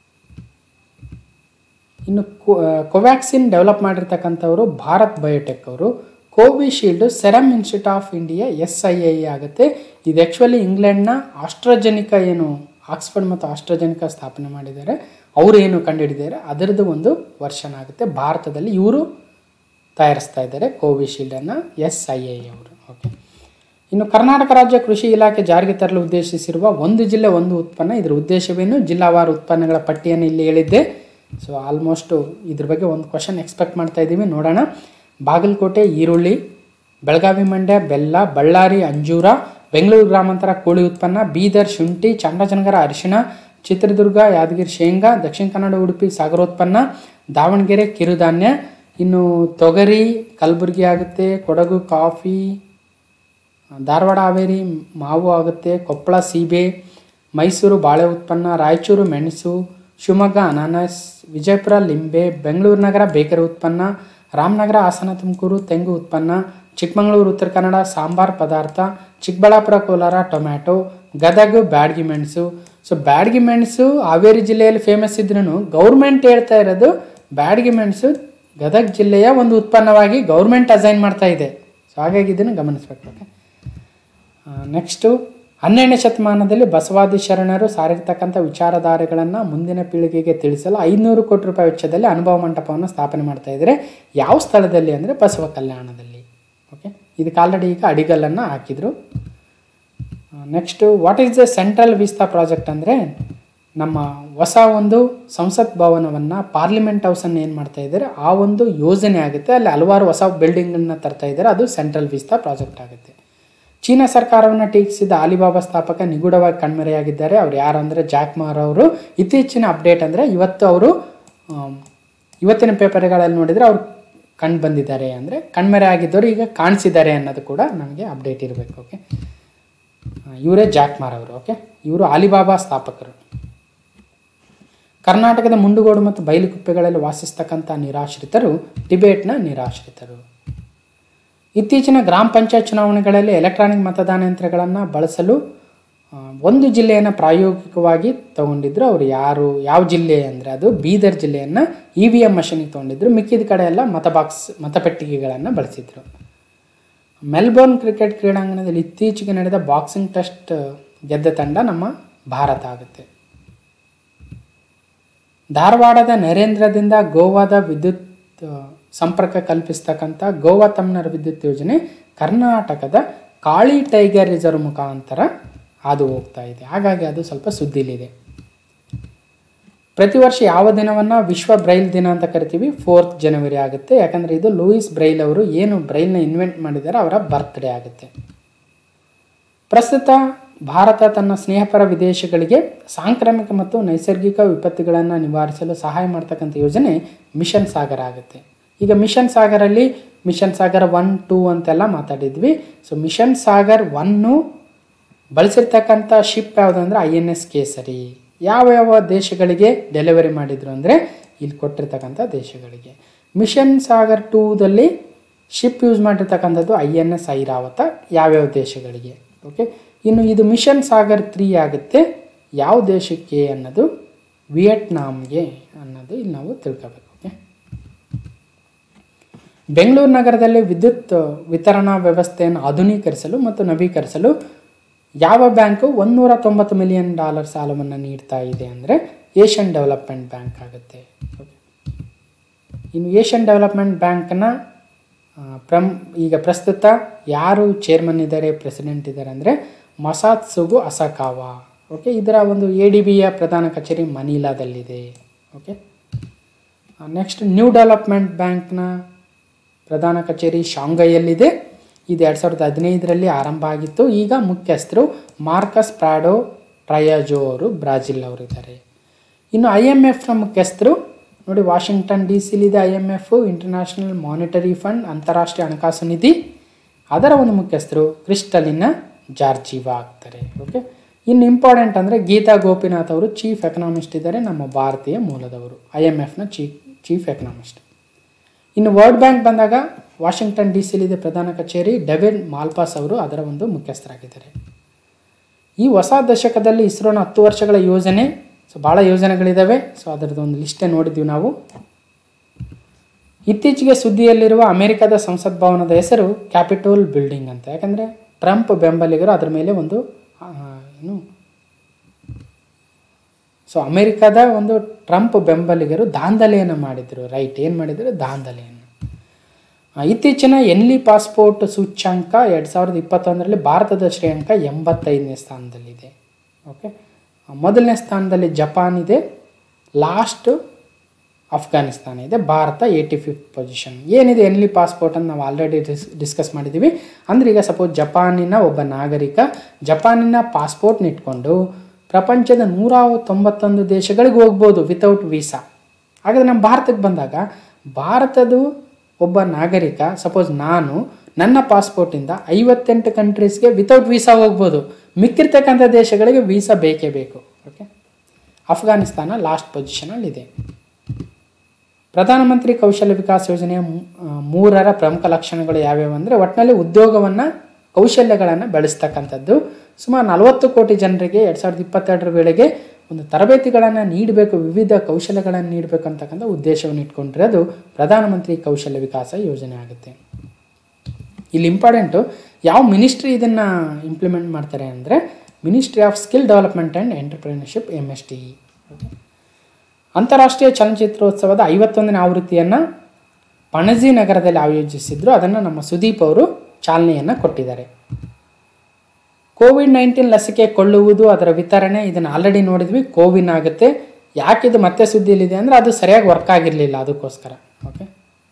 ಇನ್ನು ಕೋವ್ಯಾಕ್ಸಿನ್ ಡೆವಲಪ್ ಮಾಡಿರ್ತಕ್ಕಂಥವರು ಭಾರತ್ ಬಯೋಟೆಕ್ ಅವರು Covishield serum institute of India S I I ಆಗುತ್ತೆ ಇದು ಆ್ಯಕ್ಚುಲಿ ಇಂಗ್ಲೆಂಡ್ನ ಆಸ್ಟ್ರಜೆನಿಕಾ ಏನು ಆಕ್ಸ್ಫರ್ಡ್ ಮತ್ತು ಆಸ್ಟ್ರಜೆನಿಕಾ ಸ್ಥಾಪನೆ ಮಾಡಿದ್ದಾರೆ ಅವರು ಏನು ಕಂಡುಹಿಡಿದ್ದಾರೆ ಅದರದ್ದು ಒಂದು ವರ್ಷನ್ ಆಗುತ್ತೆ ಭಾರತದಲ್ಲಿ ಇವರು ತಯಾರಿಸ್ತಾ ಇದ್ದಾರೆ ಕೋವಿಶೀಲ್ಡನ್ನು ಎಸ್ ಐ ಐ ಅವರು ಓಕೆ ಇನ್ನು ಕರ್ನಾಟಕ ರಾಜ್ಯ ಕೃಷಿ ಇಲಾಖೆ ಜಾರಿಗೆ ತರಲು ಉದ್ದೇಶಿಸಿರುವ ಒಂದು ಜಿಲ್ಲೆ ಒಂದು ಉತ್ಪನ್ನ ಇದರ ಉದ್ದೇಶವೇನು ಜಿಲ್ಲಾವಾರು ಉತ್ಪನ್ನಗಳ ಪಟ್ಟಿಯನ್ನು ಇಲ್ಲಿ ಹೇಳಿದ್ದೆ ಸೊ ಆಲ್ಮೋಸ್ಟು ಇದ್ರ ಬಗ್ಗೆ ಒಂದು ಕ್ವಶನ್ ಎಕ್ಸ್ಪೆಕ್ಟ್ ಮಾಡ್ತಾ ಇದ್ದೀವಿ ನೋಡೋಣ ಬಾಗಲಕೋಟೆ ಈರುಳ್ಳಿ ಬೆಳಗಾವಿ ಮಂಡ್ಯ ಬೆಲ್ಲ ಬಳ್ಳಾರಿ ಅಂಜೂರ ಬೆಂಗಳೂರು ಗ್ರಾಮಾಂತರ ಕೋಳಿ ಉತ್ಪನ್ನ ಬೀದರ್ ಶುಂಠಿ ಚಾಮರಾಜನಗರ ಅರಿಶಿಣ ಚಿತ್ರದುರ್ಗ ಯಾದಗಿರಿ ಶೇಂಗಾ ದಕ್ಷಿಣ ಕನ್ನಡ ಉಡುಪಿ ಸಾಗರೋತ್ಪನ್ನ ದಾವಣಗೆರೆ ಕಿರುಧಾನ್ಯ ಇನ್ನು ತೊಗರಿ ಕಲಬುರಗಿ ಆಗುತ್ತೆ ಕೊಡಗು ಕಾಫಿ ಧಾರವಾಡ ಹಾವೇರಿ ಮಾವು ಆಗುತ್ತೆ ಕೊಪ್ಪಳ ಸೀಬೆ ಮೈಸೂರು ಬಾಳೆ ಉತ್ಪನ್ನ ರಾಯಚೂರು ಮೆಣಸು ಶಿವಮೊಗ್ಗ ಅನಾನಸ್ ವಿಜಯಪುರ ಲಿಂಬೆ ಬೆಂಗಳೂರು ನಗರ ಬೇಕರಿ ಉತ್ಪನ್ನ ರಾಮನಗರ ಹಾಸನ ತುಮಕೂರು ತೆಂಗು ಉತ್ಪನ್ನ ಚಿಕ್ಕಮಗಳೂರು ಉತ್ತರ ಕನ್ನಡ ಸಾಂಬಾರ್ ಪದಾರ್ಥ ಚಿಕ್ಕಬಳ್ಳಾಪುರ ಕೋಲಾರ ಟೊಮ್ಯಾಟೊ ಗದಗ ಬ್ಯಾಡಗಿ ಮೆಣಸು ಸೊ ಬ್ಯಾಡಗಿ ಮೆಣಸು ಹಾವೇರಿ ಜಿಲ್ಲೆಯಲ್ಲಿ ಫೇಮಸ್ ಇದ್ರೂ ಗೌರ್ಮೆಂಟ್ ಹೇಳ್ತಾ ಇರೋದು ಬ್ಯಾಡಗಿ ಮೆಣಸು ಗದಗ ಜಿಲ್ಲೆಯ ಒಂದು ಉತ್ಪನ್ನವಾಗಿ ಗೌರ್ಮೆಂಟ್ ಅಸೈನ್ ಮಾಡ್ತಾ ಇದೆ ಸೊ ಹಾಗಾಗಿ ಇದನ್ನು ಗಮನಿಸಬೇಕು ಓಕೆ ನೆಕ್ಸ್ಟು ಹನ್ನೆರಡನೇ ಶತಮಾನದಲ್ಲಿ ಬಸವಾದಿ ಶರಣರು ಸಾರಿರ್ತಕ್ಕಂಥ ವಿಚಾರಧಾರೆಗಳನ್ನು ಮುಂದಿನ ಪೀಳಿಗೆಗೆ ತಿಳಿಸಲು ಐನೂರು ಕೋಟಿ ರೂಪಾಯಿ ವೆಚ್ಚದಲ್ಲಿ ಅನುಭವ ಮಂಟಪವನ್ನು ಸ್ಥಾಪನೆ ಮಾಡ್ತಾ ಇದ್ದಾರೆ ಯಾವ ಸ್ಥಳದಲ್ಲಿ ಅಂದರೆ ಬಸವ ಕಲ್ಯಾಣದಲ್ಲಿ ಓಕೆ ಇದಕ್ಕೆ ಆಲ್ರೆಡಿ ಈಗ ಅಡಿಗಲ್ಲನ್ನು ಹಾಕಿದರು next what is the central vista project ಅಂದರೆ ನಮ್ಮ ಹೊಸ ಒಂದು ಸಂಸತ್ ಭವನವನ್ನು ಪಾರ್ಲಿಮೆಂಟ್ ಹೌಸನ್ನು ಏನು ಮಾಡ್ತಾ ಇದ್ದಾರೆ ಆ ಒಂದು ಯೋಜನೆ ಆಗುತ್ತೆ ಅಲ್ಲಿ ಹಲವಾರು ಹೊಸ ಬಿಲ್ಡಿಂಗನ್ನು ತರ್ತಾ ಇದ್ದಾರೆ ಅದು ಸೆಂಟ್ರಲ್ ವಿಸ್ತಾ ಪ್ರಾಜೆಕ್ಟ್ ಆಗುತ್ತೆ ಚೀನಾ ಸರ್ಕಾರವನ್ನು ಟೀಕಿಸಿದ ಅಲಿಬಾಬಾ ಸ್ಥಾಪಕ ನಿಗೂಢವಾಗಿ ಕಣ್ಮರೆಯಾಗಿದ್ದಾರೆ ಅವ್ರು ಯಾರು ಅಂದರೆ ಜಾಕ್ ಮಾರ್ ಅವರು ಇತ್ತೀಚಿನ ಅಪ್ಡೇಟ್ ಅಂದರೆ ಇವತ್ತು ಅವರು ಆಮ್, ಇವತ್ತಿನ ಪೇಪರ್ಗಳಲ್ಲಿ ನೋಡಿದರೆ ಅವ್ರು ಕಂಡು ಬಂದಿದ್ದಾರೆ ಅಂದರೆ ಕಣ್ಮರೆ ಆಗಿದ್ದವರು ಈಗ ಕಾಣಿಸಿದ್ದಾರೆ ಅನ್ನೋದು ಕೂಡ ನಮಗೆ ಅಪ್ಡೇಟ್ ಇರಬೇಕು ಓಕೆ ಇವರೇ ಜಾಕ್ ಮಾರ್ ಅವರು ಓಕೆ ಇವರು ಅಲಿಬಾಬಾ ಸ್ಥಾಪಕರು ಕರ್ನಾಟಕದ ಮುಂಡುಗೋಡು ಮತ್ತು ಬಯಲುಕುಪ್ಪೆಗಳಲ್ಲಿ ವಾಸಿಸ್ತಕ್ಕಂಥ ನಿರಾಶ್ರಿತರು ಟಿಬೇಟ್ನ ನಿರಾಶ್ರಿತರು ಇತ್ತೀಚಿನ ಗ್ರಾಮ ಪಂಚಾಯತ್ ಚುನಾವಣೆಗಳಲ್ಲಿ ಎಲೆಕ್ಟ್ರಾನಿಕ್ ಮತದಾನ ಯಂತ್ರಗಳನ್ನು ಬಳಸಲು ಆ, ಒಂದು ಜಿಲ್ಲೆಯನ್ನು ಪ್ರಾಯೋಗಿಕವಾಗಿ ತಗೊಂಡಿದ್ರು ಅವರು ಯಾರು ಯಾವ ಜಿಲ್ಲೆ ಅಂದರೆ ಅದು ಬೀದರ್ ಜಿಲ್ಲೆಯನ್ನು ಇ ವಿ ಎಮ್ ಮಷೀನಿಗೆ ತೊಗೊಂಡಿದ್ರು ಮಿಕ್ಕಿದ ಕಡೆ ಎಲ್ಲ ಮತ ಬಾಕ್ಸ್ ಮತಪೆಟ್ಟಿಗೆಗಳನ್ನು ಬಳಸಿದ್ರು ಮೆಲ್ಬೋರ್ನ್ ಕ್ರಿಕೆಟ್ ಕ್ರೀಡಾಂಗಣದಲ್ಲಿ ಇತ್ತೀಚೆಗೆ ನಡೆದ ಬಾಕ್ಸಿಂಗ್ ಟೆಸ್ಟ್ ಗೆದ್ದ ತಂಡ ನಮ್ಮ ಭಾರತ ಆಗುತ್ತೆ ಧಾರವಾಡದ ನರೇಂದ್ರದಿಂದ ಗೋವಾದ ವಿದ್ಯುತ್ ಆ, ಸಂಪರ್ಕ ಕಲ್ಪಿಸ್ತಕ್ಕಂಥ ಗೋವಾ ತಮ್ನರ ವಿದ್ಯುತ್ ಯೋಜನೆ ಕರ್ನಾಟಕದ ಕಾಳಿ ಟೈಗರ್ ರಿಸರ್ವ್ ಮುಖಾಂತರ ಹಾದು ಹೋಗ್ತಾ ಇದೆ ಹಾಗಾಗಿ ಅದು ಸ್ವಲ್ಪ ಸುದ್ದಿಲಿದೆ ಪ್ರತಿ ವರ್ಷ ಯಾವ ದಿನವನ್ನು ವಿಶ್ವ ಬ್ರೈಲ್ ದಿನ ಅಂತ ಕರಿತೀವಿ ಫೋರ್ತ್ ಜನವರಿ ಆಗುತ್ತೆ ಯಾಕಂದರೆ ಇದು ಲೂಯಿಸ್ ಬ್ರೈಲ್ ಅವರು ಏನು ಬ್ರೈಲ್ನ ಇನ್ವೆಂಟ್ ಮಾಡಿದ್ದಾರೆ ಅವರ ಬರ್ತ್ಡೇ ಆಗುತ್ತೆ ಪ್ರಸ್ತುತ ಭಾರತ ತನ್ನ ಸ್ನೇಹಪರ ವಿದೇಶಗಳಿಗೆ ಸಾಂಕ್ರಾಮಿಕ ಮತ್ತು ನೈಸರ್ಗಿಕ ವಿಪತ್ತುಗಳನ್ನು ನಿವಾರಿಸಲು ಸಹಾಯ ಮಾಡ್ತಕ್ಕಂಥ ಯೋಜನೆ ಮಿಷನ್ ಸಾಗರ ಆಗುತ್ತೆ ಈಗ ಮಿಷನ್ ಸಾಗರಲ್ಲಿ ಮಿಷನ್ ಸಾಗರ್ ಒನ್ ಟೂ ಅಂತೆಲ್ಲ ಮಾತಾಡಿದ್ವಿ ಸೊ ಮಿಷನ್ ಸಾಗರ್ ಒನ್ನು ಬಳಸಿರ್ತಕ್ಕಂಥ ಶಿಪ್ ಯಾವುದು ಅಂದರೆ ಐ ಎನ್ ಎಸ್ ಕೇಸರಿ ಯಾವ ಯಾವ ದೇಶಗಳಿಗೆ ಡೆಲಿವರಿ ಮಾಡಿದ್ರು ಅಂದರೆ ಇಲ್ಲಿ ಕೊಟ್ಟಿರ್ತಕ್ಕಂಥ ದೇಶಗಳಿಗೆ ಮಿಷನ್ ಸಾಗರ್ ಟೂದಲ್ಲಿ ಶಿಪ್ ಯೂಸ್ ಮಾಡಿರ್ತಕ್ಕಂಥದ್ದು ಐ ಎನ್ ಎಸ್ ಐರಾವತ ಯಾವ್ಯಾವ ದೇಶಗಳಿಗೆ ಓಕೆ ಇನ್ನು ಇದು ಮಿಷನ್ ಸಾಗರ್ ತ್ರೀ ಆಗುತ್ತೆ ಯಾವ ದೇಶಕ್ಕೆ ಅನ್ನೋದು ವಿಯೆಟ್ನಾಂಗೆ ಅನ್ನೋದು ಇಲ್ಲಿ ನಾವು ತಿಳ್ಕೋಬೇಕು ಓಕೆ ಬೆಂಗಳೂರು ನಗರದಲ್ಲಿ ವಿದ್ಯುತ್ ವಿತರಣಾ ವ್ಯವಸ್ಥೆಯನ್ನು ಆಧುನೀಕರಿಸಲು ಮತ್ತು ನವೀಕರಿಸಲು ಯಾವ ಬ್ಯಾಂಕು ಒಂದೂರ ತೊಂಬತ್ತು ಮಿಲಿಯನ್ ಡಾಲರ್ ಸಾಲವನ್ನು ನೀಡ್ತಾ ಇದೆ ಅಂದರೆ ಏಷ್ಯನ್ ಡೆವಲಪ್ಮೆಂಟ್ ಬ್ಯಾಂಕ್ ಆಗುತ್ತೆ ಓಕೆ ಇನ್ನು ಏಷ್ಯನ್ ಡೆವಲಪ್ಮೆಂಟ್ ಬ್ಯಾಂಕ್ನ ಪ್ರಮ್ ಈಗ ಪ್ರಸ್ತುತ ಯಾರು ಚೇರ್ಮನ್ ಇದ್ದಾರೆ ಪ್ರೆಸಿಡೆಂಟ್ ಇದ್ದಾರೆ ಅಂದರೆ ಮಸಾತ್ ಸುಗು ಅಸಕಾವಾ ಓಕೆ ಇದರ ಒಂದು ಎ ಡಿ ಬಿಯ ಪ್ರಧಾನ ಕಚೇರಿ ಮನೀಲಾದಲ್ಲಿದೆ ಓಕೆ ನೆಕ್ಸ್ಟ್ ನ್ಯೂ ಡೆವಲಪ್ಮೆಂಟ್ ಬ್ಯಾಂಕ್ನ ಪ್ರಧಾನ ಕಚೇರಿ ಶಾಂಘೈಯಲ್ಲಿದೆ ಇದು ಎರಡು ಸಾವಿರದ ಹದಿನೈದರಲ್ಲಿ ಆರಂಭ ಆಗಿತ್ತು ಈಗ ಮುಖ್ಯಸ್ಥರು ಮಾರ್ಕಸ್ ಪ್ರಾಡೋ ಟ್ರಯಾಜೋ ಅವರು ಬ್ರಾಜಿಲ್ ಅವರಿದ್ದಾರೆ ಇನ್ನು ಐ ಎಮ್ ಎಫ್ನ ಮುಖ್ಯಸ್ಥರು ನೋಡಿ ವಾಷಿಂಗ್ಟನ್ ಡಿ ಸಿಲಿದೆ I M F international monetary fund ಅಂತಾರಾಷ್ಟ್ರೀಯ ಹಣಕಾಸು ನಿಧಿ ಅದರ ಒಂದು ಮುಖ್ಯಸ್ಥರು ಕ್ರಿಸ್ಟಲಿನ ಜಾರ್ಜಿವಾ ಆಗ್ತಾರೆ ಓಕೆ ಇನ್ನು ಇಂಪಾರ್ಟೆಂಟ್ ಅಂದರೆ ಗೀತಾ ಗೋಪಿನಾಥ್ ಅವರು ಚೀಫ್ ಎಕನಾಮಿಸ್ಟ್ ಇದ್ದಾರೆ ನಮ್ಮ ಭಾರತೀಯ ಮೂಲದವರು ಐ ಎಮ್ ಎಫ್ನ ಚೀಫ್ ಚೀಫ್ ಎಕನಾಮಿಸ್ಟ್ ಇನ್ನು ವರ್ಲ್ಡ್ ಬ್ಯಾಂಕ್ ಬಂದಾಗ ವಾಷಿಂಗ್ಟನ್ ಡಿ ಸಿಲಿದೆ ಪ್ರಧಾನ ಕಚೇರಿ ಡೇವಿಡ್ ಮಾಲ್ಪಾಸ್ ಅವರು ಅದರ ಒಂದು ಮುಖ್ಯಸ್ಥರಾಗಿದ್ದಾರೆ ಈ ಹೊಸ ದಶಕದಲ್ಲಿ ಇಸ್ರೋನ ಹತ್ತು ವರ್ಷಗಳ ಯೋಜನೆ ಸೊ ಭಾಳ ಯೋಜನೆಗಳಿದ್ದಾವೆ ಸೊ ಅದರದ್ದು ಒಂದು ಲಿಸ್ಟೇ ನೋಡಿದ್ವಿ ನಾವು ಇತ್ತೀಚೆಗೆ ಸುದ್ದಿಯಲ್ಲಿರುವ ಅಮೆರಿಕದ ಸಂಸತ್ ಭವನದ ಹೆಸರು ಕ್ಯಾಪಿಟೋಲ್ ಬಿಲ್ಡಿಂಗ್ ಅಂತ ಯಾಕಂದರೆ ಟ್ರಂಪ್ ಬೆಂಬಲಿಗರು ಅದರ ಮೇಲೆ ಒಂದು ಆ, ಏನು ಸೊ ಅಮೆರಿಕದ ಒಂದು ಟ್ರಂಪ್ ಬೆಂಬಲಿಗರು ದಾಂಧಲೆಯನ್ನು ಮಾಡಿದರು ರೈಟ್ ಏನು ಮಾಡಿದರು ದಾಂಧಲೆಯನ್ನು ಆ, ಇತ್ತೀಚಿನ ಎನ್ಲಿ ಪಾಸ್ಪೋರ್ಟ್ ಸೂಚ್ಯಾಂಕ ಎರಡು ಸಾವಿರದ ಇಪ್ಪತ್ತೊಂದರಲ್ಲಿ ಭಾರತದ ಶ್ರೇಯಾಂಕ ಎಂಬತ್ತೈದನೇ ಸ್ಥಾನದಲ್ಲಿದೆ ಓಕೆ ಆ, ಮೊದಲನೇ ಸ್ಥಾನದಲ್ಲಿ ಜಪಾನ್ ಇದೆ ಲಾಸ್ಟ್ ಅಫ್ಘಾನಿಸ್ತಾನ ಇದೆ ಭಾರತ ಏಯ್ಟಿ ಫಿಫ್ತ್ ಪೊಸಿಷನ್ ಏನಿದೆ ಎನ್ಲಿ ಪಾಸ್ಪೋರ್ಟ್ ಅಂತ ನಾವು ಆಲ್ರೆಡಿ ಡಿಸ್ ಡಿಸ್ಕಸ್ ಮಾಡಿದ್ದೀವಿ ಅಂದರೆ ಈಗ ಸಪೋಸ್ ಜಪಾನಿನ ಒಬ್ಬ ನಾಗರಿಕ ಜಪಾನಿನ ಪಾಸ್ಪೋರ್ಟ್ನ ಇಟ್ಕೊಂಡು ಪ್ರಪಂಚದ ನೂರ ತೊಂಬತ್ತೊಂದು ದೇಶಗಳಿಗೆ ಹೋಗ್ಬೋದು ವಿತೌಟ್ ವೀಸಾ ಹಾಗಾದ್ರೆ ನಮ್ಮ ಭಾರತಕ್ಕೆ ಬಂದಾಗ ಭಾರತದ ಒಬ್ಬ ನಾಗರಿಕ ಸಪೋಸ್ ನಾನು ನನ್ನ ಪಾಸ್ಪೋರ್ಟಿಂದ ಐವತ್ತೆಂಟು ಕಂಟ್ರೀಸ್ಗೆ ವಿತೌಟ್ ವೀಸಾ ಹೋಗ್ಬೋದು ಮಿಕ್ಕಿರ್ತಕ್ಕಂಥ ದೇಶಗಳಿಗೆ ವೀಸಾ ಬೇಕೇ ಬೇಕು ಓಕೆ ಅಫ್ಘಾನಿಸ್ತಾನ ಲಾಸ್ಟ್ ಪೊಸಿಷನಲ್ಲಿದೆ ಪ್ರಧಾನಮಂತ್ರಿ ಕೌಶಲ್ಯ ವಿಕಾಸ ಯೋಜನೆಯ ಮೂ- ಆ, ಮೂರರ ಪ್ರಮುಖ ಲಕ್ಷಣಗಳು ಯಾವ್ಯಾವು ಅಂದರೆ ಒಟ್ಟಿನಲ್ಲಿ ಉದ್ಯೋಗವನ್ನು ಕೌಶಲ್ಯಗಳನ್ನು ಬೆಳೆಸ್ತಕ್ಕಂಥದ್ದು ಸುಮಾರು ನಲವತ್ತು ಕೋಟಿ ಜನರಿಗೆ ಎರಡು ಸಾವಿರದ ಇಪ್ಪತ್ತೆರಡರ ವೇಳೆಗೆ ಒಂದು ತರಬೇತಿಗಳನ್ನು ನೀಡಬೇಕು ವಿವಿಧ ಕೌಶಲ್ಯಗಳನ್ನು ನೀಡಬೇಕು ಅಂತಕ್ಕಂಥ ಉದ್ದೇಶವನ್ನು ಇಟ್ಕೊಂಡಿರೋದು ಪ್ರಧಾನಮಂತ್ರಿ ಕೌಶಲ್ಯ ವಿಕಾಸ ಯೋಜನೆ ಆಗುತ್ತೆ ಇಲ್ಲಿ ಇಂಪಾರ್ಟೆಂಟು ಯಾವ ಮಿನಿಸ್ಟ್ರಿ ಇದನ್ನು ಇಂಪ್ಲಿಮೆಂಟ್ ಮಾಡ್ತಾರೆ ಅಂದರೆ ministry of skill development and entrepreneurship M S T ಅಂತಾರಾಷ್ಟ್ರೀಯ ಚಲನಚಿತ್ರೋತ್ಸವದ ಐವತ್ತೊಂದನೇ ಆವೃತ್ತಿಯನ್ನು ಪಣಜಿ ನಗರದಲ್ಲಿ ಆಯೋಜಿಸಿದ್ರು ಅದನ್ನು ನಮ್ಮ ಸುದೀಪ್ ಅವರು ಚಾಲನೆಯನ್ನು ಕೊಟ್ಟಿದ್ದಾರೆ ಕೋವಿಡ್ ನೈನ್ಟೀನ್ ಲಸಿಕೆ ಕೊಳ್ಳುವುದು ಅದರ ವಿತರಣೆ ಇದನ್ನು ಆಲ್ರೆಡಿ ನೋಡಿದ್ವಿ ಕೋವಿನ್ ಆಗುತ್ತೆ ಯಾಕೆ ಇದು ಮತ್ತೆ ಸುದ್ದಿಯಲ್ಲಿದೆ ಅಂದರೆ ಅದು ಸರಿಯಾಗಿ ವರ್ಕ್ ಆಗಿರಲಿಲ್ಲ ಅದಕ್ಕೋಸ್ಕರ ಓಕೆ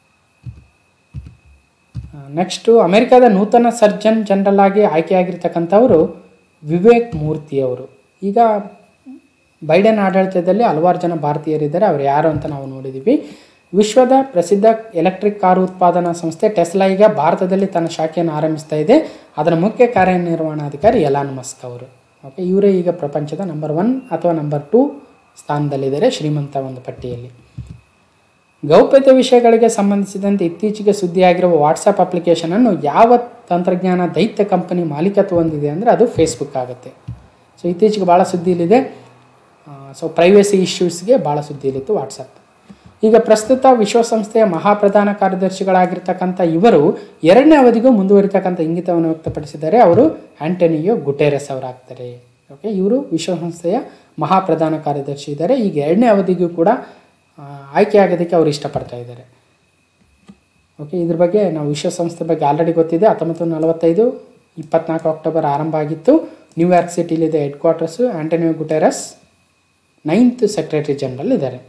ನೆಕ್ಸ್ಟು ಅಮೆರಿಕದ ನೂತನ ಸರ್ಜನ್ ಜನರಲ್ ಆಗಿ ಆಯ್ಕೆಯಾಗಿರ್ತಕ್ಕಂಥವರು ವಿವೇಕ್ ಮೂರ್ತಿ ಅವರು ಈಗ ಬೈಡೆನ್ ಆಡಳಿತದಲ್ಲಿ ಹಲವಾರು ಜನ ಭಾರತೀಯರಿದ್ದಾರೆ ಅವ್ರು ಯಾರು ಅಂತ ನಾವು ನೋಡಿದ್ದೀವಿ ವಿಶ್ವದ ಪ್ರಸಿದ್ಧ ಎಲೆಕ್ಟ್ರಿಕ್ ಕಾರು ಉತ್ಪಾದನಾ ಸಂಸ್ಥೆ ಟೆಸ್ಲಾ ಈಗ ಭಾರತದಲ್ಲಿ ತನ್ನ ಶಾಖೆಯನ್ನು ಆರಂಭಿಸ್ತಾ ಇದೆ ಅದರ ಮುಖ್ಯ ಕಾರ್ಯನಿರ್ವಹಣಾಧಿಕಾರಿ ಎಲಾನ್ ಮಸ್ಕ್ ಅವರು ಓಕೆ ಇವರೇ ಈಗ ಪ್ರಪಂಚದ ನಂಬರ್ ಒನ್ ಅಥವಾ ನಂಬರ್ ಟೂ ಸ್ಥಾನದಲ್ಲಿದ್ದಾರೆ ಶ್ರೀಮಂತ ಒಂದು ಪಟ್ಟಿಯಲ್ಲಿ ಗೌಪ್ಯತೆ ವಿಷಯಗಳಿಗೆ ಸಂಬಂಧಿಸಿದಂತೆ ಇತ್ತೀಚೆಗೆ ಸುದ್ದಿಯಾಗಿರುವ ವಾಟ್ಸಪ್ ಅಪ್ಲಿಕೇಶನನ್ನು ಯಾವ ತಂತ್ರಜ್ಞಾನ ದೈತ್ಯ ಕಂಪನಿ ಮಾಲೀಕತ್ವ ಹೊಂದಿದೆ ಅಂದರೆ ಅದು ಫೇಸ್ಬುಕ್ ಆಗುತ್ತೆ ಸೊ ಇತ್ತೀಚೆಗೆ ಭಾಳ ಸುದ್ದಿಯಲ್ಲಿದೆ ಸೊ ಪ್ರೈವೇಸಿ ಇಶ್ಯೂಸ್ಗೆ ಭಾಳ ಸುದ್ದಿಯಲ್ಲಿತ್ತು ವಾಟ್ಸಪ್ ಈಗ ಪ್ರಸ್ತುತ ವಿಶ್ವಸಂಸ್ಥೆಯ ಮಹಾಪ್ರಧಾನ ಕಾರ್ಯದರ್ಶಿಗಳಾಗಿರ್ತಕ್ಕಂಥ ಇವರು ಎರಡನೇ ಅವಧಿಗೂ ಮುಂದುವರಿತಕ್ಕಂಥ ಇಂಗಿತವನ್ನು ವ್ಯಕ್ತಪಡಿಸಿದ್ದಾರೆ ಅವರು ಆಂಟನಿಯೋ ಗುಟೇರಸ್ ಅವರಾಗ್ತಾರೆ ಓಕೆ ಇವರು ವಿಶ್ವಸಂಸ್ಥೆಯ ಮಹಾಪ್ರಧಾನ ಕಾರ್ಯದರ್ಶಿ ಇದ್ದಾರೆ ಈಗ ಎರಡನೇ ಅವಧಿಗೂ ಕೂಡ ಆ, ಆಯ್ಕೆ ಆಗೋದಕ್ಕೆ ಅವರು ಇಷ್ಟಪಡ್ತಾ ಇದ್ದಾರೆ ಓಕೆ ಇದ್ರ ಬಗ್ಗೆ ನಾವು ವಿಶ್ವಸಂಸ್ಥೆ ಬಗ್ಗೆ ಆಲ್ರೆಡಿ ಗೊತ್ತಿದೆ ಹತ್ತೊಂಬತ್ತು ನೂರ ನಲವತ್ತೈದು ಇಪ್ಪತ್ನಾಲ್ಕು ಅಕ್ಟೋಬರ್ ಆರಂಭ ಆಗಿತ್ತು ನ್ಯೂಯಾರ್ಕ್ ಸಿಟಿಲಿದೆ headquarters Antonio Guterres ninth secretary general ಇದ್ದಾರೆ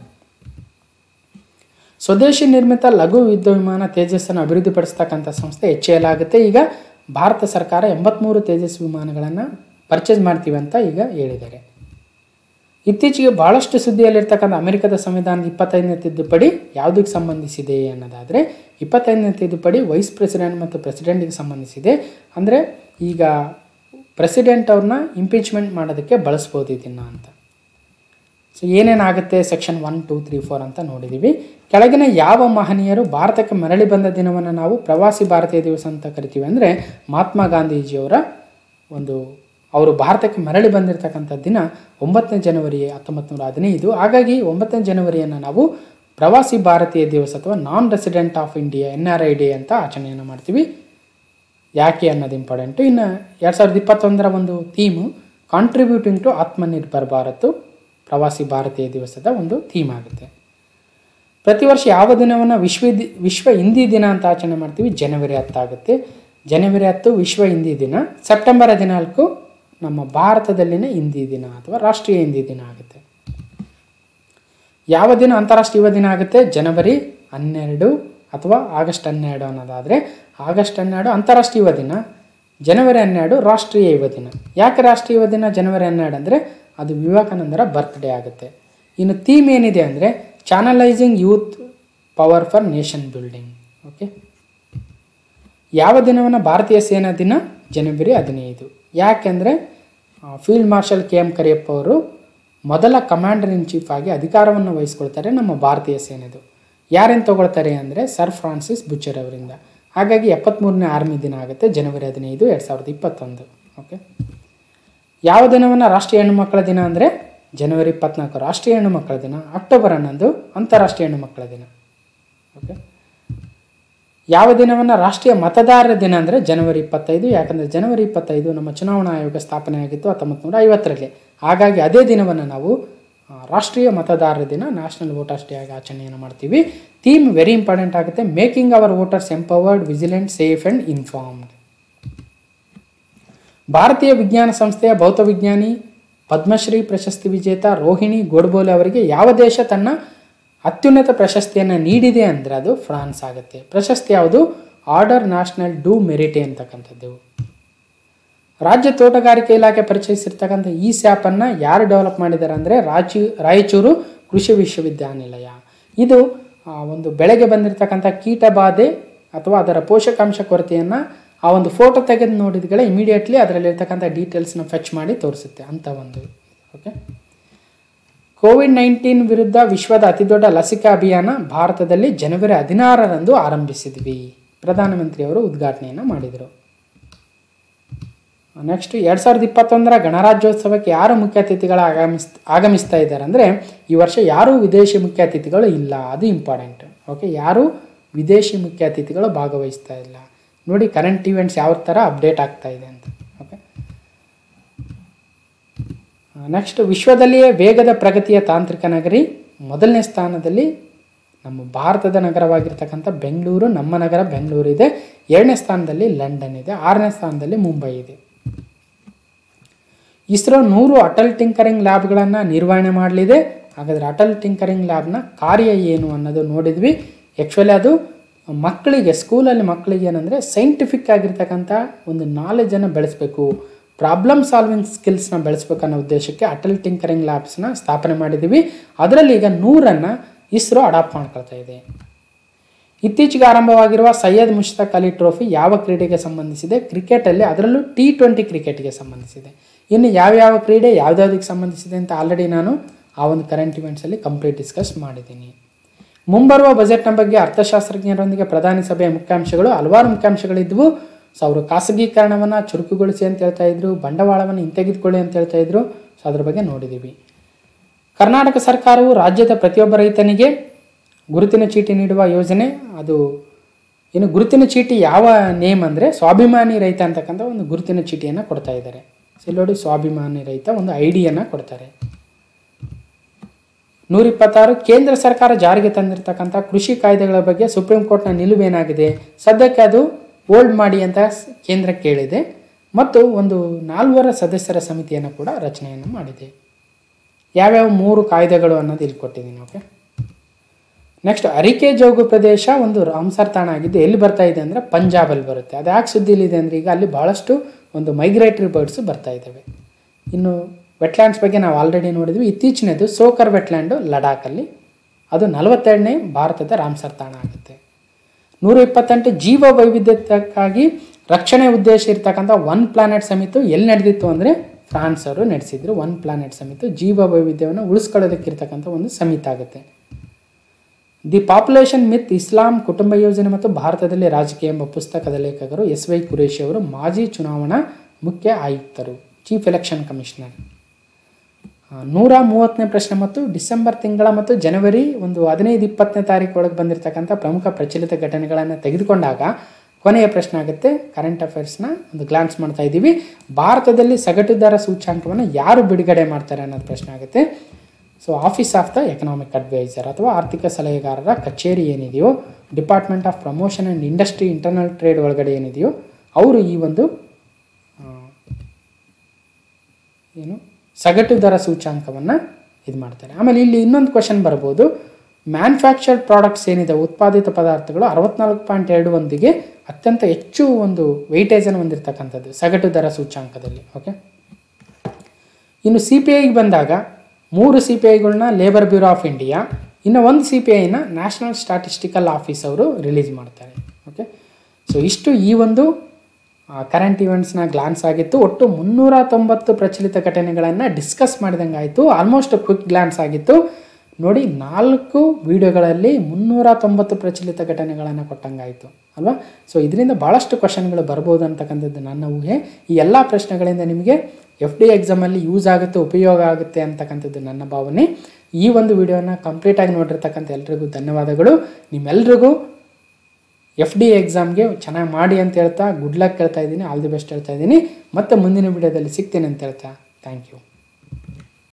ಸ್ವದೇಶಿ ನಿರ್ಮಿತ ಲಘು ಯುದ್ಧ ವಿಮಾನ ತೇಜಸ್ಸನ್ನು ಅಭಿವೃದ್ಧಿಪಡಿಸ್ತಕ್ಕಂಥ ಸಂಸ್ಥೆ ಎಚ್ ಎಲ್ ಆಗುತ್ತೆ ಈಗ ಭಾರತ ಸರ್ಕಾರ ಎಂಬತ್ತ್ಮೂರು ತೇಜಸ್ ವಿಮಾನಗಳನ್ನು ಪರ್ಚೇಸ್ ಮಾಡ್ತೀವಿ ಅಂತ ಈಗ ಹೇಳಿದ್ದಾರೆ ಇತ್ತೀಚೆಗೆ ಭಾಳಷ್ಟು ಸುದ್ದಿಯಲ್ಲಿರ್ತಕ್ಕಂಥ ಅಮೆರಿಕದ ಸಂವಿಧಾನದ ಇಪ್ಪತ್ತೈದನೇ ತಿದ್ದುಪಡಿ ಯಾವುದಕ್ಕೆ ಸಂಬಂಧಿಸಿದೆ ಅನ್ನೋದಾದರೆ ಇಪ್ಪತ್ತೈದನೇ ತಿದ್ದುಪಡಿ ವೈಸ್ ಪ್ರೆಸಿಡೆಂಟ್ ಮತ್ತು ಪ್ರೆಸಿಡೆಂಟಿಗೆ ಸಂಬಂಧಿಸಿದೆ ಅಂದರೆ ಈಗ ಪ್ರೆಸಿಡೆಂಟ್ ಅವ್ರನ್ನ ಇಂಪೀಚ್ಮೆಂಟ್ ಮಾಡೋದಕ್ಕೆ ಬಳಸ್ಬೋದು ಇದನ್ನು ಅಂತ ಸೊ ಏನೇನಾಗುತ್ತೆ section one two three four ಅಂತ ನೋಡಿದ್ದೀವಿ ಕೆಳಗಿನ ಯಾವ ಮಹನೀಯರು ಭಾರತಕ್ಕೆ ಮರಳಿ ಬಂದ ದಿನವನ್ನು ನಾವು ಪ್ರವಾಸಿ ಭಾರತೀಯ ದಿವಸ ಅಂತ ಕರಿತೀವಿ ಅಂದರೆ ಮಹಾತ್ಮ ಗಾಂಧೀಜಿಯವರ ಒಂದು ಅವರು ಭಾರತಕ್ಕೆ ಮರಳಿ ಬಂದಿರತಕ್ಕಂಥ ದಿನ ಒಂಬತ್ತನೇ ಜನವರಿ ಹತ್ತೊಂಬತ್ತು ನೂರ ಹದಿನೈದು ಹಾಗಾಗಿ ಒಂಬತ್ತನೇ ಜನವರಿಯನ್ನು ನಾವು ಪ್ರವಾಸಿ ಭಾರತೀಯ ದಿವಸ ಅಥವಾ non resident of India N R I D ಅಂತ ಆಚರಣೆಯನ್ನು ಮಾಡ್ತೀವಿ ಯಾಕೆ ಅನ್ನೋದು ಇಂಪಾರ್ಟೆಂಟು ಇನ್ನು ಎರಡು ಸಾವಿರದ ಇಪ್ಪತ್ತೊಂದರ ಒಂದು theme contributing to Atmanirbhar Bharat ಪ್ರವಾಸಿ ಭಾರತೀಯ ದಿವಸದ ಒಂದು ಥೀಮ್ ಆಗುತ್ತೆ ಪ್ರತಿ ವರ್ಷ ಯಾವ ದಿನವನ್ನು ವಿಶ್ವ ದಿ- ವಿಶ್ವ ಹಿಂದಿ ದಿನ ಅಂತ ಆಚರಣೆ ಮಾಡ್ತೀವಿ ಜನವರಿ ಹತ್ತಾಗುತ್ತೆ ಜನವರಿ ಹತ್ತು ವಿಶ್ವ ಹಿಂದಿ ದಿನ ಸೆಪ್ಟೆಂಬರ್ ಹದಿನಾಲ್ಕು ನಮ್ಮ ಭಾರತದಲ್ಲಿನ ಹಿಂದಿ ದಿನ ಅಥವಾ ರಾಷ್ಟ್ರೀಯ ಹಿಂದಿ ದಿನ ಆಗುತ್ತೆ ಯಾವ ದಿನ ಅಂತಾರಾಷ್ಟ್ರೀಯ ಯುವ ದಿನ ಆಗುತ್ತೆ ಜನವರಿ ಹನ್ನೆರಡು ಅಥವಾ ಆಗಸ್ಟ್ ಹನ್ನೆರಡು ಅನ್ನೋದಾದರೆ ಆಗಸ್ಟ್ ಹನ್ನೆರಡು ಅಂತಾರಾಷ್ಟ್ರೀಯ ಯುವ ದಿನ ಜನವರಿ ಹನ್ನೆರಡು ರಾಷ್ಟ್ರೀಯ ಯುವ ದಿನ ಯಾಕೆ ರಾಷ್ಟ್ರೀಯ ಯುವ ದಿನ ಜನವರಿ ಹನ್ನೆರಡು ಅಂದರೆ ಅದು ವಿವೇಕಾನಂದರ ಬರ್ತ್ಡೇ ಆಗುತ್ತೆ ಇನ್ನು ಥೀಮ್ ಏನಿದೆ ಅಂದರೆ channelising youth power for nation building okay ಯಾವ ದಿನವನ್ನು ಭಾರತೀಯ ಸೇನಾ ದಿನ ಜನವರಿ ಹದಿನೈದು ಯಾಕೆಂದರೆ field marshal K M Kariappa ಅವರು ಮೊದಲ ಕಮಾಂಡರ್ ಇನ್ ಚೀಫ್ ಆಗಿ ಅಧಿಕಾರವನ್ನು ವಹಿಸ್ಕೊಳ್ತಾರೆ ನಮ್ಮ ಭಾರತೀಯ ಸೇನೆದು ಯಾರೇನು ತಗೊಳ್ತಾರೆ ಅಂದರೆ ಸರ್ ಫ್ರಾನ್ಸಿಸ್ ಬುಚ್ಚರ್ ಅವರಿಂದ ಹಾಗಾಗಿ ಎಪ್ಪತ್ತ್ಮೂರನೇ ಆರ್ಮಿ ದಿನ ಆಗುತ್ತೆ ಜನವರಿ ಹದಿನೈದು ಎರಡು ಸಾವಿರದ ಇಪ್ಪತ್ತೊಂದು ಓಕೆ ಯಾವ ದಿನವನ್ನು ರಾಷ್ಟ್ರೀಯ ಹೆಣ್ಣು ಮಕ್ಕಳ ದಿನ ಅಂದರೆ ಜನವರಿ ಇಪ್ಪತ್ನಾಲ್ಕು ರಾಷ್ಟ್ರೀಯ ಹೆಣ್ಣು ಮಕ್ಕಳ ದಿನ ಅಕ್ಟೋಬರ್ ಹನ್ನೊಂದು ಅಂತಾರಾಷ್ಟ್ರೀಯ ಹೆಣ್ಣು ಮಕ್ಕಳ ದಿನ ಓಕೆ ಯಾವ ದಿನವನ್ನು ರಾಷ್ಟ್ರೀಯ ಮತದಾರರ ದಿನ ಅಂದರೆ ಜನವರಿ ಇಪ್ಪತ್ತೈದು ಯಾಕಂದರೆ ಜನವರಿ ಇಪ್ಪತ್ತೈದು ನಮ್ಮ ಚುನಾವಣಾ ಆಯೋಗ ಸ್ಥಾಪನೆ ಆಗಿತ್ತು ಹತ್ತೊಂಬತ್ತು ನೂರ ಐವತ್ತರಲ್ಲಿ ಹಾಗಾಗಿ ಅದೇ ದಿನವನ್ನು ನಾವು ಆ, ರಾಷ್ಟ್ರೀಯ ಮತದಾರರ ದಿನ ನ್ಯಾಷನಲ್ ವೋಟರ್ಸ್ ಡೇ ಆಗಿ ಆಚರಣೆಯನ್ನು ಮಾಡ್ತೀವಿ ಥೀಮ್ ವೆರಿ ಇಂಪಾರ್ಟೆಂಟ್ ಆಗುತ್ತೆ making our voters empowered vigilant safe and informed ಭಾರತೀಯ ವಿಜ್ಞಾನ ಸಂಸ್ಥೆಯ ಭೌತವಿಜ್ಞಾನಿ ಪದ್ಮಶ್ರೀ ಪ್ರಶಸ್ತಿ ವಿಜೇತ ರೋಹಿಣಿ ಗೋಡ್ಬೋಲೆ ಅವರಿಗೆ ಯಾವ ದೇಶ ತನ್ನ ಅತ್ಯುನ್ನತ ಪ್ರಶಸ್ತಿಯನ್ನು ನೀಡಿದೆ ಅಂದರೆ ಅದು ಫ್ರಾನ್ಸ್ ಆಗುತ್ತೆ ಪ್ರಶಸ್ತಿ ಯಾವುದು ಆರ್ಡರ್ ನ್ಯಾಷನಲ್ ಡೂ ಮೆರಿಟೆ ಅಂತಕ್ಕಂಥದ್ದು ರಾಜ್ಯ ತೋಟಗಾರಿಕೆ ಇಲಾಖೆ ಪರಿಚಯಿಸಿರ್ತಕ್ಕಂಥ ಈ ಸ್ಯಾಪನ್ನು ಯಾರು ಡೆವಲಪ್ ಮಾಡಿದ್ದಾರೆ ಅಂದರೆ ರಾಚಿ ರಾಯಚೂರು ಕೃಷಿ ವಿಶ್ವವಿದ್ಯಾನಿಲಯ ಇದು ಆ, ಒಂದು ಬೆಳೆಗೆ ಬಂದಿರತಕ್ಕಂಥ ಕೀಟ ಬಾಧೆ ಅಥವಾ ಅದರ ಪೋಷಕಾಂಶ ಕೊರತೆಯನ್ನು ಆ ಒಂದು ಫೋಟೋ ತೆಗೆದು ನೋಡಿದ್ಗಳೇ ಇಮಿಡಿಯೇಟ್ಲಿ ಅದರಲ್ಲಿರ್ತಕ್ಕಂಥ ಡೀಟೇಲ್ಸ್ನ ಫೆಚ್ ಮಾಡಿ ತೋರಿಸುತ್ತೆ ಅಂತ ಒಂದು ಓಕೆ ಕೋವಿಡ್ ನೈನ್ಟೀನ್ ವಿರುದ್ಧ ವಿಶ್ವದ ಅತಿದೊಡ್ಡ ಲಸಿಕಾ ಅಭಿಯಾನ ಭಾರತದಲ್ಲಿ ಜನವರಿ ಹದಿನಾರರಂದು ಆರಂಭಿಸಿದ್ವಿ ಪ್ರಧಾನಮಂತ್ರಿಯವರು ಉದ್ಘಾಟನೆಯನ್ನು ಮಾಡಿದರು ನೆಕ್ಸ್ಟ್ ಎರಡು ಸಾವಿರದ ಇಪ್ಪತ್ತೊಂದರ ಗಣರಾಜ್ಯೋತ್ಸವಕ್ಕೆ ಯಾರು ಮುಖ್ಯ ಅತಿಥಿಗಳು ಆಗಮಿಸ್ ಆಗಮಿಸ್ತಾ ಇದ್ದಾರೆ ಅಂದರೆ ಈ ವರ್ಷ ಯಾರೂ ವಿದೇಶಿ ಮುಖ್ಯ ಅತಿಥಿಗಳು ಇಲ್ಲ ಅದು ಇಂಪಾರ್ಟೆಂಟ್ ಓಕೆ ಯಾರೂ ವಿದೇಶಿ ಮುಖ್ಯ ಅತಿಥಿಗಳು ಭಾಗವಹಿಸ್ತಾ ಇಲ್ಲ ನೋಡಿ ಕರೆಂಟ್ ಇವೆಂಟ್ಸ್ ಯಾವ ಥರ ಅಪ್ಡೇಟ್ ಆಗ್ತಾ ಇದೆ ಅಂತ ಓಕೆ ನೆಕ್ಸ್ಟ್ ವಿಶ್ವದಲ್ಲಿಯೇ ವೇಗದ ಪ್ರಗತಿಯ ತಾಂತ್ರಿಕ ನಗರಿ ಮೊದಲನೇ ಸ್ಥಾನದಲ್ಲಿ ನಮ್ಮ ಭಾರತದ ನಗರವಾಗಿರ್ತಕ್ಕಂಥ ಬೆಂಗಳೂರು ನಮ್ಮ ನಗರ ಬೆಂಗಳೂರು ಇದೆ ಎರಡನೇ ಸ್ಥಾನದಲ್ಲಿ ಲಂಡನ್ ಇದೆ ಆರನೇ ಸ್ಥಾನದಲ್ಲಿ ಮುಂಬೈ ಇದೆ ಇಸ್ರೋ ನೂರು ಅಟಲ್ ಟಿಂಕರಿಂಗ್ ಲ್ಯಾಬ್ಗಳನ್ನು ನಿರ್ವಹಣೆ ಮಾಡಲಿದೆ ಹಾಗಾದರೆ ಅಟಲ್ ಟಿಂಕರಿಂಗ್ ಲ್ಯಾಬ್ನ ಕಾರ್ಯ ಏನು ಅನ್ನೋದು ನೋಡಿದ್ವಿ ಆ್ಯಕ್ಚುಲಿ ಅದು ಮಕ್ಕಳಿಗೆ ಸ್ಕೂಲಲ್ಲಿ ಮಕ್ಕಳಿಗೆ ಏನಂದರೆ ಸೈಂಟಿಫಿಕ್ ಆಗಿರ್ತಕ್ಕಂಥ ಒಂದು ನಾಲೆಜನ್ನು ಬೆಳೆಸಬೇಕು ಪ್ರಾಬ್ಲಮ್ ಸಾಲ್ವಿಂಗ್ ಸ್ಕಿಲ್ಸ್ನ ಬೆಳೆಸ್ಬೇಕು ಅನ್ನೋ ಉದ್ದೇಶಕ್ಕೆ ಅಟಲ್ ಟಿಂಕರಿಂಗ್ ಲ್ಯಾಬ್ಸ್ನ ಸ್ಥಾಪನೆ ಮಾಡಿದ್ದೀವಿ ಅದರಲ್ಲಿ ಈಗ ನೂರನ್ನು ಇಸ್ರೋ ಅಡಾಪ್ಟ್ ಮಾಡ್ಕೊಳ್ತಾ ಇದೆ ಇತ್ತೀಚೆಗೆ ಆರಂಭವಾಗಿರುವ ಸೈಯದ್ ಮುಷ್ತಾಕ್ ಅಲಿ ಟ್ರೋಫಿ ಯಾವ ಕ್ರೀಡೆಗೆ ಸಂಬಂಧಿಸಿದೆ ಕ್ರಿಕೆಟಲ್ಲಿ ಅದರಲ್ಲೂ ಟಿ ಟ್ವೆಂಟಿ ಕ್ರಿಕೆಟ್ಗೆ ಸಂಬಂಧಿಸಿದೆ ಇನ್ನು ಯಾವ್ಯಾವ ಕ್ರೀಡೆ ಯಾವ್ದಾವ್ದಕ್ಕೆ ಸಂಬಂಧಿಸಿದೆ ಅಂತ ಆಲ್ರೆಡಿ ನಾನು ಆ ಒಂದು ಕರೆಂಟ್ ಇವೆಂಟ್ಸಲ್ಲಿ ಕಂಪ್ಲೀಟ್ ಡಿಸ್ಕಸ್ ಮಾಡಿದ್ದೀನಿ ಮುಂಬರುವ ಬಜೆಟ್ನ ಬಗ್ಗೆ ಅರ್ಥಶಾಸ್ತ್ರಜ್ಞರೊಂದಿಗೆ ಪ್ರಧಾನಿ ಸಭೆಯ ಮುಖ್ಯಾಂಶಗಳು ಹಲವಾರು ಮುಖ್ಯಾಂಶಗಳಿದ್ವು ಸೊ ಅವರು ಖಾಸಗೀಕರಣವನ್ನು ಚುರುಕುಗೊಳಿಸಿ ಅಂತ ಹೇಳ್ತಾ ಇದ್ರು ಬಂಡವಾಳವನ್ನು ಹಿಂತೆಗೆದುಕೊಳ್ಳಿ ಅಂತ ಹೇಳ್ತಾ ಇದ್ರು ಸೊ ಅದ್ರ ಬಗ್ಗೆ ನೋಡಿದ್ದೀವಿ ಕರ್ನಾಟಕ ಸರ್ಕಾರವು ರಾಜ್ಯದ ಪ್ರತಿಯೊಬ್ಬ ರೈತನಿಗೆ ಗುರುತಿನ ಚೀಟಿ ನೀಡುವ ಯೋಜನೆ ಅದು ಏನು ಗುರುತಿನ ಚೀಟಿ ಯಾವ ನೇಮ್ ಅಂದರೆ ಸ್ವಾಭಿಮಾನಿ ರೈತ ಅಂತಕ್ಕಂಥ ಒಂದು ಗುರುತಿನ ಚೀಟಿಯನ್ನು ಕೊಡ್ತಾ ಇದ್ದಾರೆ ಸೊ ಇಲ್ಲಿ ನೋಡಿ ಸ್ವಾಭಿಮಾನಿ ರೈತ ಒಂದು ಐ ಡಿಯನ್ನು ಕೊಡ್ತಾರೆ ನೂರಿಪ್ಪತ್ತಾರು ಕೇಂದ್ರ ಸರ್ಕಾರ ಜಾರಿಗೆ ತಂದಿರತಕ್ಕಂಥ ಕೃಷಿ ಕಾಯ್ದೆಗಳ ಬಗ್ಗೆ ಸುಪ್ರೀಂ ಕೋರ್ಟ್ನ ನಿಲುವೇನಾಗಿದೆ ಸದ್ಯಕ್ಕೆ ಅದು ಹೋಲ್ಡ್ ಮಾಡಿ ಅಂತ ಸ್- ಕೇಂದ್ರ ಕೇಳಿದೆ ಮತ್ತು ಒಂದು ನಾಲ್ವರ ಸದಸ್ಯರ ಸಮಿತಿಯನ್ನು ಕೂಡ ರಚನೆಯನ್ನು ಮಾಡಿದೆ ಯಾವ್ಯಾವ ಮೂರು ಕಾಯ್ದೆಗಳು ಅನ್ನೋದು ಇಲ್ಲಿ ಕೊಟ್ಟಿದ್ದೀನಿ ಓಕೆ ನೆಕ್ಸ್ಟ್ ಅರಿಕೆ ಜೋಗು ಪ್ರದೇಶ ಒಂದು ರಾಮ್ಸರ್ ತಾಣ ಆಗಿದ್ದು ಎಲ್ಲಿ ಬರ್ತಾ ಇದೆ ಅಂದರೆ ಪಂಜಾಬಲ್ಲಿ ಬರುತ್ತೆ ಅದು ಯಾಕೆ ಸುದ್ದಿಲಿದೆ ಅಂದರೆ ಈಗ ಅಲ್ಲಿ ಭಾಳಷ್ಟು ಒಂದು ಮೈಗ್ರೇಟರಿ ಬರ್ಡ್ಸ್ ಬರ್ತಾ ಇದ್ದಾವೆ ಇನ್ನು ವೆಟ್ಲ್ಯಾಂಡ್ಸ್ ಬಗ್ಗೆ ನಾವು ಆಲ್ರೆಡಿ ನೋಡಿದ್ವಿ ಇತ್ತೀಚಿನದು ಸೋಕರ್ ವೆಟ್ಲ್ಯಾಂಡು ಲಡಾಖಲ್ಲಿ ಅದು ನಲವತ್ತೆರಡನೇ ಭಾರತದ ರಾಮ್ಸರ್ ತಾಣ ಆಗುತ್ತೆ ನೂರ ಇಪ್ಪತ್ತೆಂಟು ಜೀವ ವೈವಿಧ್ಯತೆಗಾಗಿ ರಕ್ಷಣೆ ಉದ್ದೇಶ ಇರ್ತಕ್ಕಂಥ ಒನ್ ಪ್ಲಾನೆಟ್ ಸಮಿತು ಎಲ್ಲಿ ನಡೆದಿತ್ತು ಅಂದರೆ ಫ್ರಾನ್ಸ್ ಅವರು ನಡೆಸಿದ್ರು ಒನ್ ಪ್ಲಾನೆಟ್ ಸಮಿತು ಜೀವ ವೈವಿಧ್ಯವನ್ನು ಉಳಿಸ್ಕೊಳ್ಳೋದಕ್ಕಿರ್ತಕ್ಕಂಥ ಒಂದು ಸಮಿತಿ ಆಗುತ್ತೆ ದಿ ಪಾಪ್ಯುಲೇಷನ್ ಮಿತ್ ಇಸ್ಲಾಂ ಕುಟುಂಬ ಯೋಜನೆ ಮತ್ತು ಭಾರತದಲ್ಲಿ ರಾಜಕೀಯ ಎಂಬ ಪುಸ್ತಕದ ಲೇಖಕರು ಎಸ್ ವೈ ಕುರೇಶಿ ಅವರು ಮಾಜಿ ಚುನಾವಣಾ ಮುಖ್ಯ ಆಯುಕ್ತರು ಚೀಫ್ ಎಲೆಕ್ಷನ್ ಕಮಿಷನರ್ ಆ, ನೂರ ಮೂವತ್ತನೇ ಪ್ರಶ್ನೆ ಮತ್ತು ಡಿಸೆಂಬರ್ ತಿಂಗಳ ಮತ್ತು ಜನವರಿ ಒಂದು ಹದಿನೈದು ಇಪ್ಪತ್ತನೇ ತಾರೀಕು ಒಳಗೆ ಬಂದಿರತಕ್ಕಂಥ ಪ್ರಮುಖ ಪ್ರಚಲಿತ ಘಟನೆಗಳನ್ನು ತೆಗೆದುಕೊಂಡಾಗ ಕೊನೆಯ ಪ್ರಶ್ನೆ ಆಗುತ್ತೆ ಕರೆಂಟ್ ಅಫೇರ್ಸ್ನ ಒಂದು ಗ್ಲಾನ್ಸ್ ಮಾಡ್ತಾ ಇದ್ದೀವಿ ಭಾರತದಲ್ಲಿ ಸಗಟು ದರ ಸೂಚ್ಯಾಂಕವನ್ನು ಯಾರು ಬಿಡುಗಡೆ ಮಾಡ್ತಾರೆ ಅನ್ನೋದು ಪ್ರಶ್ನೆ ಆಗುತ್ತೆ so office of the economic adviser ಅಥವಾ ಆರ್ಥಿಕ ಸಲಹೆಗಾರರ ಕಚೇರಿ ಏನಿದೆಯೋ department of promotion and industry internal trade ಒಳಗಡೆ ಏನಿದೆಯೋ ಅವರು ಈ ಒಂದು ಆ, ಏನು ಸಗಟು ದರ ಸೂಚ್ಯಾಂಕವನ್ನು ಇದು ಮಾಡ್ತಾರೆ ಆಮೇಲೆ ಇಲ್ಲಿ ಇನ್ನೊಂದು ಕ್ವಶನ್ ಬರ್ಬೋದು ಮ್ಯಾನುಫ್ಯಾಕ್ಚರ್ಡ್ ಪ್ರಾಡಕ್ಟ್ಸ್ ಏನಿದೆ ಉತ್ಪಾದಿತ ಪದಾರ್ಥಗಳು ಅರವತ್ನಾಲ್ಕು ಪಾಯಿಂಟ್ ಎರಡು ಒಂದಿಗೆ ಅತ್ಯಂತ ಹೆಚ್ಚು ಒಂದು ವೆಯ್ಟೇಜನ್ನು ಹೊಂದಿರತಕ್ಕಂಥದ್ದು ಸಗಟು ದರ ಸೂಚ್ಯಾಂಕದಲ್ಲಿ ಓಕೆ ಇನ್ನು ಸಿ ಪಿ ಐಗೆ ಬಂದಾಗ ಮೂರು ಸಿ ಪಿ ಐಗಳನ್ನ ಲೇಬರ್ ಬ್ಯೂರೋ ಆಫ್ ಇಂಡಿಯಾ ಇನ್ನು ಒಂದು ಸಿ ಪಿ ಐನ ನ್ಯಾಷನಲ್ ಸ್ಟಾಟಿಸ್ಟಿಕಲ್ ಆಫೀಸ್ ಅವರು ರಿಲೀಸ್ ಮಾಡ್ತಾರೆ ಓಕೆ ಸೊ ಇಷ್ಟು ಈ ಒಂದು ಕರೆಂಟ್ ಇವೆಂಟ್ಸ್ನ ಗ್ಲಾನ್ಸ್ ಆಗಿತ್ತು ಒಟ್ಟು ಮುನ್ನೂರ ತೊಂಬತ್ತು ಪ್ರಚಲಿತ ಘಟನೆಗಳನ್ನು ಡಿಸ್ಕಸ್ ಮಾಡಿದಂಗೆ ಆಯಿತು ಆಲ್ಮೋಸ್ಟ್ ಕ್ವಿಕ್ ಗ್ಲಾನ್ಸ್ ಆಗಿತ್ತು ನೋಡಿ ನಾಲ್ಕು ವಿಡಿಯೋಗಳಲ್ಲಿ ಮುನ್ನೂರ ತೊಂಬತ್ತು ಪ್ರಚಲಿತ ಘಟನೆಗಳನ್ನು ಕೊಟ್ಟಂಗಾಯಿತು ಅಲ್ವಾ ಸೊ ಇದರಿಂದ ಭಾಳಷ್ಟು ಕ್ವಶನ್ಗಳು ಬರ್ಬೋದು ಅಂತಕ್ಕಂಥದ್ದು ನನ್ನ ಊಹೆ ಈ ಎಲ್ಲ ಪ್ರಶ್ನೆಗಳಿಂದ ನಿಮಗೆ ಎಫ್ ಡಿ ಎಕ್ಸಾಮಲ್ಲಿ ಯೂಸ್ ಆಗುತ್ತೆ ಉಪಯೋಗ ಆಗುತ್ತೆ ಅಂತಕ್ಕಂಥದ್ದು ನನ್ನ ಭಾವನೆ ಈ ಒಂದು ವಿಡಿಯೋನ ಕಂಪ್ಲೀಟಾಗಿ ನೋಡಿರ್ತಕ್ಕಂಥ ಎಲ್ರಿಗೂ ಧನ್ಯವಾದಗಳು ನಿಮ್ಮೆಲ್ರಿಗೂ ಎಫ್ ಡಿ ಎಕ್ಸಾಮ್ಗೆ ಚೆನ್ನಾಗಿ ಮಾಡಿ ಅಂತ ಹೇಳ್ತಾ ಗುಡ್ ಲಕ್ ಹೇಳ್ತಾ ಇದ್ದೀನಿ ಆಲ್ ದಿ ಬೆಸ್ಟ್ ಹೇಳ್ತಾ ಇದ್ದೀನಿ ಮತ್ತೆ ಮುಂದಿನ ವಿಡಿಯೋದಲ್ಲಿ ಸಿಗ್ತೀನಿ ಅಂತ ಹೇಳ್ತಾ ಥ್ಯಾಂಕ್ ಯು